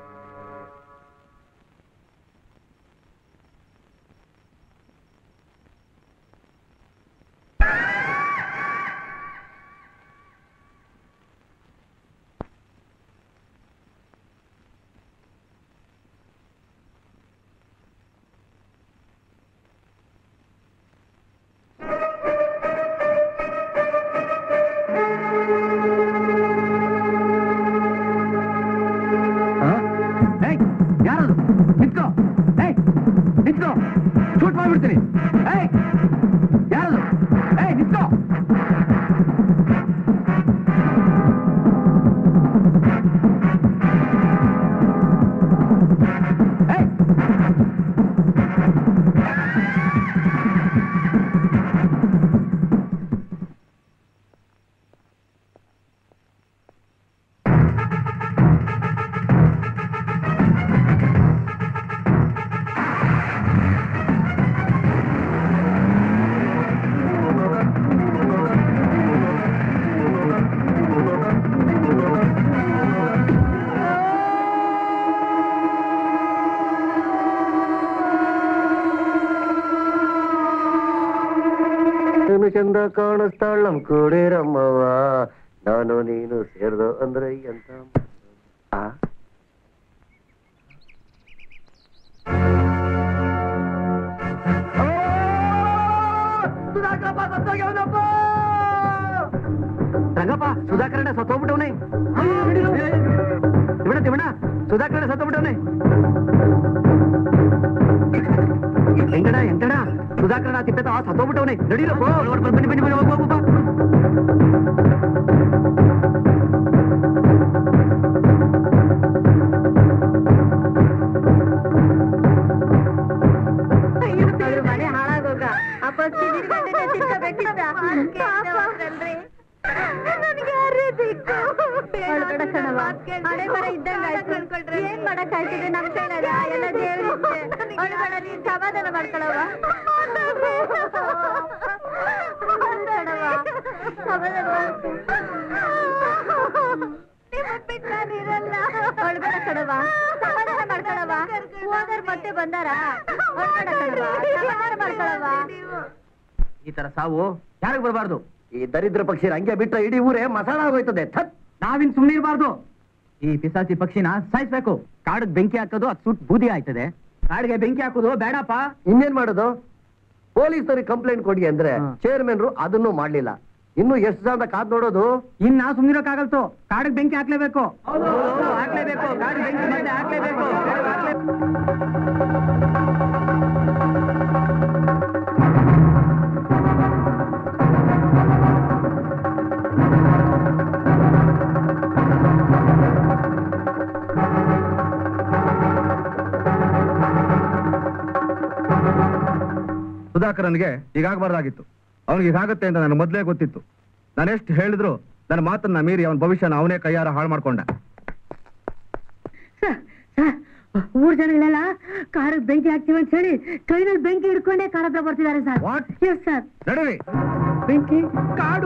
B: ಯಾರದು ನಿಂತ್ಕೋ ಏಯ್ ನಿಂತ್ಕೋ ಶೂಟ್ ಮಾಡ್ಬಿಡ್ತೀನಿ ಏಯ್ ಯಾರದು ಏಯ್ ನಿಂತ್ಕೋ ಏಯ್
G: ನೀನು ಚಂದ ಕಾಣಿಸ್ತಾಳ ನಮ್ ಕೂಡಿರಮ್ಮವ್ವ ನಾನು ನೀನು ಸೇರ್ದು ಅಂದ್ರೆ ಎಂತ ಆ?
B: ರಂಗಪ್ಪ ಸುಧಾಕರಣ ಸತ್ತೋಗ್ಬಿಟ್ಟವನೆ ತಿವಣ ತಿವಣ ಸುಧಾಕರಣ ಸತ್ತೋಗ್ಬಿಟ್ಟವನೆ ಎಂಗಡ ಎಂಗಡ ಸುಧಾಕರಣ ತಿಪ್ಪೆತ ಸತ್ತೋಗ್ಬಿಟ್ಟವನೆ ನಡೀರಪ್ಪ ಬನ್ನಿ ಬನ್ನಿ ಬನ್ನಿ ಹೋಗು ಹೋಗು ಬಾ
E: ಮನೆ ಹಾಳಾಗೋಗ ಆ ಪಕ್ಷಿ ನಿರ್ಗಂಟೆನ ತಿನ್ಕೋಬೇಕಿತ್ತ ನನಗೆ ಯಾರೇ ದಿಕ್ಕು ಒಳಗಡೆ ಕಣವ ಹಣೆ ಬರ ಇದ್ದಂಗ ಆಯ್ತು ಏನ್ ಮಾಡಕ್ ಆಯ್ತಿದೆ ನಮ್ ಕೈಲಾಗ ಎಲ್ಲ ದೇವ್ರಿದೆ ಒಳಗಡೆ ನೀನ್ ಸಮಾಧಾನ ಮಾಡ್ಕೊಳವ ಸಮಾಧಾನ ಮಾಡ್ಕೊ. ನಿಮ್ಮನ್ ಬಿಟ್ಟು ನಾನಿರಲ್ಲ
F: ಕಣವ ಸಮಾಧಾನ ಮಾಡ್ಕೊಳವ ಹೋದರ್ ಮತ್ತೆ ಬಂದಾರ ಅಳ್ಬೇಡ ಕಣವ್ವ, ಸಮಾಧಾನ ಮಾಡ್ಕೊಳವ
B: ಈ ತರ ಸಾವು ಯಾರಿಗ್ ಬರಬಾರ್ದು
G: ಈ ದರಿದ್ರ ಪಕ್ಷಿ ಹಂಗೆ ಬಿಟ್ರೆ ಇಡೀ ಊರೇ ಮಸಾಲ ಆಗೋಯ್ತದೆ ಥತ್
B: ನಾವಿನ್ ಸುಮ್ಮನೆ ಇರಬಾರ್ದು ಈ ಪಿಸಾಸಿ ಪಕ್ಷಿನ ಸಾಯಿಸ್ಬೇಕು ಕಾಡಿಗೆ ಬೆಂಕಿ ಹಾಕೋದು ಅದು ಸುಟ್ಟು ಬೂದಿ ಆಯ್ತದೆ ಕಾಡಿಗೆ ಬೆಂಕಿ ಹಾಕೋದು ಬೇಡಪ್ಪ
G: ಇನ್ನೇನ್ ಮಾಡೋದು ಪೊಲೀಸರಿಗೆ ಕಂಪ್ಲೇಂಟ್ ಕೊಡಿ ಅಂದ್ರೆ
B: ಹಾ.
G: ಚೇರ್ಮನ್ರು ಅದನ್ನು ಮಾಡ್ಲಿಲ್ಲ ಇನ್ನು ಎಷ್ಟು ಜನ ಕಾದ್ ನೋಡೋದು
B: ಇನ್ ನಾವು ಸುಮ್ಮನಿರೋಕ್ಕಾಗಲ್ತು ಕಾಡಿಗೆ ಬೆಂಕಿ ಹಾಕ್ಲೇಬೇಕು ಹಾಕ್ಲೇಬೇಕು ಕಾಡಿಗೆ ಬೆಂಕಿ ಮತ್ತೆ ಹಾಕ್ಲೇಬೇಕು ಹಾಕ್ಲೇ-
D: ಸುಧಾಕರನ್ಗೆ ಹೀಗಾಗಬಾರ್ದಾಗಿತ್ತು ಅವನಿಗೆ ಹೀಗಾಗುತ್ತೆ ಅಂತ ನನಗೆ ಮೊದಲೇ ಗೊತ್ತಿತ್ತು ನಾನೆಷ್ಟು ಹೇಳಿದ್ರು ನನ್ನ ಮಾತನ್ನ ಮೀರಿ ಅವನ ಭವಿಷ್ಯನ ಅವನೇ ಕೈಯಾರ ಹಾಳು ಮಾಡ್ಕೊಂಡ
E: ಮೂರ್ ಜನಗಳೆಲ್ಲ ಕಾರ್ ಬೆಂಕಿ ಹಾಕ್ತೀವಿ ಅಂತ ಹೇಳಿ ಕೈನಲ್ಲಿ ಬೆಂಕಿ ಹಿಡ್ಕೊಂಡೇ ಕಾರ ಹತ್ರ ಬರ್ತಿದ್ದಾರೆ ಸರ್
D: What?
E: ಎಸ್ ಸರ್
D: ನಡುವೆ
E: ಬೆಂಕಿ
D: ಕಾಡು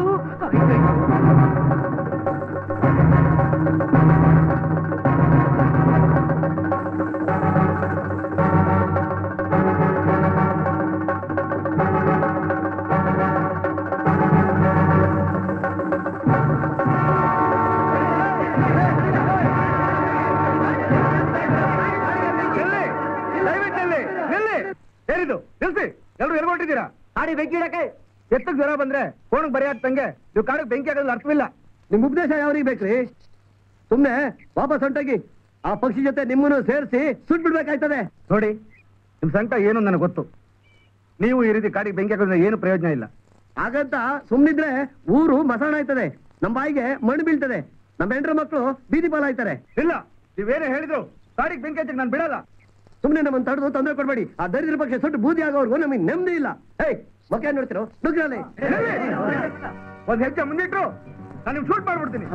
D: ನಿಲ್ಲಿ! ದಯವಿಟ್ಟು ನಿಲ್ಲಿ! ನಿಲ್ಲಿ! ಏನಿದು ನಿಲ್ಸಿ ಎಲ್ರು ಎಲ್ಗೊಟ್ಟಿದ್ದೀರಾ
B: ಕಾಡಿ ಬೆಂಕಿ ಇಡಕ್ಕೆ
D: ಎತ್ತಕ್ ಜ್ವರ ಬಂದ್ರೆ ಫೋನ್ ಬರೀ ತಂಗೆ ನೀವು ಕಾಡಿಗೆ ಬೆಂಕಿ ಹಾಕೋದ್ರಲ್ಲಿ ಅರ್ಥವಿಲ್ಲ
G: ನಿಮ್ ಉಪದೇಶ ಯಾವ್ರಿಗೆ ಬೇಕ್ರಿ ಸುಮ್ನೆ ವಾಪಸ್ ಹೊಂಟೋಗಿ ಆ ಪಕ್ಷಿ ಜೊತೆ ನಿಮ್ಮನ್ನು ಸೇರಿಸಿ ಸುಟ್ ಬಿಡ್ಬೇಕಾಯ್ತದೆ
D: ನೋಡಿ ನಿಮ್ ಸಂಕಟ ಏನು ನನಗೆ ಗೊತ್ತು ನೀವು ಈ ರೀತಿ ಕಾಡಿಗೆ ಬೆಂಕಿ ಹಾಕೋದ್ರಿಂದ ಏನು ಪ್ರಯೋಜನ ಇಲ್ಲ
G: ಹಾಗಂತ ಸುಮ್ನಿದ್ರೆ ಊರು ಮಸಾಣ ಆಯ್ತದೆ ನಮ್ ಬಾಯಿಗೆ ಮಣ್ಣು ಬೀಳ್ತದೆ ನಮ್ಮ ಹೆಂಡ್ರ ಮಕ್ಕಳು ಬೀದಿ ಪಾಲ ಆಯ್ತಾರೆ
D: ಇಲ್ಲ ನೀವೇನೇ ಹೇಳಿದ್ರು ಕಾಡಿಗೆ ಬೆಂಕಿ ಹಚ್ಚಕ್ ನಾನು ಬಿಡಲ್ಲ
G: ಸುಮ್ನೆ ನಮ್ಮನ್ನ ತಡೆದು ತೊಂದರೆ ಕೊಡ್ಬೇಡಿ ಆ ದರಿದ್ರ ಪಕ್ಷ ಸುಟ್ಟು ಬೂದಿ ಆಗೋವರೆಗೂ ನಮಗೆ ನೆಮ್ಮದಿ ಇಲ್ಲ ಏಯ್ ಮಕ್ಕ ನೋಡ್ತಿರೋ ನುಗ್ರಲ್ಲಿ
D: ಒಂದ್ ಹೆಜ್ಜೆ ಮುಂದಿಟ್ರು ನಾನು ನಿಮ್ ಶೂಟ್ ಮಾಡ್ಬಿಡ್ತೀನಿ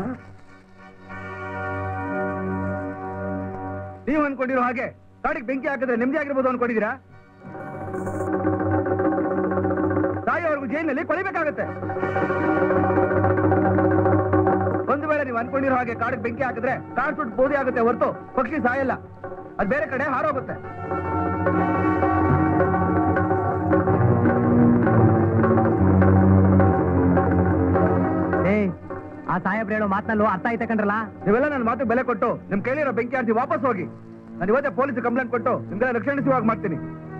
D: ನೀವು ಅನ್ಕೊಂಡಿರೋ ಹಾಗೆ ಕಾಡಿಗೆ ಬೆಂಕಿ ಹಾಕಿದ್ರೆ ನೆಮ್ಮದಿ ಆಗಿರ್ಬೋದು ಅನ್ಕೊಂಡಿದ್ದೀರಾ ತಾಯಿಯವ್ರಿಗೂ ಜೈಲಿನಲ್ಲಿ ಕೊಳಿಬೇಕಾಗತ್ತೆ ಒಂದು ವೇಳೆ ನೀವು ಅನ್ಕೊಂಡಿರೋ ಹಾಗೆ ಕಾಡಿಗೆ ಬೆಂಕಿ ಹಾಕಿದ್ರೆ ಕಾಡ್ ಸುಟ್ಟು ಬೋಧಿ ಆಗುತ್ತೆ ಹೊರತು ಪಕ್ಷಿ ಸಾಯಲ್ಲ ಅದು ಬೇರೆ ಕಡೆ ಹಾರೋಗುತ್ತೆ
B: ಏ ಆ ಸಾಹೇಬ್ರು ಹೇಳೋ ಮಾತನಲ್ಲೂ ಅರ್ಥ ಐತೆ ಕಣ್ರಲ್ಲ
D: ನೀವೆಲ್ಲ ನನ್ನ ಮಾತು ಬೆಲೆ ಕೊಟ್ಟು ನಿಮ್ ಕೈಲಿರೋ ಬೆಂಕಿ ಆರ್ಸಿ ವಾಪಸ್ ಹೋಗಿ ನಾನು ಇವತ್ತೇ ಪೊಲೀಸ್ ಕಂಪ್ಲೇಂಟ್ ಕೊಟ್ಟು ನಿಮ್ಗೆಲ್ಲ ರಕ್ಷಣೆ ಸಿಗುವಾಗ ಮಾಡ್ತೀನಿ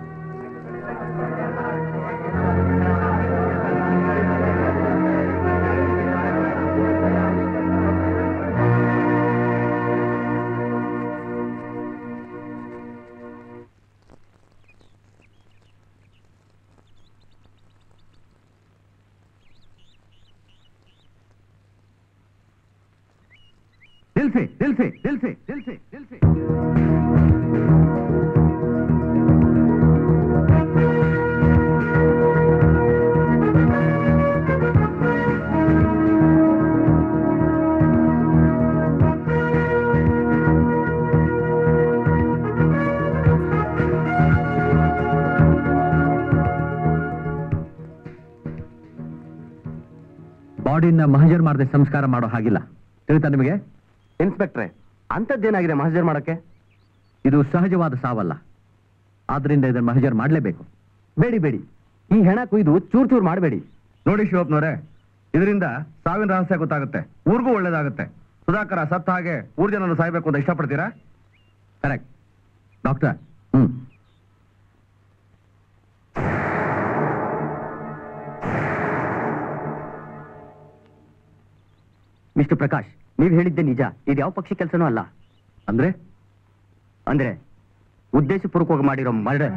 D: ನಿಲ್ಸಿ ನಿಲ್ಸಿ ನಿಲ್ಸಿ ನಿಲ್ಸಿ ನಿಲ್ಸಿ
A: ಬಾಡಿನ ಮಹಜರ್ ಮಾಡದೆ ಸಂಸ್ಕಾರ ಮಾಡೋ ಹಾಗಿಲ್ಲ ತಿಳಿತಾ ನಿಮಗೆ
B: ಇನ್ಸ್ಪೆಕ್ಟ್ರೆ ಅಂತದ್ದೇನಾಗಿದೆ ಮಹಜರ್ ಮಾಡಕ್ಕೆ
A: ಇದು ಸಹಜವಾದ ಸಾವಲ್ಲ ಆದ್ರಿಂದ ಇದನ್ನ ಮಹಜರ್ ಮಾಡಲೇಬೇಕು
B: ಬೇಡಿ ಬೇಡಿ ಈ ಹೆಣ ಕುಯ್ದು ಚೂರ್ ಚೂರ್ ಮಾಡಬೇಡಿ
D: ನೋಡಿ ಶಿವಪ್ನವ್ರೆ ಇದರಿಂದ ಸಾವಿನ ರಹಸ್ಯ ಗೊತ್ತಾಗುತ್ತೆ ಊರಿಗೂ ಒಳ್ಳೇದಾಗುತ್ತೆ ಸುಧಾಕರ ಸತ್ತ ಹಾಗೆ ಊರ್ ಜನರು ಸಾಯ್ಬೇಕು ಅಂತ ಇಷ್ಟಪಡ್ತೀರಾ
A: correct doctor hmm
B: mister Prakash ನೀವ್ ಹೇಳಿದ್ದೆ ನಿಜ ಇದು ಯಾವ ಪಕ್ಷಿ ಕೆಲಸನೂ ಅಲ್ಲ
A: ಅಂದ್ರೆ
B: ಅಂದ್ರೆ ಉದ್ದೇಶಪೂರ್ವಕವಾಗಿ ಮಾಡಿರೋ ಮರ್ಡರ್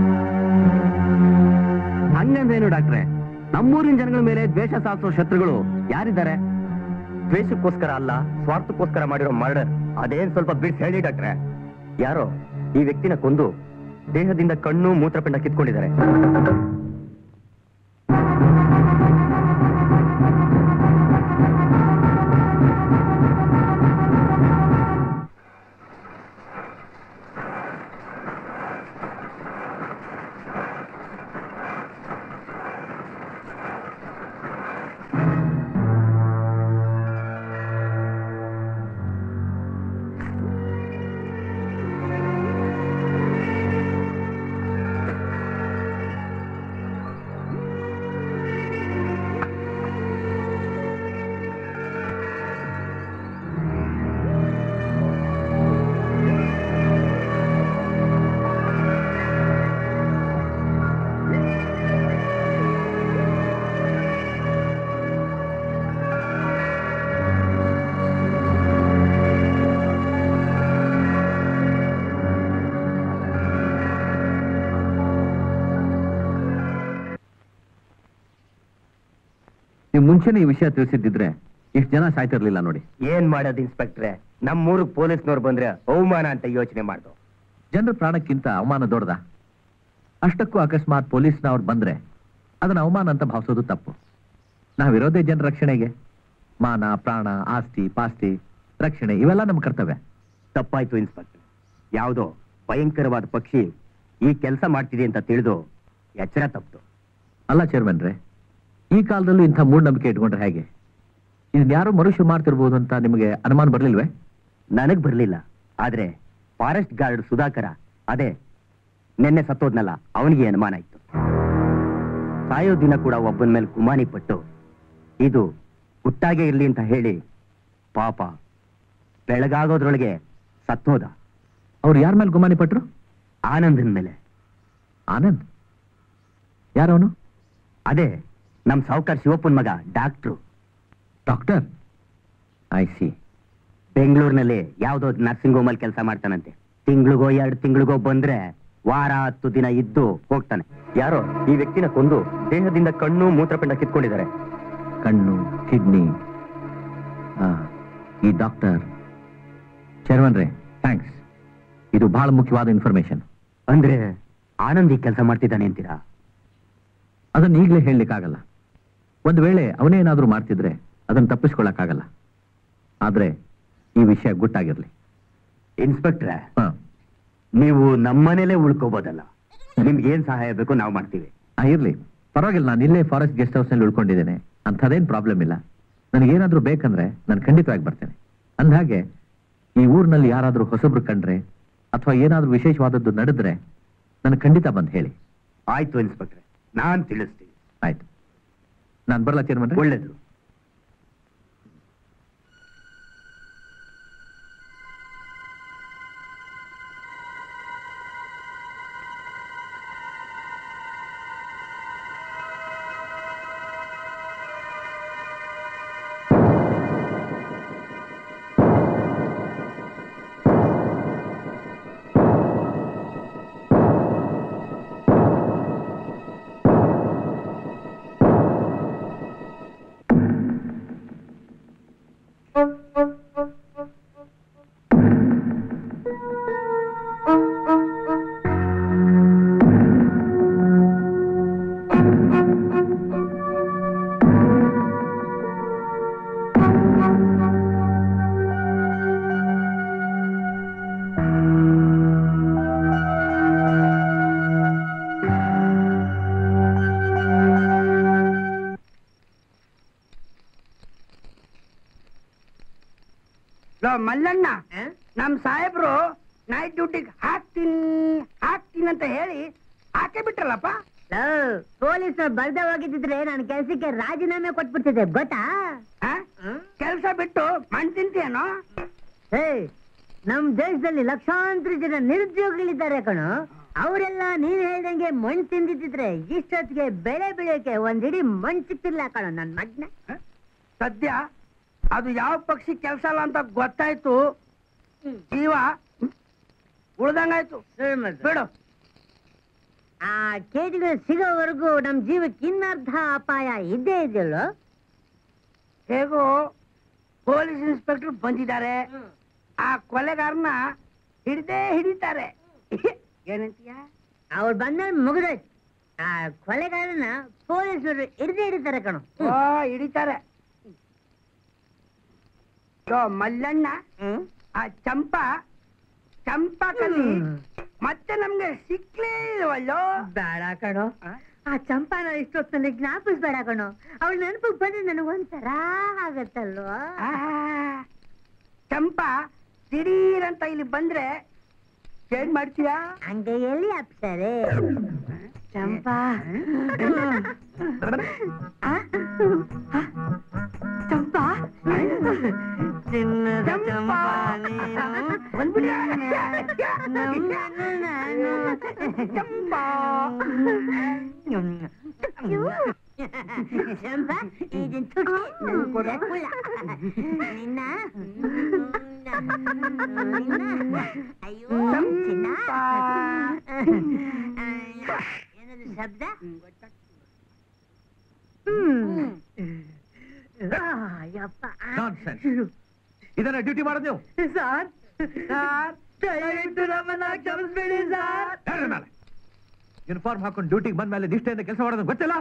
B: ಹಂಗಂದ್ರೇನು ಡಾಕ್ಟ್ರೆ ನಮ್ಮೂರಿನ ಜನಗಳ ಮೇಲೆ ದ್ವೇಷ ಸಾಧಿಸೋ ಶತ್ರುಗಳು ಯಾರಿದ್ದಾರೆ ದ್ವೇಷಕ್ಕೋಸ್ಕರ ಅಲ್ಲ ಸ್ವಾರ್ಥಕ್ಕೋಸ್ಕರ ಮಾಡಿರೋ ಮರ್ಡರ್ ಅದೇನ್ ಸ್ವಲ್ಪ ಬಿಡ್ಸ್ ಹೇಳಿ ಡಾಕ್ಟ್ರೆ ಯಾರೋ ಈ ವ್ಯಕ್ತಿನ ಕೊಂದು ದೇಹದಿಂದ ಕಣ್ಣು ಮೂತ್ರಪಿಂಡ ಕಿತ್ಕೊಂಡಿದ್ದಾರೆ ಮುಂಚೆನೇ ಈ ವಿಷಯ ತಿಳಿಸಿದ್ದಿದ್ರೆ ಇಷ್ಟು ಜನ ಸಾಯ್ತಿರ್ಲಿಲ್ಲ ನೋಡಿ
H: ಏನ್ ಮಾಡೋದು ಇನ್ಸ್ಪೆಕ್ಟ್ರೆ ನಮ್ಮೂರಿಗೆ ಪೊಲೀಸ್ನವ್ರು ಬಂದ್ರೆ ಅವಮಾನ ಅಂತ ಯೋಚನೆ ಮಾಡ್ದು
B: ಜನರ ಪ್ರಾಣಕ್ಕಿಂತ ಅವಮಾನ ದೊಡ್ಡದ ಅಷ್ಟಕ್ಕೂ ಅಕಸ್ಮಾತ್ ಪೊಲೀಸ್ನವ್ರು ಬಂದ್ರೆ ಅದನ್ನ ಅವಮಾನ ಅಂತ ಭಾವಿಸೋದು ತಪ್ಪು ನಾವಿರೋದೇ ಜನರ ರಕ್ಷಣೆಗೆ ಮಾನ ಪ್ರಾಣ ಆಸ್ತಿ ಪಾಸ್ತಿ ರಕ್ಷಣೆ ಇವೆಲ್ಲ ನಮ್ಮ ಕರ್ತವ್ಯ
H: ತಪ್ಪಾಯ್ತು ಇನ್ಸ್ಪೆಕ್ಟರ್ ಯಾವುದೋ ಭಯಂಕರವಾದ ಪಕ್ಷಿ ಈ ಕೆಲಸ ಮಾಡ್ತಿದೆ ಅಂತ ತಿಳಿದು ಎಚ್ಚರ ತಪ್ಪಿತು
B: ಅಲ್ಲ ಚೇರ್ಮನ್ರೆ ಈ ಕಾಲದಲ್ಲೂ ಇಂಥ ಮೂಢನಂಬಿಕೆ ಇಟ್ಕೊಂಡ್ರೆ ಹೇಗೆ ಇದನ್ನ ಯಾರೋ ಮನುಷ್ಯರು ಮಾಡ್ತಿರ್ಬೋದು ಅಂತ ನಿಮಗೆ ಅನುಮಾನ ಬರ್ಲಿಲ್ವೇ
H: ನನಗ್ ಬರ್ಲಿಲ್ಲ ಆದ್ರೆ ಫಾರೆಸ್ಟ್ ಗಾರ್ಡ್ ಸುಧಾಕರ ಅದೇ ನಿನ್ನೆ ಸತ್ತೋದ್ನಲ್ಲ ಅವನಿಗೆ ಅನುಮಾನ ಇತ್ತು ಸಾಯೋ ದಿನ ಕೂಡ ಒಬ್ಬನ ಮೇಲೆ ಗುಮಾನಿ ಪಟ್ಟು ಇದು ಹುಟ್ಟಾಗೆ ಇರ್ಲಿ ಅಂತ ಹೇಳಿ ಪಾಪ ಬೆಳಗಾಗೋದ್ರೊಳಗೆ ಸತ್ತೋದ
B: ಅವ್ರು ಯಾರ ಮೇಲೆ ಗುಮಾನಿ ಪಟ್ರು
H: ಆನಂದನ್ ಮೇಲೆ
B: ಆನಂದ್ ಯಾರವನು
H: ಅದೇ ನಮ್ ಸಾವುಕಾರ್ ಶಿವಪ್ಪನ್ ಮಗ ಡಾಕ್ಟ್ರು
B: ಡಾಕ್ಟರ್ ಐ ಸಿ
H: ಬೆಂಗಳೂರಿನಲ್ಲಿ ಯಾವ್ದೋ ನರ್ಸಿಂಗ್ ಹೋಮ್ ಅಲ್ಲಿ ಕೆಲಸ ಮಾಡ್ತಾನಂತೆ ತಿಂಗಳಿಗೋ ಎರಡು ತಿಂಗಳಿಗೋ ಬಂದ್ರೆ ವಾರ ಹತ್ತು ದಿನ ಇದ್ದು ಹೋಗ್ತಾನೆ ಯಾರೋ ಈ ವ್ಯಕ್ತಿನ ಕೊಂದು ದೇಹದಿಂದ ಕಣ್ಣು ಮೂತ್ರಪಿಂಡ ಕಿತ್ಕೊಂಡಿದ್ದಾರೆ
B: ಕಣ್ಣು ಕಿಡ್ನಿ ಈ ಡಾಕ್ಟರ್ ಚೇರ್ಮನ್ರೆ ಥ್ಯಾಂಕ್ಸ್ ಇದು ಬಹಳ ಮುಖ್ಯವಾದ ಇನ್ಫಾರ್ಮೇಶನ್
H: ಅಂದ್ರೆ ಆನಂದ್ ಈ ಕೆಲಸ ಮಾಡ್ತಿದ್ದಾನೆ ಅಂತೀರಾ
B: ಅದನ್ನ ಈಗಲೇ ಹೇಳಲಿಕ್ಕಾಗಲ್ಲ ಒಂದು ವೇಳೆ ಅವನೇನಾದ್ರೂ ಮಾಡ್ತಿದ್ರೆ ಅದನ್ನ ತಪ್ಪಿಸ್ಕೊಳ್ಳಕ್ಕಾಗಲ್ಲ ಆದ್ರೆ ಈ ವಿಷಯ ಗುಟ್ಟಾಗಿರ್ಲಿ
H: ಇನ್ಸ್ಪೆಕ್ಟ್ರೆ
B: ಹಾ
H: ನೀವು ನಮ್ಮನೇಲೆ ಉಳ್ಕೋಬೋದಲ್ಲ ನಿಮ್ಗೆ ಏನ್ ಸಹಾಯ ಬೇಕು ನಾವು ಮಾಡ್ತೀವಿ
B: ಆ, ಇರ್ಲಿ ಪರವಾಗಿಲ್ಲ ನಾನು ಇಲ್ಲೇ ಫಾರೆಸ್ಟ್ ಗೆಸ್ಟ್ ಹೌಸ್ ನಲ್ಲಿ ಉಳ್ಕೊಂಡಿದ್ದೇನೆ ಅಂಥದ್ದೇನ್ ಪ್ರಾಬ್ಲಮ್ ಇಲ್ಲ ನನಗೇನಾದ್ರೂ ಬೇಕಂದ್ರೆ ನಾನು ಖಂಡಿತವಾಗಿ ಬರ್ತೇನೆ ಅಂದ್ಹಾಗೆ ಈ ಊರಿನಲ್ಲಿ ಯಾರಾದ್ರೂ ಹೊಸಬ್ರು ಕಂಡ್ರೆ ಅಥವಾ ಏನಾದ್ರೂ ವಿಶೇಷವಾದದ್ದು ನಡೆದ್ರೆ ನನಗೆ ಖಂಡಿತ ಬಂದು ಹೇಳಿ
H: ಆಯ್ತು ಇನ್ಸ್ಪೆಕ್ಟ್ರೆ ನಾನ್ ತಿಳಿಸ್ತೀನಿ
B: ಆಯ್ತು ನಾನು ಬರಲ್ಲ ಚೇರ್ಮನ್
H: ಒಳ್ಳೇದು
C: ಲೋ ಮಲ್ಲಣ್ಣ ನಮ್ ಸಾಹೇಬ್ರು ನೈಟ್ ಡ್ಯೂಟಿಗೆ ಹಾಕ್ತೀನಿ ಹಾಕ್ತೀನಿ ಅಂತ ಹೇಳಿ ಹಾಕೇ ಬಿಟ್ರಲ್ಲಪ್ಪ
E: ಪೊಲೀಸ್ ಬರ್ದೇ ಹೋಗಿದ್ದಿದ್ರೆ ನಾನು ಕೆಲ್ಸಕ್ಕೆ ರಾಜೀನಾಮೆ ಕೊಟ್ಬಿಡ್ತಿದ್ದೆ ಗೊತ್ತಾ
C: ಕೆಲಸ ಬಿಟ್ಟು ಮಣ್ ತಿಂತೀಯನೋ
E: ಹೇ ನಮ್ ದೇಶದಲ್ಲಿ ಲಕ್ಷಾಂತರ ಜನ ನಿರುದ್ಯೋಗಿಗಳಿದ್ದಾರೆ ಕಣೋ ಅವರೆಲ್ಲ ನೀನ್ ಹೇಳ್ದಂಗೆ ಮಣ್ ತಿಂದಿದ್ರೆ ಇಷ್ಟೊತ್ತಿಗೆ ಬೆಳೆ ಬೆಳೆಯೋಕೆ ಒಂದಿಡೀ ಮಣ್ ಸಿಕ್ತಿರ್ಲ ಕಣೋ ನನ್ ಮಗ್ನ
C: ಸದ್ಯ ಅದು ಯಾವ ಪಕ್ಷಿ ಕೆಲಸ ಅಲ್ಲ ಅಂತ ಗೊತ್ತಾಯ್ತು ಜೀವ ಉಳ್ದಂಗಾಯ್ತು ಬಿಡು
E: ಆ ಕೇಜಿಗಳು ಸಿಗೋವರೆಗೂ ನಮ್ ಜೀವಕ್ಕೆ ಇನ್ನರ್ಧ ಅಪಾಯ ಇದ್ದೇ ಇದೆಯಲ್ಲೋ
C: ಹೇಗೋ ಪೊಲೀಸ್ ಇನ್ಸ್ಪೆಕ್ಟರ್ ಬಂದಿದ್ದಾರೆ ಆ ಕೊಲೆಗಾರನ ಹಿಡ್ದೇ ಹಿಡಿತಾರೆ ಏನಂತೀಯ
E: ಅವ್ರು ಬಂದ್ಮೇಲೆ ಮುಗಿದೋಯ್ತು ಆ ಕೊಲೆಗಾರನ ಪೊಲೀಸರು ಹಿಡ್ದೇ ಹಿಡಿತಾರೆ ಕಣೋ
C: ಓ ಹಿಡಿತಾರೆ ಯೋ ಮಲ್ಲಣ್ಣ ಆ ಚಂಪಾ ಚಂಪಾ ಕಲಿ ಮತ್ತೆ ನಮ್ಗೆ ಸಿಕ್ಲೇ ಇಲ್ವಲ್ಲೋ
E: ಬೇಡ ಕಣೋ ಆ ಚಂಪಾನ ಇಷ್ಟೊತ್ತಲ್ಲಿ ಜ್ಞಾಪಿಸ್ಬೇಡ ಕಣೋ ಅವಳ ನೆನಪಿಗೆ ಬಂದ್ರೆ ನನಗೆ ಒಂಥರ ಆಗತ್ತಲ್ವಾ
C: ಆ, ಚಂಪಾ ದಿಢೀರಂತ ಇಲ್ಲಿ ಬಂದ್ರೆ ಏನ್ ಮಾಡ್ತೀಯಾ
E: ಹಂಗೆ ಎಲ್ಲಿ ಅಪ್ಸರೆ ಚಂಪಾ ಆ? ಚಂಪಾ ಚಿನ್ನದ ಚಂಪಾ ನೀನು
C: ಬಂದ್ಬಿಡ್ಯಾ?
E: ನಮ್ಮನ್ನು ನಾನು
C: ಚಂಪಾ
E: ಚಂಪಾ ಇದನ್ ತುಟಿ ನನ್ನ ಕುಲ ನಿನ್ನ ನಿನ್ನ ಅಯ್ಯೋ ಚಿನ್ನ ಏನದು ಶಬ್ದ ಹ್ಮ್
D: Nonsense. ಇದನ್ನ ಡ್ಯೂಟಿ ಮಾಡೋದು ನೀವು
E: ಸರ್ ಸರ್ ದಯವಿಟ್ಟು ನಮ್ಮನ್ನ ಕ್ಷಮಿಸ್ಬೇಡಿ ಸರ್
D: ಯಾರ ಮೇಲೆ ಯೂನಿಫಾರ್ಮ್ ಹಾಕೊಂಡು ಡ್ಯೂಟಿಗೆ ಬಂದ ಮೇಲೆ ನಿಷ್ಠೆಯಿಂದ ಕೆಲಸ ಮಾಡೋದು ಗೊತ್ತಿಲ್ಲ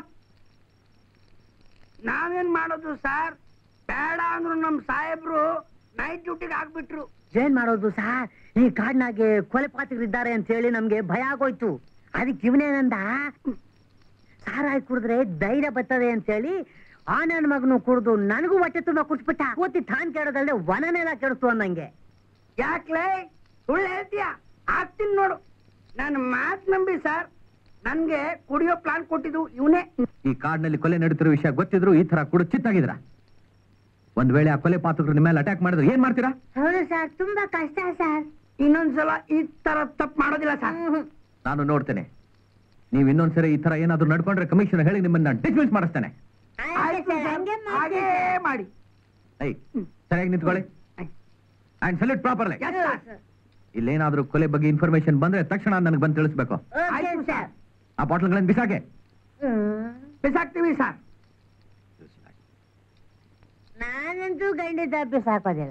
C: ನಾವೇನ್ ಮಾಡೋದು ಸರ್ ಬೇಡ ಅಂದ್ರು ನಮ್ ಸಾಹೇಬ್ರು ನೈಟ್ ಡ್ಯೂಟಿಗೆ ಹಾಕ್ಬಿಟ್ರು
E: ಏನ್ ಮಾಡೋದು ಸರ್ ಈ ಕಾಡ್ನಾಗೆ ಕೊಲೆ ಪಾತಕರಿದ್ದಾರೆ ಅಂತ ಹೇಳಿ ನಮ್ಗೆ ಭಯ ಆಗೋಯ್ತು ಅದಕ್ಕೆ ಇವನೇನಂದ ಸಾರಾಯಿ ಕುಡಿದ್ರೆ ಧೈರ್ಯ ಬರ್ತದೆ ಅಂತ ಹೇಳಿ ಆ ನನ್ನ ಮಗನು ಕುಡ್ದು ನನಗೂ ಹೊಟ್ಟೆ ತುಂಬಾ ಕುಡ್ಸ್ಬಿಟ್ಟ ಕೂತಿ ತಾನ್ ಕೇಳೋದಲ್ದೆ ವನನೆಲ್ಲ ಕೆಡಿಸ್ತು ಅನ್ನಂಗೆ
C: ಯಾಕ್ಲೆ ಸುಳ್ಳು ಹೇಳ್ತೀಯ ಆಗ್ತೀನಿ ನೋಡು ನನ್ನ ಮಾತ್ ನಂಬಿ ಸರ್ ನನ್ಗೆ ಕುಡಿಯೋ ಪ್ಲಾನ್ ಕೊಟ್ಟಿದ್ದು ಇವನೇ
D: ಈ ಕಾಡಿನಲ್ಲಿ ಕೊಲೆ ನಡೀತಿರೋ ವಿಷಯ ಗೊತ್ತಿದ್ರು ಈ ತರ ಕೂಡ ಚಿತ್ತಾಗಿದ್ರ ಒಂದ್ ವೇಳೆ ಆ ಕೊಲೆ ಪಾತಕರು ನಿಮ್ಮ ಮೇಲೆ ಅಟ್ಯಾಕ್ ಮಾಡಿದ್ರೆ ಏನ್ ಮಾಡ್ತೀರಾ
E: ಹೌದು ಸರ್ ತುಂಬಾ ಕಷ್ಟ ಸರ್
C: ಇನ್ನೊಂದ್ಸಲ ಈ ತರ ತಪ್ಪು ಮಾಡೋದಿಲ್ಲ ಸರ್
D: ನಾನು ನೋಡ್ತೇನೆ ನೀವು ಇನ್ನೊಂದ್ಸರಿ ಈ ತರ ಏನಾದ್ರು ನಡ್ಕೊಂಡ್ರೆ ಕಮಿಷನರ್ ಹೇಳಿ ನಿಮ್ಮನ್ನ ಡಿಸ್ಮಿಸ್ ಮಾಡಿಸ್ತೇನೆ
C: ಆಯ್ತು ಸರ್, ಹಾಗೇ ಮಾಡಿ
D: ಐ ಸರಿಯಾಗಿ ನಿಂತ್ಕೊಳ್ಳಿ and salute properly
C: Yes, sir.
D: ಇಲ್ಲೇನಾದ್ರೂ ಕೊಲೆ ಬಗ್ಗೆ ಇನ್ಫಾರ್ಮೇಶನ್ ಬಂದ್ರೆ ತಕ್ಷಣ ನನಗೆ ಬಂದು ತಿಳಿಸ್ಬೇಕು
C: ಆಯ್ತು ಸರ್
D: ಆ ಬಾಟ್ಲ್ಗಳನ್ನ ಬಿಸಾಕೆ
C: ಬಿಸಾಕ್ತೀವಿ ಸರ್
E: ನಾನಂತೂ ಗಂಡಿದ ತಪ್ಪಿಸ್ ಹಾಕೋದಿಲ್ಲ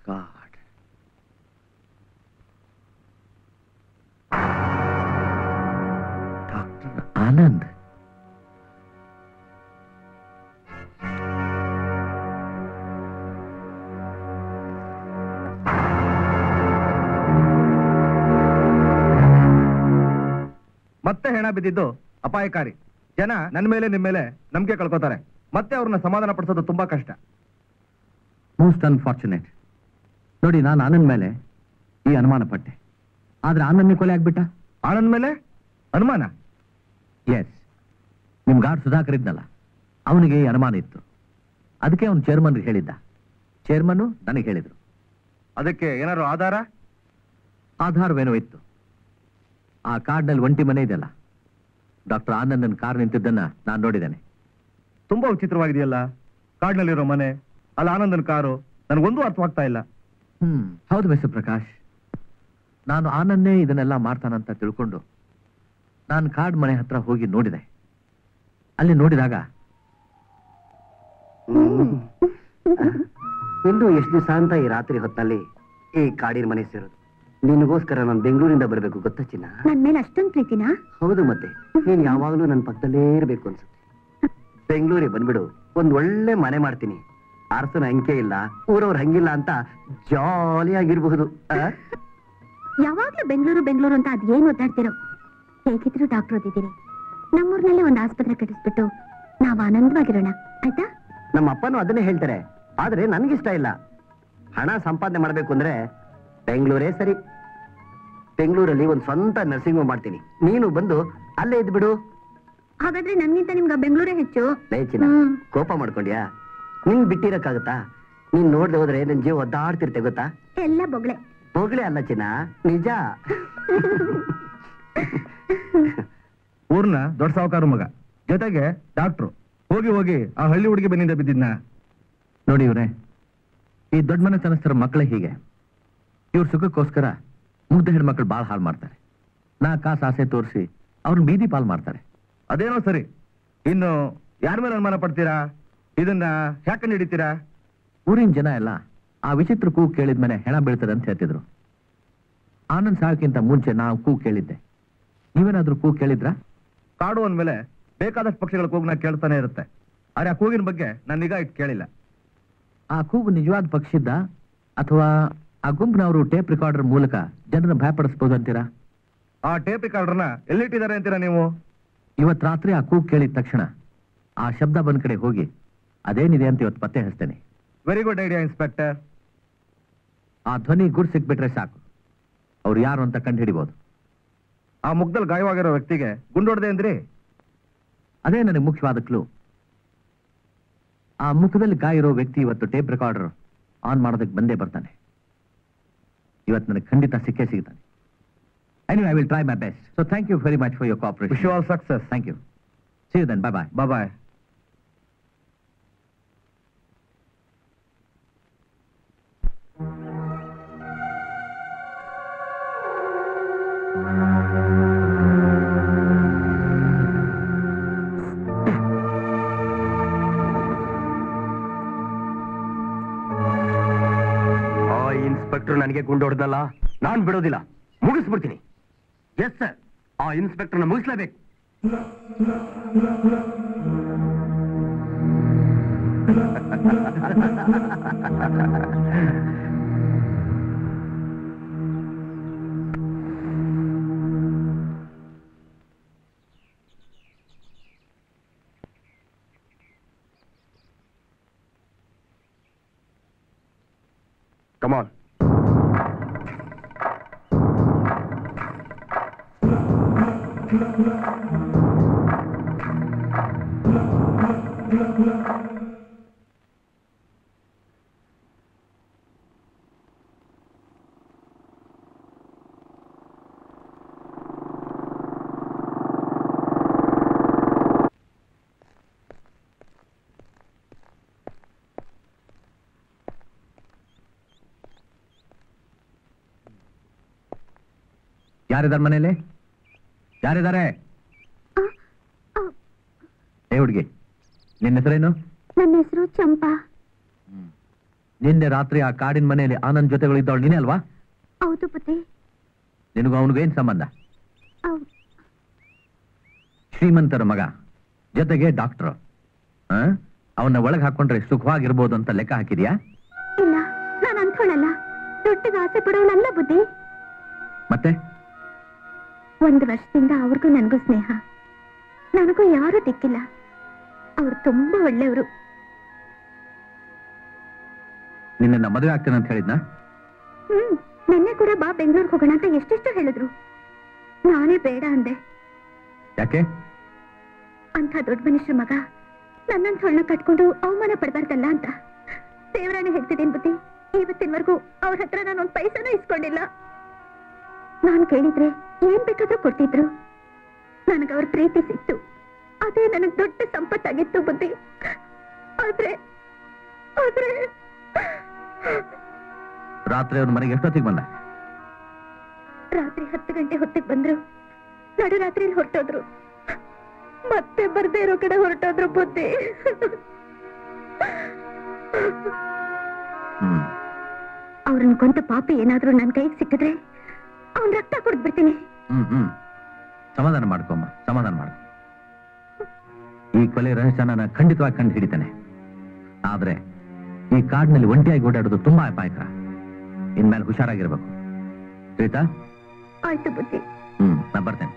D: ಗಾಡ್ ಡಾಕ್ಟರ್ ಆನಂದ್ ಮತ್ತೆ ಹೆಣ ಬಿದ್ದಿದ್ದು ಅಪಾಯಕಾರಿ ಜನ ನನ್ನ ಮೇಲೆ ನಿಮ್ಮ ಮೇಲೆ ನಂಬಿಕೆ ಕಳ್ಕೊತಾರೆ ಮತ್ತೆ ಅವ್ರನ್ನ ಸಮಾಧಾನ ಪಡಿಸೋದು ತುಂಬಾ ಕಷ್ಟ
H: ಮೋಸ್ಟ್ ಅನ್ಫಾರ್ಚುನೇಟ್ ನೋಡಿ ನಾನು ಆನಂದ್ ಮೇಲೆ ಈ ಅನುಮಾನ ಪಟ್ಟೆ ಆದ್ರೆ ಆನಂದ್ನೇ ಕೊಲೆ ಆಗ್ಬಿಟ್ಟ
D: ಆನಂದ್ ಮೇಲೆ ಅನುಮಾನ
H: ಎಸ್ ನಿಮ್ ಗಾರ್ಡ್ ಸುಧಾಕರ್ ಇದ್ನಲ್ಲ ಅವನಿಗೆ ಈ ಅನುಮಾನ ಇತ್ತು ಅದಕ್ಕೆ ಅವನು ಚೇರ್ಮನ್ಗೆ ಹೇಳಿದ್ದ ಚೇರ್ಮನ್ ನನಗೆ ಹೇಳಿದ್ರು
D: ಅದಕ್ಕೆ ಏನಾದ್ರು ಆಧಾರ
H: ಆಧಾರವೇನೋ ಇತ್ತು ಆ ಕಾರ್ಡ್ನಲ್ಲಿ ಒಂಟಿ ಮನೆ ಇದೆಯಲ್ಲ ಡಾಕ್ಟರ್ ಆನಂದನ್ ಕಾರ್ ನಿಂತಿದ್ದನ್ನ ನಾನು ನೋಡಿದ್ದೇನೆ
D: ತುಂಬಾ ವಿಚಿತ್ರವಾಗಿದೆಯಲ್ಲ ಕಾಡ್ನಲ್ಲಿರೋ ಮನೆ ಅಲ್ಲಿ ಆನಂದನ್ ಕಾರು ನನಗೊಂದು ಅರ್ಥವಾಗ್ತಾ ಇಲ್ಲ
H: ಹ್ಮ್ ಹೌದು ಮಿಸ್ಟರ್ ಪ್ರಕಾಶ್ ನಾನು ಆನಂದೇ ಇದನ್ನೆಲ್ಲ ಮಾಡ್ತಾನಂತ ತಿಳ್ಕೊಂಡು ನಾನು ಕಾರ್ಡ್ ಮನೆ ಹತ್ರ ಹೋಗಿ ನೋಡಿದೆ ಅಲ್ಲಿ ನೋಡಿದಾಗ
B: ಇನ್ನು ಎಷ್ಟು ದಿವಸ ಅಂತ ಈ ರಾತ್ರಿ ಹೊತ್ತಲ್ಲಿ ಈ ಕಾಡಿನ ಮನೆ ಸೇರೋದು ನಿನಗೋಸ್ಕರ ನಾನು ಬೆಂಗಳೂರಿಂದ ಬರಬೇಕು ಗೊತ್ತಾ ಚಿನ್ನ
F: ನನ್ ಮೇಲೆ ಅಷ್ಟೊಂದ್ ಪ್ರೀತಿನಾ
B: ಹೌದು ಮತ್ತೆ ನೀನ್ ಯಾವಾಗ್ಲೂ ನನ್ನ ಪಕ್ಕದಲ್ಲೇ ಇರಬೇಕು ಅನ್ಸುತ್ತೆ ಬೆಂಗಳೂರಿಗೆ ಬಂದ್ಬಿಡು ಒಂದ್ ಒಳ್ಳೆ ಮನೆ ಮಾಡ್ತೀನಿ ಅರಸನ ಅಂಕೆ ಇಲ್ಲ ಊರವ್ರ ಹಂಗಿಲ್ಲ ಅಂತ ಜಾಲಿಯಾಗಿರ್ಬಹುದು ಆ?
F: ಯಾವಾಗ್ಲೂ ಬೆಂಗಳೂರು ಬೆಂಗಳೂರು ಅಂತ ಅದೇನ್ ಓದಾಡ್ತಿರೋ ಹೇಗಿದ್ರು ಡಾಕ್ಟರ್ ಓದಿದ್ದೀರಿ ನಮ್ಮೂರ್ನಲ್ಲೇ ಒಂದು ಆಸ್ಪತ್ರೆ ಕಟ್ಟಿಸ್ಬಿಟ್ಟು ನಾವ್ ಆನಂದವಾಗಿರೋಣ ಆಯ್ತಾ
B: ನಮ್ಮ ಅಪ್ಪನೂ ಅದನ್ನೇ ಹೇಳ್ತಾರೆ ಆದ್ರೆ ನನ್ಗಿಷ್ಟ ಇಲ್ಲ ಹಣ ಸಂಪಾದನೆ ಮಾಡ್ಬೇಕು ಅಂದ್ರೆ ಬೆಂಗಳೂರೇ ಸರಿ ಬೆಂಗಳೂರಲ್ಲಿ ಒಂದ್ ಸ್ವಂತ ನರ್ಸಿಂಗ್ ಹೋಮ್ ಮಾಡ್ತೀನಿ ನೀನು ಬಂದು ಅಲ್ಲೇ ಇದ್ಬಿಡು
F: ಹಾಗಾದ್ರೆ ನನ್ಗಿಂತ ನಿಮ್ಗೆ ಬೆಂಗಳೂರೇ ಹೆಚ್ಚು
B: ಲೇ ಚಿನ್ನ
F: ಹ್ಮ್.
B: ಕೋಪ ಮಾಡ್ಕೊಂಡ್ಯಾ ನಿನ್ ಬಿಟ್ಟಿರಕ್ಕಾಗತ್ತಾ ನೀನ್ ನೋಡ್ದೆ ಹೋದ್ರೆ ನನ್ ಜೀವ ಒದ್ದಾಡ್ತಿರ್ತೆ ಗೊತ್ತಾ
F: ಎಲ್ಲ ಬೊಗ್ಳೆ
B: ಹೋಗ್ಲೇ ಅಲ್ಲ ಚಿನ್ನ ನಿಜ
D: ಊರ್ನ ದೊಡ್ಡ ಸಾವುಕಾರ ಮಗ ಜೊತೆಗೆ ಡಾಕ್ಟ್ರು ಹೋಗಿ ಹೋಗಿ ಆ ಹಳ್ಳಿ ಹುಡುಗಿ ಬೆನ್ನಿಂದ ಬಿದ್ದಿದ್ನ
H: ನೋಡಿ ಇವ್ರೆ ಈ ದೊಡ್ಡ ಮನೆತನಸ್ಥರ ಮಕ್ಕಳೇ ಹೀಗೆ ಇವ್ರ ಸುಖಕ್ಕೋಸ್ಕರ ಮುಗ್ಧ ಹೆಣ್ಮಕ್ಳು ಬಾಳ್ ಹಾಳು ಮಾಡ್ತಾರೆ ನಾ ಕಾಸು ಆಸೆ ತೋರಿಸಿ ಅವ್ರನ್ನ ಬೀದಿ ಪಾಲ್ ಮಾಡ್ತಾರೆ
D: ಅದೇನೋ ಸರಿ ಇನ್ನು ಯಾರ ಮೇಲೆ ಅನುಮಾನ ಪಡ್ತೀರಾ ಇದನ್ನ ಯಾಕೆ ಹಿಡಿತೀರಾ
H: ಊರಿನ ಜನ ಎಲ್ಲ ಆ ವಿಚಿತ್ರ ಕೂಗು ಕೇಳಿದ್ಮೇಲೆ ಹೆಣ ಬೀಳ್ತದೆ ಅಂತ ಹೇಳ್ತಿದ್ರು ಆನಂದ್ ಸಾಯಕ್ಕಿಂತ ಮುಂಚೆ ನಾವು ಕೂಗು ಕೇಳಿದ್ದೆ ನೀವೇನಾದ್ರೂ ಕೂಗು ಕೇಳಿದ್ರಾ
D: ಕಾಡು ಅಂದ್ಮೇಲೆ ಬೇಕಾದಷ್ಟು ಪಕ್ಷಿಗಳ ಕೂಗ್ನ ಕೇಳ್ತಾನೆ ಇರುತ್ತೆ ಆದ್ರೆ ಆ ಕೂಗಿನ ಬಗ್ಗೆ ನಾನು ನಿಗಾ ಇಟ್ಟು ಕೇಳಿಲ್ಲ
H: ಆ ಕೂಗು ನಿಜವಾದ ಪಕ್ಷಿದ್ದ ಅಥವಾ ಆ ಗುಂಪಿನವರು ಟೇಪ್ ರಿಕಾರ್ಡರ್ ಮೂಲಕ ಜನರನ್ನ ಭಯಪಡಿಸ್ಬೋದು ಅಂತೀರಾ
D: ಆ ಟೇಪ್ ರಿಕಾರ್ಡರ್ನ ಎಲ್ಲಿಟ್ಟಿದ್ದಾರೆ ಅಂತೀರಾ ನೀವು
H: ಇವತ್ ರಾತ್ರಿ ಆ ಕೂಗು ಕೇಳಿದ ತಕ್ಷಣ ಆ ಶಬ್ದ ಬಂದ್ ಕಡೆ ಹೋಗಿ ಅದೇನಿದೆ ಅಂತ ಇವತ್ತು ಪತ್ತೆ ಹಚ್ತೇನೆ
D: ವೆರಿ ಗುಡ್ ಐಡಿಯಾ ಇನ್ಸ್ಪೆಕ್ಟರ್
H: ಆ ಧ್ವನಿ ಗುಡ್ ಸಿಕ್ಬಿಟ್ರೆ ಸಾಕು ಅವ್ರು ಯಾರು ಅಂತ ಕಂಡು ಹಿಡಿಬಹುದು
D: ಆ ಮುಖದಲ್ಲಿ ಗಾಯವಾಗಿರೋ ವ್ಯಕ್ತಿಗೆ ಗುಂಡೊಡ್ದೆ ಅಂದ್ರಿ
H: ಅದೇ ನನಗೆ ಮುಖ್ಯವಾದ ಕ್ಲೂ ಆ ಮುಖದಲ್ಲಿ ಗಾಯ ಇರೋ ವ್ಯಕ್ತಿ ಇವತ್ತು ಟೇಪ್ ರೆಕಾರ್ಡರ್ ಆನ್ ಮಾಡೋದಕ್ಕೆ ಬಂದೇ ಬರ್ತಾನೆ ಇವತ್ತು ನನಗೆ ಖಂಡಿತ ಸಿಕ್ಕೇ ಸಿಗ್ತಾನೆ anyway I will try my best so thank you very much for your
D: wish
H: cooperation
D: you all success
H: thank you see then bye bye
D: bye bye
B: ಆ ಇನ್ಸ್ಪೆಕ್ಟರ್ ನನಗೆ ಗುಂಡು ಹೊಡೆದಲ್ಲ ನಾನ್ ಬಿಡೋದಿಲ್ಲ ಮುಗಿಸ್ಬಿಡ್ತೀನಿ ಎಸ್ ಸರ್ ಆ ಇನ್ಸ್ಪೆಕ್ಟರ್ನ ಮುಗಿಸ್ಲೇಬೇಕು ಕಮಾನ್
H: ಯಾರಿದ್ದಾರೆ ಮನೇಲಿ ಯಾರಿದ್ದಾರೆ ಏ ಹುಡುಗಿ ನಿನ್ನ ಹೆಸರೇನು
F: ನನ್ನ ಹೆಸರು ಚಂಪಾ
D: ನಿನ್ನೆ ರಾತ್ರಿ ಆ ಕಾಡಿನ ಮನೆಯಲ್ಲಿ ಆನಂದ್ ಜೊತೆಗಳು ಇದ್ದವಳು ನೀನೇ ಅಲ್ವಾ
F: ಹೌದು ಬುದ್ಧಿ
D: ನಿನಗೂ ಅವನಿಗೂ ಏನ್ ಸಂಬಂಧ
F: ಅವ್-
D: ಶ್ರೀಮಂತರ ಮಗ ಜೊತೆಗೆ ಡಾಕ್ಟರ್ ಅವನ್ನ ಒಳಗೆ ಹಾಕೊಂಡ್ರೆ ಸುಖವಾಗಿರ್ಬೋದು ಅಂತ ಲೆಕ್ಕ ಹಾಕಿದ್ಯಾ
F: ಇಲ್ಲ ನಾನು ಅಂಥೋಳಲ್ಲ ದೊಡ್ಡಗೆ ಆಸೆ ಪಡೋಳಲ್ಲ ಬುದ್ಧಿ
D: ಮತ್ತೆ
F: ಒಂದು ವರ್ಷದಿಂದ ಅವ್ರಿಗೂ ನನಗೂ ಸ್ನೇಹ ನನಗೂ ಯಾರೂ ದಿಕ್ಕಿಲ್ಲ ಅವ್ರು ತುಂಬಾ ಒಳ್ಳೆಯವರು
D: ನಿನ್ನ ಮದುವೆ ಆಗ್ತೇನೆ ಅಂತ ಹೇಳಿದ್ನಾ
F: ಹ್ಮ್ ನಿನ್ನೆ ಕೂಡ ಬಾ ಬೆಂಗಳೂರಿಗೆ ಹೋಗೋಣ ಅಂತ ಎಷ್ಟೆಷ್ಟು ಹೇಳಿದ್ರು ನಾನೇ ಬೇಡ ಅಂದೆ
D: ಯಾಕೆ
F: ಅಂಥ ದೊಡ್ಡ ಮನುಷ್ಯರ ಮಗ ನನ್ನಂತ ಹೊಳ್ಳ ಕಟ್ಕೊಂಡು ಅವಮಾನ ಪಡ್ಬಾರ್ದಲ್ಲ ಅಂತ ದೇವರಾಣೆ ಹೇಳ್ತಿದ್ದೀನಿ ಬುದ್ಧಿ ಇವತ್ತಿನವರೆಗೂ ಅವ್ರ ಹತ್ರ ನಾನು ಒಂದ್ ಪೈಸನೂ ಇಸ್ಕೊಂಡಿಲ್ಲ ನಾನ್ ಕೇಳಿದ್ರೆ ಏನ್ ಬೇಕಾದ್ರೂ ಕೊಡ್ತಿದ್ರು ನನಗೆ ಅವ್ರ ಪ್ರೀತಿ ಸಿಕ್ತು ಅದೇ ನನಗ್ ದೊಡ್ಡ ಸಂಪತ್ತಾಗಿತ್ತು ಬುದ್ಧಿ ಆದ್ರೆ ಆದ್ರೆ
D: ರಾತ್ರಿ ಅವ್ರ ಮನೆಗೆ ಎಷ್ಟೊತ್ತಿಗೆ ಬಂದ
F: ರಾತ್ರಿ ಹತ್ತು ಗಂಟೆ ಹೊತ್ತಿಗೆ ಬಂದ್ರು ನಡು ರಾತ್ರಿಲಿ ಹೊರಟೋದ್ರು ಮತ್ತೆ ಬರ್ದೇ ಇರೋ ಕಡೆ ಹೊರಟೋದ್ರು ಬುದ್ಧಿ
D: ಹ್ಮ್
F: ಅವ್ರನ್ನ ಕೊಂತ ಪಾಪಿ ಏನಾದ್ರೂ ನನ್ ಕೈಗೆ ಸಿಕ್ಕಿದ್ರೆ ಅವ್ನ್ ರಕ್ತ ಕುಡ್ದ್ಬಿಡ್ತೀನಿ
D: ಹ್ಮ್ ಹ್ಮ್ ಸಮಾಧಾನ ಮಾಡ್ಕೊಮ್ಮ ಸಮಾಧಾನ ಮಾಡ್ಕೊ ಈ ಕೊಲೆ ರಹಸ್ಯನ ನಾನು ಖಂಡಿತವಾಗಿ ಕಂಡು ಹಿಡಿತೇನೆ ಆದ್ರೆ ಈ ಕಾಡಿನಲ್ಲಿ ಒಂಟಿಯಾಗಿ ಓಡಾಡೋದು ತುಂಬಾ ಅಪಾಯಕರ ಇನ್ಮೇಲೆ ಹುಷಾರಾಗಿರ್ಬೇಕು ಶ್ರೀತಾ
F: ಆಯ್ತು ಬುದ್ಧಿ
D: ಹ್ಮ್ ನಾ ಬರ್ತೇನೆ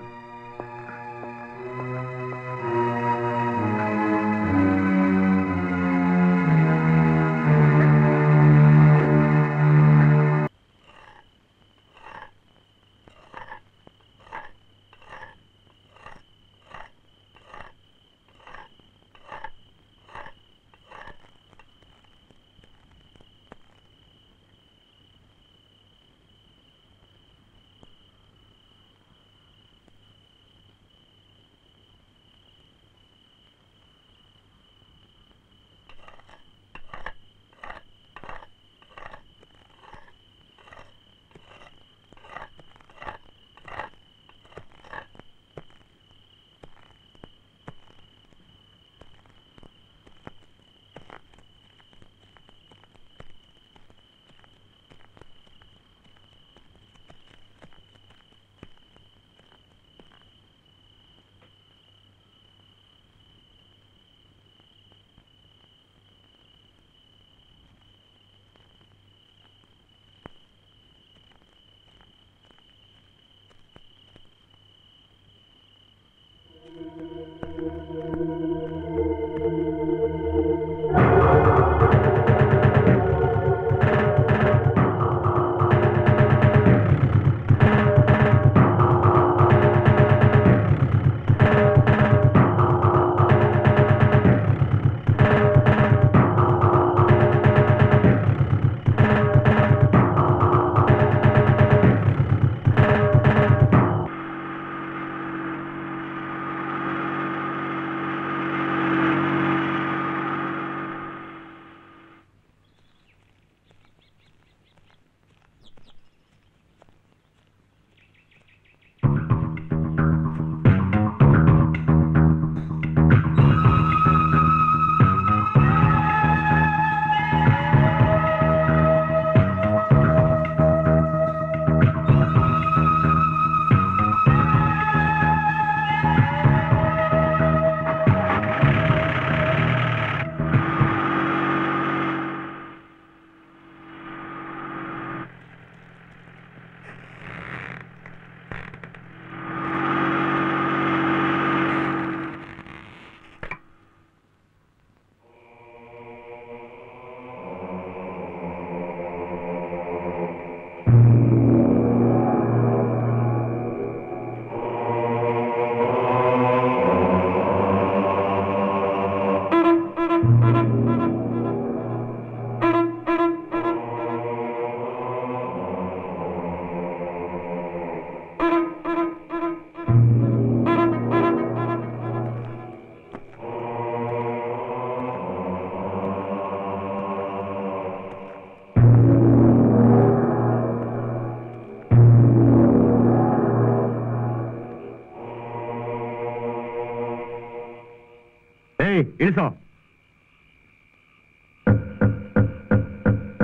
D: ಏಯ್ ಇಳಿಸೋ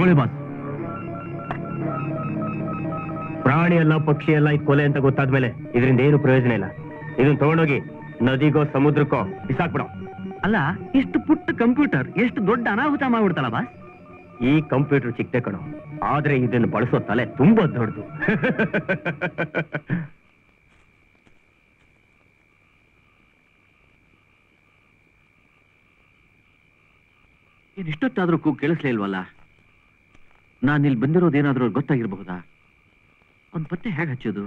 B: ತಗೊಳ್ಳಿ ಬಾಸ್ ಪ್ರಾಣಿ ಅಲ್ಲ ಪಕ್ಷಿ ಅಲ್ಲ ಇದು ಕೊಲೆ ಅಂತ ಗೊತ್ತಾದ್ಮೇಲೆ ಇದರಿಂದ ಏನು ಪ್ರಯೋಜನ ಇಲ್ಲ ಇದನ್ನ ತಗೊಂಡೋಗಿ ನದಿಗೋ ಸಮುದ್ರಕ್ಕೋ ಬಿಸಾಕ್ಬಿಡೋ
H: ಅಲ್ಲ ಇಷ್ಟು ಪುಟ್ಟ ಕಂಪ್ಯೂಟರ್ ಎಷ್ಟು ದೊಡ್ಡ ಅನಾಹುತ ಮಾಡ್ಬಿಡ್ತಲ್ಲ ಬಾಸ್
B: ಈ ಕಂಪ್ಯೂಟರ್ ಚಿಕ್ಕದೆ ಕಣೋ ಆದ್ರೆ ಇದನ್ನು ಬಳಸೋ ತಲೆ ತುಂಬಾ ದೊಡ್ಡದು
H: ಏನ್ ಇಷ್ಟೊತ್ತಾದ್ರೂ ಕೂ ಕೇಳಿಸ್ಲಿಲ್ವಲ್ಲ ನಾನು ಇಲ್ಲಿ ಬಂದಿರೋದೇನಾದ್ರೂ ಗೊತ್ತಾಗಿರ್ಬಹುದಾ ಅವ್ನ್ ಪತ್ತೆ ಹೇಗೆ ಹಚ್ಚೋದು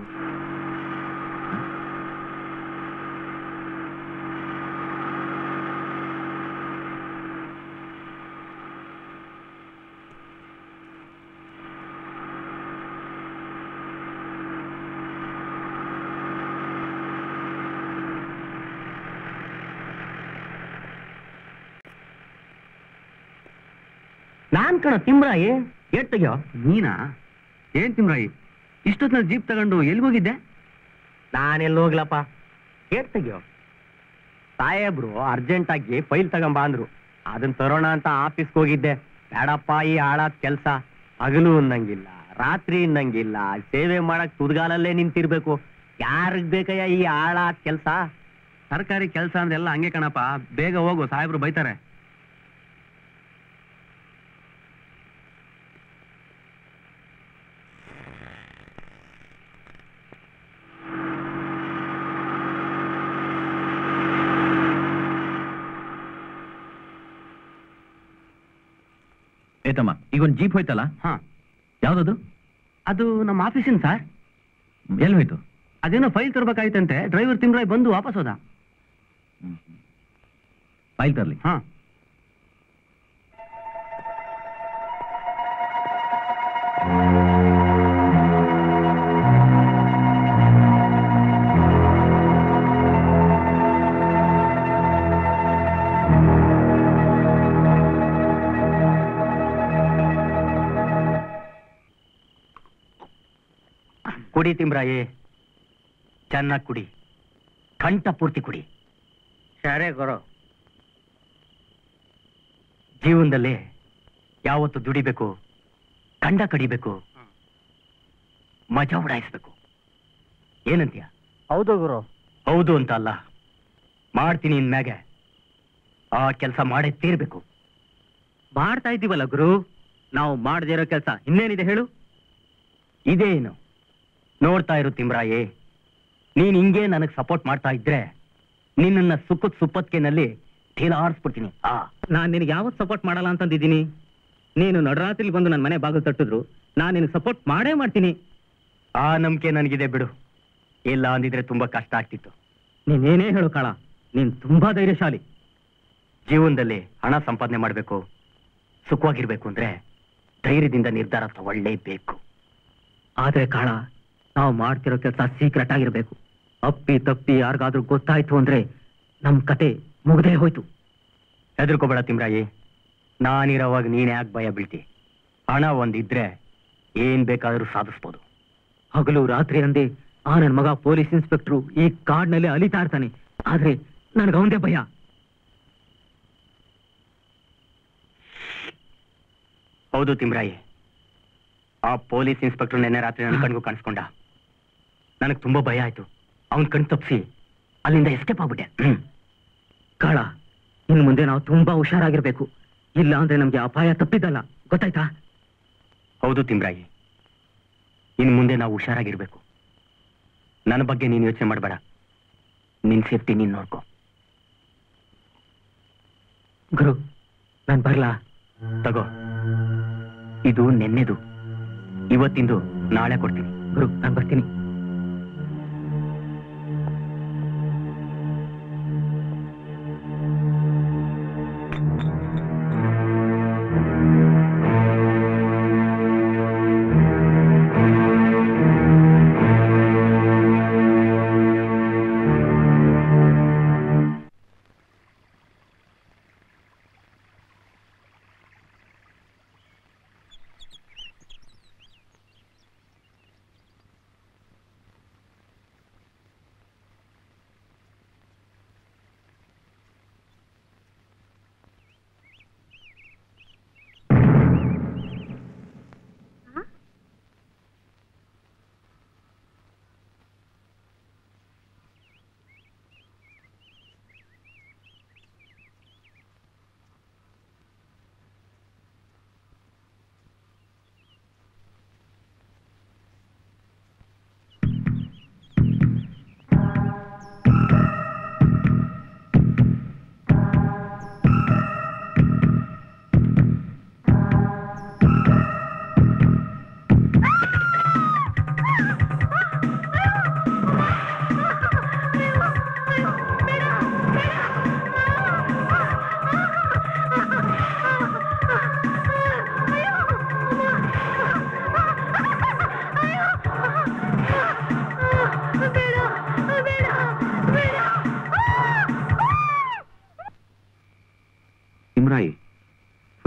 B: ನಾನ್ ಕಣ ತಿಮ್ರಾಯಿ ಏಟ್ ತೆಗಿಯೋ
H: ನೀನಾ ಏನ್ ತಿಮ್ರಾಯಿ ಇಷ್ಟೊತ್ತಿನ ಜೀಪ್ ತಗೊಂಡು ಎಲ್ಲಿ ಹೋಗಿದ್ದೆ
B: ನಾನೆಲ್ಲಿ ಹೋಗ್ಲಪ್ಪ ಏಟ್ ತೆಗಿಯೋ ಸಾಹೇಬ್ರು ಅರ್ಜೆಂಟ್ ಆಗಿ ಫೈಲ್ ತಗೊಂಬ ಅಂದ್ರು ಅದನ್ನ ತರೋಣ ಅಂತ ಆಫೀಸ್ಗೆ ಹೋಗಿದ್ದೆ ಬೇಡಪ್ಪ ಈ ಹಾಳಾದ್ ಕೆಲ್ಸ ಹಗಲು ಅನ್ನಂಗಿಲ್ಲ ರಾತ್ರಿ ಅನ್ನಂಗಿಲ್ಲ ಸೇವೆ ಮಾಡಕ್ ತುದ್ಗಾಲಲ್ಲೇ ನಿಂತಿರ್ಬೇಕು ಯಾರಿಗ್ ಬೇಕಯ್ಯ ಈ ಹಾಳಾದ್ ಕೆಲ್ಸ
H: ಸರ್ಕಾರಿ ಕೆಲಸ ಅಂದ್ರೆ ಎಲ್ಲ ಹಂಗೆ ಕಣಪ್ಪ ಬೇಗ ಹೋಗು ಸಾಹೇಬ್ರು ಬೈತಾರೆ
D: ಏತಮ್ಮ ಈಗ ಒಂದು ಜೀಪ್ ಹೋಯ್ತಲ್ಲ
H: ಹಾ
D: ಯಾವ್ದದು
H: ಅದು ನಮ್ಮ ಆಫೀಸಿನ ಸರ್
D: ಎಲ್ಲಿ ಹೋಯ್ತು
H: ಅದೇನೋ ಫೈಲ್ ತರ್ಬೇಕಾಯ್ತಂತೆ ಡ್ರೈವರ್ ತಿಮ್ರಾಯ್ ಬಂದು ವಾಪಸ್ ಹೋದ
D: ಫೈಲ್ ತರ್ಲಿ
H: ಹಾ
B: ಕುಡಿ ತಿಮ್ರಾಯಿ ಚೆನ್ನಾಗಿ ಕುಡಿ ಕಂಠ ಪೂರ್ತಿ ಕುಡಿ
C: ಸರಿ ಗುರು
B: ಜೀವನದಲ್ಲಿ ಯಾವತ್ತು ದುಡಿಬೇಕು ಕಂಡ ಕಡಿಬೇಕು ಮಜಾ ಉಡಾಯಿಸ್ಬೇಕು ಏನಂತೀಯ
C: ಹೌದು ಗುರು
B: ಹೌದು ಅಂತ ಅಲ್ಲ ಮಾಡ್ತೀನಿ ಇನ್ಮ್ಯಾಗೆ ಆ ಕೆಲಸ ಮಾಡೇ ತೀರ್ಬೇಕು
H: ಮಾಡ್ತಾ ಇದ್ದೀವಲ್ಲ ಗುರು ನಾವು ಮಾಡದೇ ಇರೋ ಕೆಲಸ ಇನ್ನೇನಿದೆ ಹೇಳು
B: ಇದೇನು ನೋಡ್ತಾ ಇರು ತಿಮ್ರಾಯಿ ನೀನ್ ಹಿಂಗೆ ನನಗ್ ಸಪೋರ್ಟ್ ಮಾಡ್ತಾ ಇದ್ರೆ ನಿನ್ನನ್ನ ಸುಕ್ಕದ್ ಸುಪ್ಪತ್ಕೆನಲ್ಲಿ ಆರಿಸ್ಬಿಡ್ತೀನಿ ಆ
H: ನಾನ್ ನಿನಗೆ ಯಾವತ್ ಸಪೋರ್ಟ್ ಮಾಡಲ್ಲ ಅಂತಂದಿದ್ದೀನಿ ನೀನು ನಡರಾತ್ರಿ ಬಂದು ನನ್ನ ಮನೆ ಬಾಗಿಲು ತಟ್ಟಿದ್ರು ನಾನು ನಿನಗೆ ಸಪೋರ್ಟ್ ಮಾಡೇ ಮಾಡ್ತೀನಿ
B: ಆ ನಂಬಿಕೆ ನನಗಿದೆ ಬಿಡು ಇಲ್ಲ ಅಂದಿದ್ರೆ ತುಂಬಾ ಕಷ್ಟ ಆಗ್ತಿತ್ತು
H: ನೀನೇನೇ ಹೇಳು ಕಾಳ ನೀನ್ ತುಂಬಾ ಧೈರ್ಯಶಾಲಿ
B: ಜೀವನದಲ್ಲಿ ಹಣ ಸಂಪಾದನೆ ಮಾಡಬೇಕು ಸುಖವಾಗಿರ್ಬೇಕು ಅಂದ್ರೆ ಧೈರ್ಯದಿಂದ ನಿರ್ಧಾರ ತಗೊಳ್ಳೇಬೇಕು
H: ಆದ್ರೆ ಕಾಳ ನಾವು ಮಾಡ್ತಿರೋ ಕೆಲಸ ಸೀಕ್ರೆಟ್ ಆಗಿರ್ಬೇಕು ಅಪ್ಪಿ ತಪ್ಪಿ ಯಾರಿಗಾದ್ರೂ ಗೊತ್ತಾಯ್ತು ಅಂದ್ರೆ ನಮ್ ಕತೆ ಮುಗ್ದೇ ಹೋಯ್ತು
B: ಹೆದರ್ಕೋಬೇಡ ತಿಮ್ರಾಯಿ ನಾನಿರೋವಾಗ ನೀನ್ ಯಾಕೆ ಭಯ ಬೀಳ್ತಿ ಹಣ ಒಂದಿದ್ರೆ ಏನ್ ಬೇಕಾದ್ರೂ ಸಾಧಿಸ್ಬೋದು
H: ಹಗಲು ರಾತ್ರಿ ಅಂದೆ ಆ ನನ್ ಮಗ ಪೊಲೀಸ್ ಇನ್ಸ್ಪೆಕ್ಟ್ರು ಈ ಕಾಡ್ನಲ್ಲಿ ಅಲಿತಾ ಇರ್ತಾನೆ ಆದ್ರೆ ನನ್ಗೆ ಅವಂದೇ ಭಯ
B: ಹೌದು ತಿಮ್ರಾಯಿ ಆ ಪೊಲೀಸ್ ಇನ್ಸ್ಪೆಕ್ಟರ್ ನಿನ್ನೆ ರಾತ್ರಿ ನನ್ನ ಕಣ್ಗೂ ಕಾಣಿಸ್ಕೊಂಡ ನನಗೆ ತುಂಬಾ ಭಯ ಆಯ್ತು ಅವನ್ ಕಣ್ ತಪ್ಪಿಸಿ ಅಲ್ಲಿಂದ ಎಸ್ಕೇಪ್ ಆಗ್ಬಿಟ್ಟೆ ಹ್ಮ್.
H: ಕಾಳ ಇನ್ ಮುಂದೆ ನಾವು ತುಂಬಾ ಹುಷಾರಾಗಿರ್ಬೇಕು ಇಲ್ಲ ಅಂದ್ರೆ ನಮ್ಗೆ ಅಪಾಯ ತಪ್ಪಿದ್ದಲ್ಲ ಗೊತ್ತಾಯ್ತಾ
B: ಹೌದು ತಿಮ್ರಾಯಿ ಇನ್ ಮುಂದೆ ನಾವು ಹುಷಾರಾಗಿರ್ಬೇಕು ನನ್ನ ಬಗ್ಗೆ ನೀನು ಯೋಚನೆ ಮಾಡಬೇಡ ನಿನ್ ಸೇಫ್ಟಿ ನೀನ್ ನೋಡ್ಕೋ
H: ಗುರು ನಾನ್ ಬರ್ಲಾ
B: ತಗೋ ಇದು ನೆನ್ನೆದು ಇವತ್ತಿಂದು ನಾಳೆ ಕೊಡ್ತೀನಿ
H: ಗುರು ನಾನ್ ಬರ್ತೀನಿ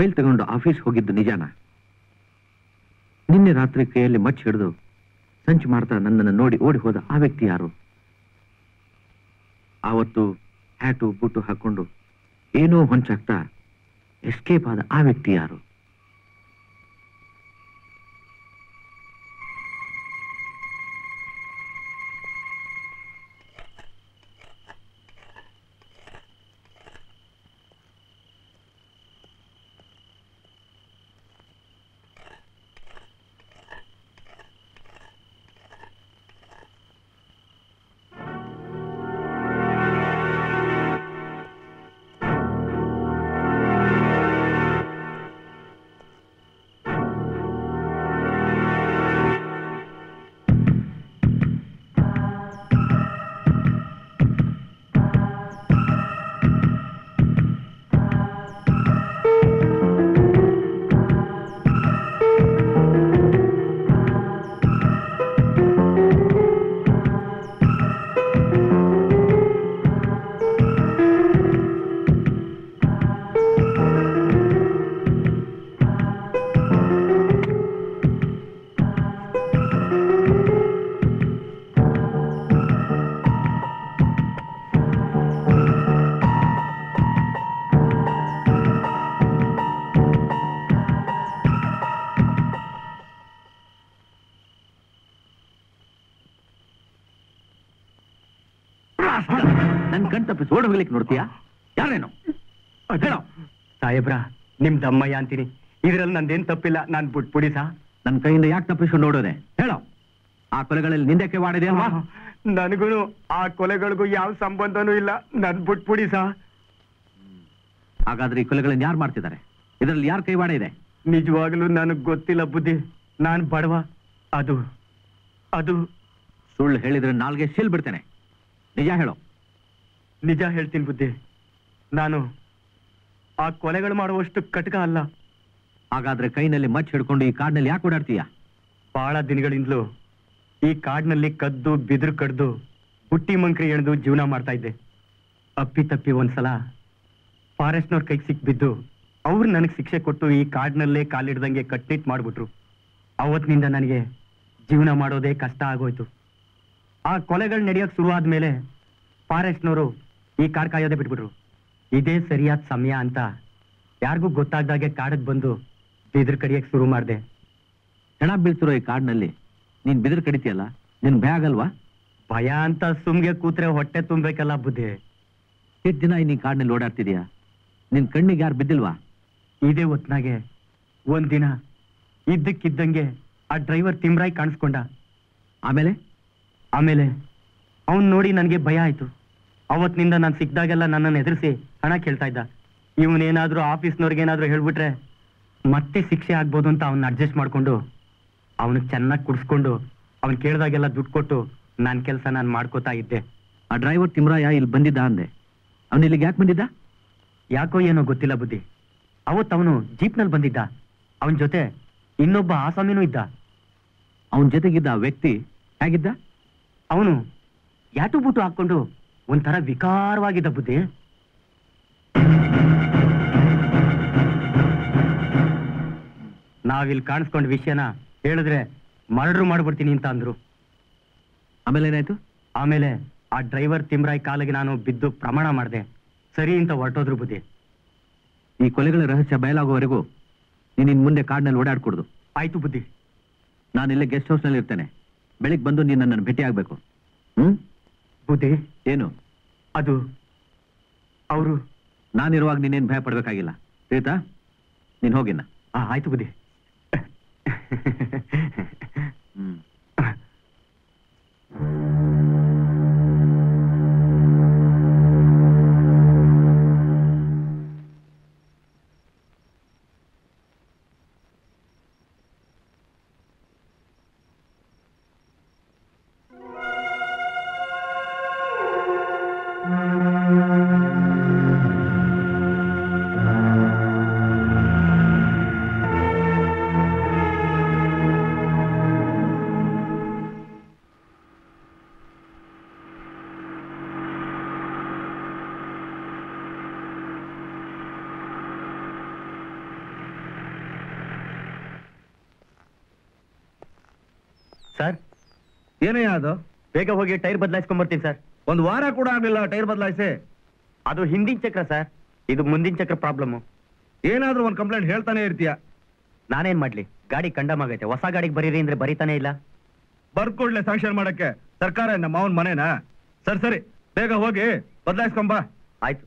D: ಫೈಲ್ ತಗೊಂಡು ಆಫೀಸ್ ಹೋಗಿದ್ದು ನಿಜಾನ ನಿನ್ನೆ ರಾತ್ರಿ ಕೈಯಲ್ಲಿ ಮಚ್ಚ ಹಿಡಿದು ಸಂಚು ಮಾಡ್ತಾ ನನ್ನನ್ನು ನೋಡಿ ಓಡಿ ಹೋದ ಆ ವ್ಯಕ್ತಿ ಯಾರು ಆವತ್ತು ಹ್ಯಾಟು ಬುಟ್ಟು ಹಾಕೊಂಡು ಏನೋ ಹೊಂಚಾಗ್ತಾ ಎಸ್ಕೇಪ್ ಆದ ಆ ವ್ಯಕ್ತಿ ಯಾರು ನನ್ ಕಣ್ ತಪ್ಪಿಸಿ ಓಡ್ ಹೋಗ್ಲಿಕ್ಕೆ ನೋಡ್ತೀಯಾ ಯಾರೇನು ಹೇಳೋ
H: ಸಾಹೇಬ್ರ ನಿಮ್ ದಮ್ಮಯ್ಯ ಅಂತೀನಿ ಇದ್ರಲ್ಲಿ ನಂದೇನ್ ತಪ್ಪಿಲ್ಲ ನಾನ್ ಬುಟ್ಬಿಡಿ ಸಾ
D: ನನ್ನ ಕೈಯಿಂದ ಯಾಕೆ ತಪ್ಪಿಸ್ಕೊಂಡು ನೋಡೋದೆ ಹೇಳೋ ಆ ಕೊಲೆಗಳಲ್ಲಿ ನಿಂದಕ್ಕೆ ಮಾಡಿದೆ ಅಲ್ವಾ
H: ನನಗೂ ಆ ಕೊಲೆಗಳಿಗೂ ಯಾವ ಸಂಬಂಧನೂ ಇಲ್ಲ ನನ್ ಬುಟ್ಬಿಡಿ ಸಾ
D: ಹಾಗಾದ್ರೆ ಈ ಕೊಲೆಗಳನ್ನ ಯಾರು ಮಾಡ್ತಿದ್ದಾರೆ ಇದರಲ್ಲಿ ಯಾರ ಕೈವಾಡ ಇದೆ
H: ನಿಜವಾಗ್ಲೂ ನನಗ್ ಗೊತ್ತಿಲ್ಲ ಬುದ್ಧಿ ನಾನ್ ಬಡವ ಅದು ಅದು
D: ಸುಳ್ಳು ಹೇಳಿದ್ರೆ ನಾಲ್ಗೆ ಶೀಲ್ ಬಿಡ್ತೇನೆ ನಿಜ ಹೇಳೋ
H: ನಿಜ ಹೇಳ್ತೀನಿ ಬುದ್ಧಿ ನಾನು ಆ ಕೊಲೆಗಳು ಮಾಡುವಷ್ಟು ಕಟಕ ಅಲ್ಲ
D: ಹಾಗಾದ್ರೆ ಕೈನಲ್ಲಿ ಮಚ್ಚ ಹಿಡ್ಕೊಂಡು ಈ ಕಾಡಿನಲ್ಲಿ ಯಾಕೆ ಓಡಾಡ್ತೀಯಾ
H: ಬಹಳ ದಿನಗಳಿಂದಲೂ ಈ ಕಾಡಿನಲ್ಲಿ ಕದ್ದು ಬಿದಿರು ಕಡ್ದು ಹುಟ್ಟಿ ಮಂಕ್ರಿ ಎಳೆದು ಜೀವನ ಮಾಡ್ತಾ ಇದ್ದೆ ಅಪ್ಪಿ ತಪ್ಪಿ ಒಂದ್ಸಲ ಫಾರೆಸ್ಟ್ನವ್ರ ಕೈಗೆ ಸಿಕ್ಬಿದ್ದು ಅವ್ರು ನನಗೆ ಶಿಕ್ಷೆ ಕೊಟ್ಟು ಈ ಕಾಡಿನಲ್ಲೇ ಕಾಲಿಡ್ದಂಗೆ ಕಟ್ನಿಟ್ ಮಾಡ್ಬಿಟ್ರು ಅವತ್ತಿನಿಂದ ನನಗೆ ಜೀವನ ಮಾಡೋದೇ ಕಷ್ಟ ಆಗೋಯ್ತು ಆ ಕೊಲೆಗಳು ನಡೆಯೋಕೆ ಶುರುವಾದ ಮೇಲೆ ಫಾರೆಸ್ಟ್ನವರು ಈ ಕಾಡ್ ಕಾಯೋದೇ ಬಿಟ್ಬಿಟ್ರು ಇದೇ ಸರಿಯಾದ ಸಮಯ ಅಂತ ಯಾರಿಗೂ ಗೊತ್ತಾಗ್ದಾಗೆ ಕಾಡಿಗೆ ಬಂದು ಬಿದಿರು ಕಡಿಯಕ್ಕೆ ಶುರು ಮಾಡಿದೆ
D: ಹೆಣ ಬೀಳ್ತಿರೋ ಈ ಕಾಡಿನಲ್ಲಿ ನೀನ್ ಬಿದಿರು ಕಡಿತೀಯಲ್ಲ ನಿನ್ ಭಯ ಆಗಲ್ವಾ
H: ಭಯ ಅಂತ ಸುಮ್ಗೆ ಕೂತ್ರೆ ಹೊಟ್ಟೆ ತುಂಬೇಕಲ್ಲ ಬುದ್ಧಿ
D: ಎಷ್ಟು ದಿನ ನೀನ್ ಕಾಡಿನಲ್ಲಿ ಓಡಾಡ್ತಿದ್ಯಾ ನಿನ್ ಕಣ್ಣಿಗೆ ಯಾರು ಬಿದ್ದಿಲ್ವಾ
H: ಇದೇ ಹೊತ್ನಾಗೆ ಒಂದಿನ ಇದ್ದಕ್ಕಿದ್ದಂಗೆ ಆ ಡ್ರೈವರ್ ತಿಮ್ರಾಯ್ ಕಾಣಿಸ್ಕೊಂಡ
D: ಆಮೇಲೆ
H: ಆಮೇಲೆ ಅವನ್ ನೋಡಿ ನನಗೆ ಭಯ ಆಯ್ತು ಅವತ್ತಿನಿಂದ ನಾನು ಸಿಕ್ದಾಗೆಲ್ಲ ನನ್ನನ್ನು ಎದುರಿಸಿ ಹಣ ಕೇಳ್ತಾ ಇದ್ದ ಇವನೇನಾದ್ರೂ ಆಫೀಸ್ನವ್ರಿಗೆ ಏನಾದ್ರೂ ಹೇಳ್ಬಿಟ್ರೆ ಮತ್ತೆ ಶಿಕ್ಷೆ ಆಗ್ಬೋದು ಅಂತ ಅವನ್ನ ಅಡ್ಜಸ್ಟ್ ಮಾಡ್ಕೊಂಡು ಅವನಿಗೆ ಚೆನ್ನಾಗಿ ಕುಡಿಸ್ಕೊಂಡು ಅವನ್ ಕೇಳ್ದಾಗೆಲ್ಲ ದುಡ್ಡು ಕೊಟ್ಟು ನನ್ನ ಕೆಲಸ ನಾನು ಮಾಡ್ಕೋತಾ ಇದ್ದೆ
D: ಆ ಡ್ರೈವರ್ ತಿಮ್ರಾಯ ಇಲ್ಲಿ ಬಂದಿದ್ದ ಅಂದೆ ಅವನು ಇಲ್ಲಿಗೆ ಯಾಕೆ ಬಂದಿದ್ದ
H: ಯಾಕೋ ಏನೋ ಗೊತ್ತಿಲ್ಲ ಬುದ್ಧಿ ಅವತ್ತು ಅವನು ಜೀಪ್ನಲ್ಲಿ ಬಂದಿದ್ದ ಅವನ ಜೊತೆ ಇನ್ನೊಬ್ಬ ಆಸಾಮಿನೂ ಇದ್ದ
D: ಅವನ ಜೊತೆಗಿದ್ದ ಆ ವ್ಯಕ್ತಿ ಹೇಗಿದ್ದ
H: ಅವನು ಯಾಟು ಬೂಟು ಹಾಕೊಂಡು ಒಂಥರ ವಿಕಾರವಾಗಿದ್ದ ಬುದ್ಧಿ ನಾವಿಲ್ಲಿ ಕಾಣಿಸ್ಕೊಂಡ ವಿಷಯನ ಹೇಳಿದ್ರೆ ಮರ್ಡ್ರು ಮಾಡ್ಬಿಡ್ತೀನಿ ಅಂತ ಅಂದ್ರು
D: ಆಮೇಲೆ ಏನಾಯ್ತು
H: ಆಮೇಲೆ ಆ ಡ್ರೈವರ್ ತಿಮ್ರಾಯ್ ಕಾಲಿಗೆ ನಾನು ಬಿದ್ದು ಪ್ರಮಾಣ ಮಾಡಿದೆ ಸರಿ ಅಂತ ಹೊರಟೋದ್ರು ಬುದ್ಧಿ
D: ಈ ಕೊಲೆಗಳ ರಹಸ್ಯ ಬಯಲಾಗುವವರೆಗೂ ನೀನ್ ಇನ್ ಮುಂದೆ ಕಾಡಿನಲ್ಲಿ ಓಡಾಡ್ಕೊಡ್ದು
H: ಆಯ್ತು ಬುದ್ಧಿ
D: ನಾನು ಇಲ್ಲೇ ಗೆಸ್ಟ್ ಹೌಸ್ನಲ್ಲಿ ಇರ್ತೇನೆ ಬೆಳಿಗ್ಗೆ ಬಂದು ನೀನು ನನ್ನನ್ನು ಭೇಟಿ ಆಗ್ಬೇಕು ಹ್ಮ್
H: ಬುದ್ಧಿ
D: ಏನು
H: ಅದು ಅವರು
D: ನಾನಿರುವಾಗ ನೀನೇನು ಭಯ ಪಡ್ಬೇಕಾಗಿಲ್ಲ ತಿಳಿತಾ ನೀನ್ ಹೋಗಿನ್ನ
H: ಆಯ್ತು ಬುದ್ಧಿ
D: ಹ್ಮ್
B: ಸರ್
G: ಏನೇ ಅದು
B: ಬೇಗ ಹೋಗಿ ಟೈರ್ ಬದಲಾಯಿಸ್ಕೊಂಡ್ ಬರ್ತೀನಿ ಸರ್
G: ಒಂದು ವಾರ ಕೂಡ ಆಗ್ಲಿಲ್ಲ ಟೈರ್ ಬದಲಾಯಿಸಿ
B: ಅದು ಹಿಂದಿನ ಚಕ್ರ ಸರ್ ಇದು ಮುಂದಿನ ಚಕ್ರ ಪ್ರಾಬ್ಲಮ್
G: ಏನಾದ್ರೂ ಒಂದು ಕಂಪ್ಲೇಂಟ್ ಹೇಳ್ತಾನೆ ಇರ್ತೀಯ
B: ನಾನೇನ್ ಮಾಡ್ಲಿ ಗಾಡಿ ಕಂಡಮ್ ಆಗೈತೆ ಹೊಸ ಗಾಡಿಗೆ ಬರೀರಿ ಅಂದ್ರೆ ಬರೀತಾನೆ ಇಲ್ಲ
G: ಬರ್ಕೊಡ್ಲೆ ಸ್ಯಾಂಕ್ಷನ್ ಮಾಡಕ್ಕೆ ಸರ್ಕಾರ ನಮ್ಮ ಮಾವನ್ ಮನೆನಾ ಸರಿ ಸರಿ ಬೇಗ ಹೋಗಿ ಬದಲಾಯಿಸ್ಕೊಂಬ
B: ಆಯ್ತು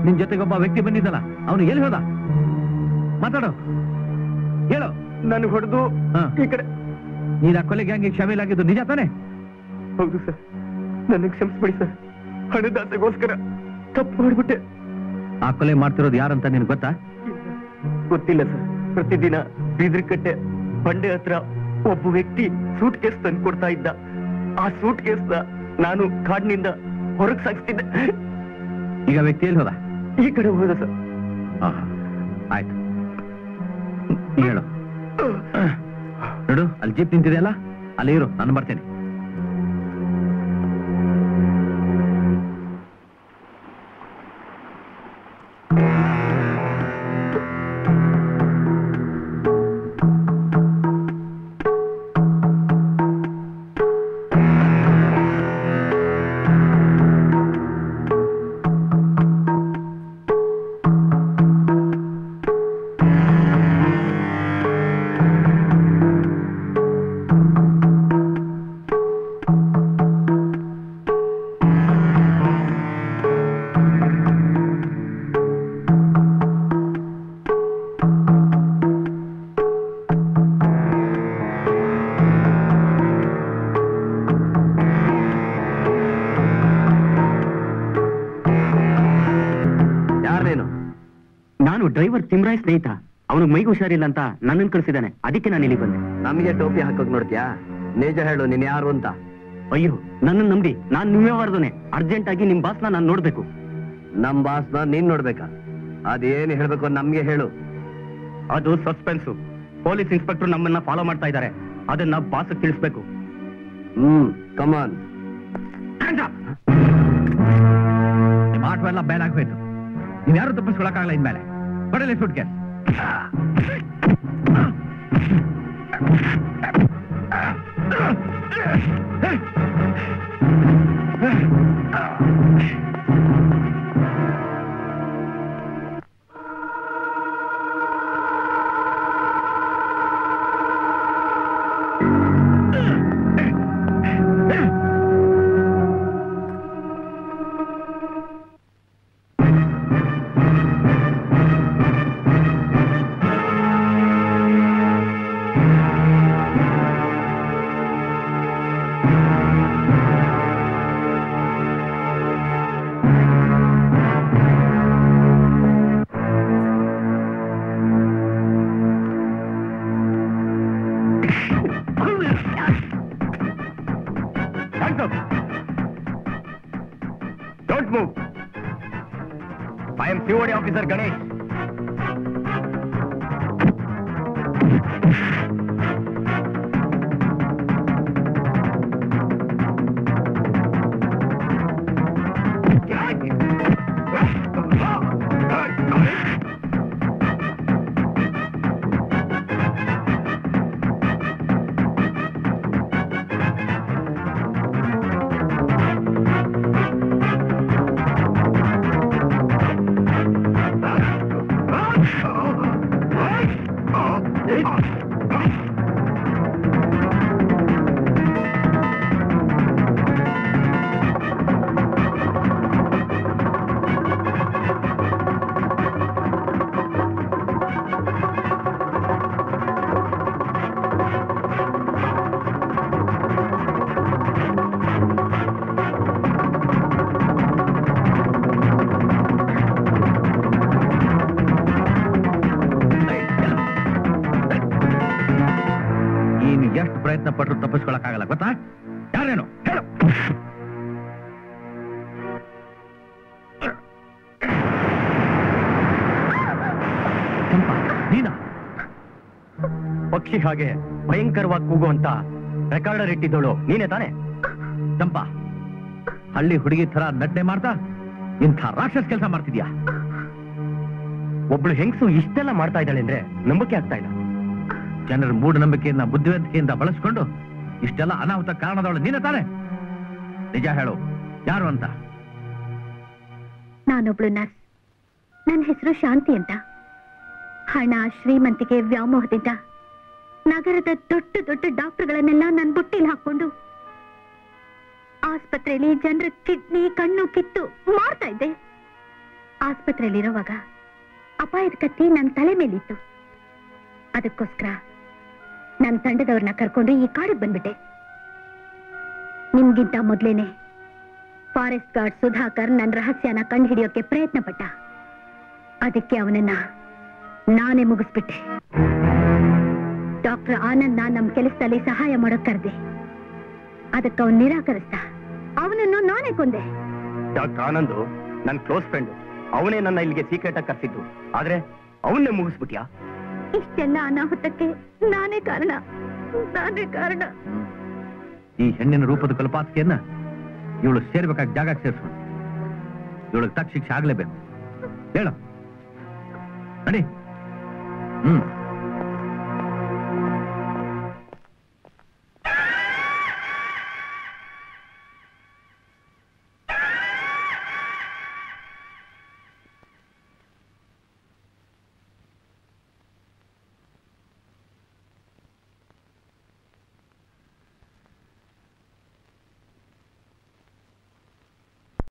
D: ನಿನ್ ಜೊತೆಗೆ ಒಬ್ಬ ವ್ಯಕ್ತಿ ಬಂದಿದ್ದಲ್ಲ ಅವನು ಎಲ್ಲಿ ಹೋದ ಮಾತಾಡು ಹೇಳು
B: ನಾನು ಹೊಡೆದು
D: ಹಾ.
B: ಈ ಕಡೆ
D: ನೀನ್ ಆ ಕೊಲೆ ಗ್ಯಾಂಗಿಗೆ ಶಾಮೀಲಾಗಿದ್ದು ನಿಜ ತಾನೆ
B: ಹೌದು ಸರ್ ನನಗೆ ಕ್ಷಮಿಸ್ಬಿಡಿ ಸರ್ ಹಣದಾಸೆಗೋಸ್ಕರ ತಪ್ಪು ಮಾಡ್ಬಿಟ್ಟೆ
D: ಆ ಕೊಲೆ ಮಾಡ್ತಿರೋದು ಯಾರಂತ ನಿನ್ಗೆ ಗೊತ್ತಾ
B: ಗೊತ್ತಿಲ್ಲ ಸರ್ ಪ್ರತಿದಿನ ಬೀದ್ರಿಕಟ್ಟೆ ಬಂಡೆ ಹತ್ರ ಒಬ್ಬ ವ್ಯಕ್ತಿ ಸೂಟ್ ಕೇಸ್ ತಂದು ಕೊಡ್ತಾ ಇದ್ದ ಆ ಸೂಟ್ ಕೇಸ್ ನಾನು ಕಾಡಿನಿಂದ ಹೊರಗೆ ಸಾಗಿಸ್ತಿದ್ದೆ
D: ಈಗ ವ್ಯಕ್ತಿ ಎಲ್ಲಿ ಹೋದ
B: ಈ ಕಡೆ ಹೋದ ಸರ್
D: ಆಹಾ, ಆಯ್ತು ಈಗ ಹೇಳು ನೋಡು ಅಲ್ಲಿ ಜೀಪ್ ನಿಂತಿದೆಯಲ್ಲ ಅಲ್ಲಿ ಇರು ನಾನು ಬರ್ತೇನೆ
H: ಯಾರೇನು ನಾನು ಡ್ರೈವರ್ ತಿಮ್ರಾಯ್ ಸ್ನೇಹಿತ ಅವನು ಮೈಗೆ ಹುಷಾರಿಲ್ಲ ಅಂತ ನನ್ನನ್ನು ಕಳಿಸಿದ್ದಾನೆ ಅದಕ್ಕೆ ನಾನು ಇಲ್ಲಿಗೆ ಬಂದೆ
G: ನಮಗೆ ಟೋಪಿ ಹಾಕೋಕ್ ನೋಡ್ತೀಯಾ ನಿಜ ಹೇಳು ನೀನ್ ಯಾರು ಅಂತ
H: ಅಯ್ಯೋ ನನ್ನನ್ನು ನಂಬಿ ನಾನು ನಿಮ್ಮೇ ವಾರ್ದನೆ ಅರ್ಜೆಂಟ್ ಆಗಿ ನಿಮ್ ಬಾಸ್ನ ನಾನು ನೋಡ್ಬೇಕು
G: ನಮ್ ಬಾಸ್ನ ನೀನ್ ನೋಡ್ಬೇಕಾ ಅದೇನ್ ಹೇಳ್ಬೇಕು ನಮ್ಗೆ ಹೇಳು
H: ಅದು ಸಸ್ಪೆನ್ಸು ಪೊಲೀಸ್ ಇನ್ಸ್ಪೆಕ್ಟರ್ ನಮ್ಮನ್ನ ಫಾಲೋ ಮಾಡ್ತಾ ಇದ್ದಾರೆ ಅದನ್ನ ಬಾಸ್ ತಿಳಿಸ್ಬೇಕು
G: ಹ್ಮ್ ಕಮಾನ್
D: ನಿಮ್ಮ ಆಟವೆಲ್ಲ ಬ್ಯಾನ್ ಆಗ್ಬೇಕು ನೀವ್ ಯಾರು ತಪ್ಪಿಸ್ಕೊಳಕ್ಕಾಗಲ್ಲ ಇನ್ಮೇಲೆ ಕೊಡಲಿ suitcase
B: don't move I am COD officer Ganesh
D: ನೀನು ಎಷ್ಟು ಪ್ರಯತ್ನ ಪಟ್ಟರು ತಪ್ಪಿಸ್ಕೊಳಕ್ಕಾಗಲ್ಲ ಗೊತ್ತಾ ಯಾರೇನು ಹೇಳು ಚಂಪಾ, ನೀನಾ
H: ಪಕ್ಷಿ ಹಾಗೆ ಭಯಂಕರವಾಗಿ ಕೂಗುವಂತ ರೆಕಾರ್ಡರ್ ಇಟ್ಟಿದ್ದಳು ನೀನೇ ತಾನೆ
D: ಚಂಪಾ ಹಳ್ಳಿ ಹುಡುಗಿ ತರ ನಟನೆ ಮಾಡ್ತಾ ಇಂಥ ರಾಕ್ಷಸ ಕೆಲಸ ಮಾಡ್ತಿದ್ಯಾ
H: ಒಬ್ಳು ಹೆಂಗಸು ಇಷ್ಟೆಲ್ಲ ಮಾಡ್ತಾ ಇದ್ದಾಳೆ ಅಂದ್ರೆ ನಂಬಿಕೆ ಆಗ್ತಾ ಇಲ್ಲ
D: ಜನರ ಮೂಢನಂಬಿಕೆಯನ್ನ ಬುದ್ಧಿವಂತಿಕೆಯಿಂದ ಬಳಸ್ಕೊಂಡು ಇಷ್ಟೆಲ್ಲ ಅನಾಹುತ ಕಾರಣದವಳು ನೀನೇ ತಾನೆ ನಿಜ ಹೇಳು ಯಾರು ಅಂತ
F: ನಾನೊಬ್ಳು ನರ್ಸ್ ನನ್ನ ಹೆಸರು ಶಾಂತಿ ಅಂತ ಹಣ ಶ್ರೀಮಂತಿಕೆ ವ್ಯಾಮೋಹದಿಂದ ನಗರದ ದೊಡ್ಡ ದೊಡ್ಡ ಡಾಕ್ಟರ್ಗಳನ್ನೆಲ್ಲ ನನ್ನ ಬುಟ್ಟಿಲಿ ಹಾಕೊಂಡು ಆಸ್ಪತ್ರೆಯಲ್ಲಿ ಜನರ ಕಿಡ್ನಿ ಕಣ್ಣು ಕಿತ್ತು ಮಾಡ್ತಾ ಇದ್ದೆ ಆಸ್ಪತ್ರೆಯಲ್ಲಿರುವಾಗ ಅಪಾಯದ ಕತ್ತಿ ನನ್ನ ತಲೆ ಮೇಲಿತ್ತು ಅದಕ್ಕೋಸ್ಕರ ನನ್ನ ತಂಡದವ್ರನ್ನ ಕರ್ಕೊಂಡು ಈ ಕಾಡಿಗೆ ಬಂದ್ಬಿಟ್ಟೆ ನಿಮ್ಗಿಂತ ಮೊದ್ಲೇನೆ ಫಾರೆಸ್ಟ್ ಗಾರ್ಡ್ ಸುಧಾಕರ್ ನನ್ನ ರಹಸ್ಯನ ಕಂಡುಹಿಡಿಯೋಕೆ ಪ್ರಯತ್ನ ಪಟ್ಟ ಅದಕ್ಕೆ ಅವನನ್ನ ನಾನೇ ಮುಗಿಸ್ಬಿಟ್ಟೆ ಡಾಕ್ಟರ್ ಆನಂದ್ನ ನಮ್ ಕೆಲಸದಲ್ಲಿ ಸಹಾಯ ಮಾಡೋಕ್ ಕರೆದೆ ಅದಕ್ಕೆ ಅವನ್ ನಿರಾಕರಿಸ್ದ ಅವನನ್ನು ನಾನೇ ಕೊಂದೆ
H: ಡಾಕ್ಟರ್ ಆನಂದ್ ನನ್ನ ಕ್ಲೋಸ್ ಫ್ರೆಂಡ್ ಅವನೇ ನನ್ನ ಇಲ್ಲಿಗೆ ಸೀಕ್ರೆಟ್ ಆಗಿ ಕರ್ಸಿದ್ದು ಆದ್ರೆ ಅವನ್ನೇ ಮುಗಿಸ್ಬಿಟ್ಯಾ
F: ಇಷ್ಟೆಲ್ಲ ಅನಾಹುತಕ್ಕೆ ನಾನೇ ಕಾರಣ ನಾನೇ ಕಾರಣ
D: ಈ ಹೆಣ್ಣಿನ ರೂಪದ ಕಲ್ಪಾತಿಕೆಯನ್ನ ಇವಳು ಸೇರ್ಬೇಕಾದ ಜಾಗ ಸೇರಿಸೋಣ ಇವಳಿಗೆ ತಕ್ಕ ಶಿಕ್ಷೆ ಆಗ್ಲೇಬೇಕು ಹೇಳು ನಡಿ ಹ್ಮ್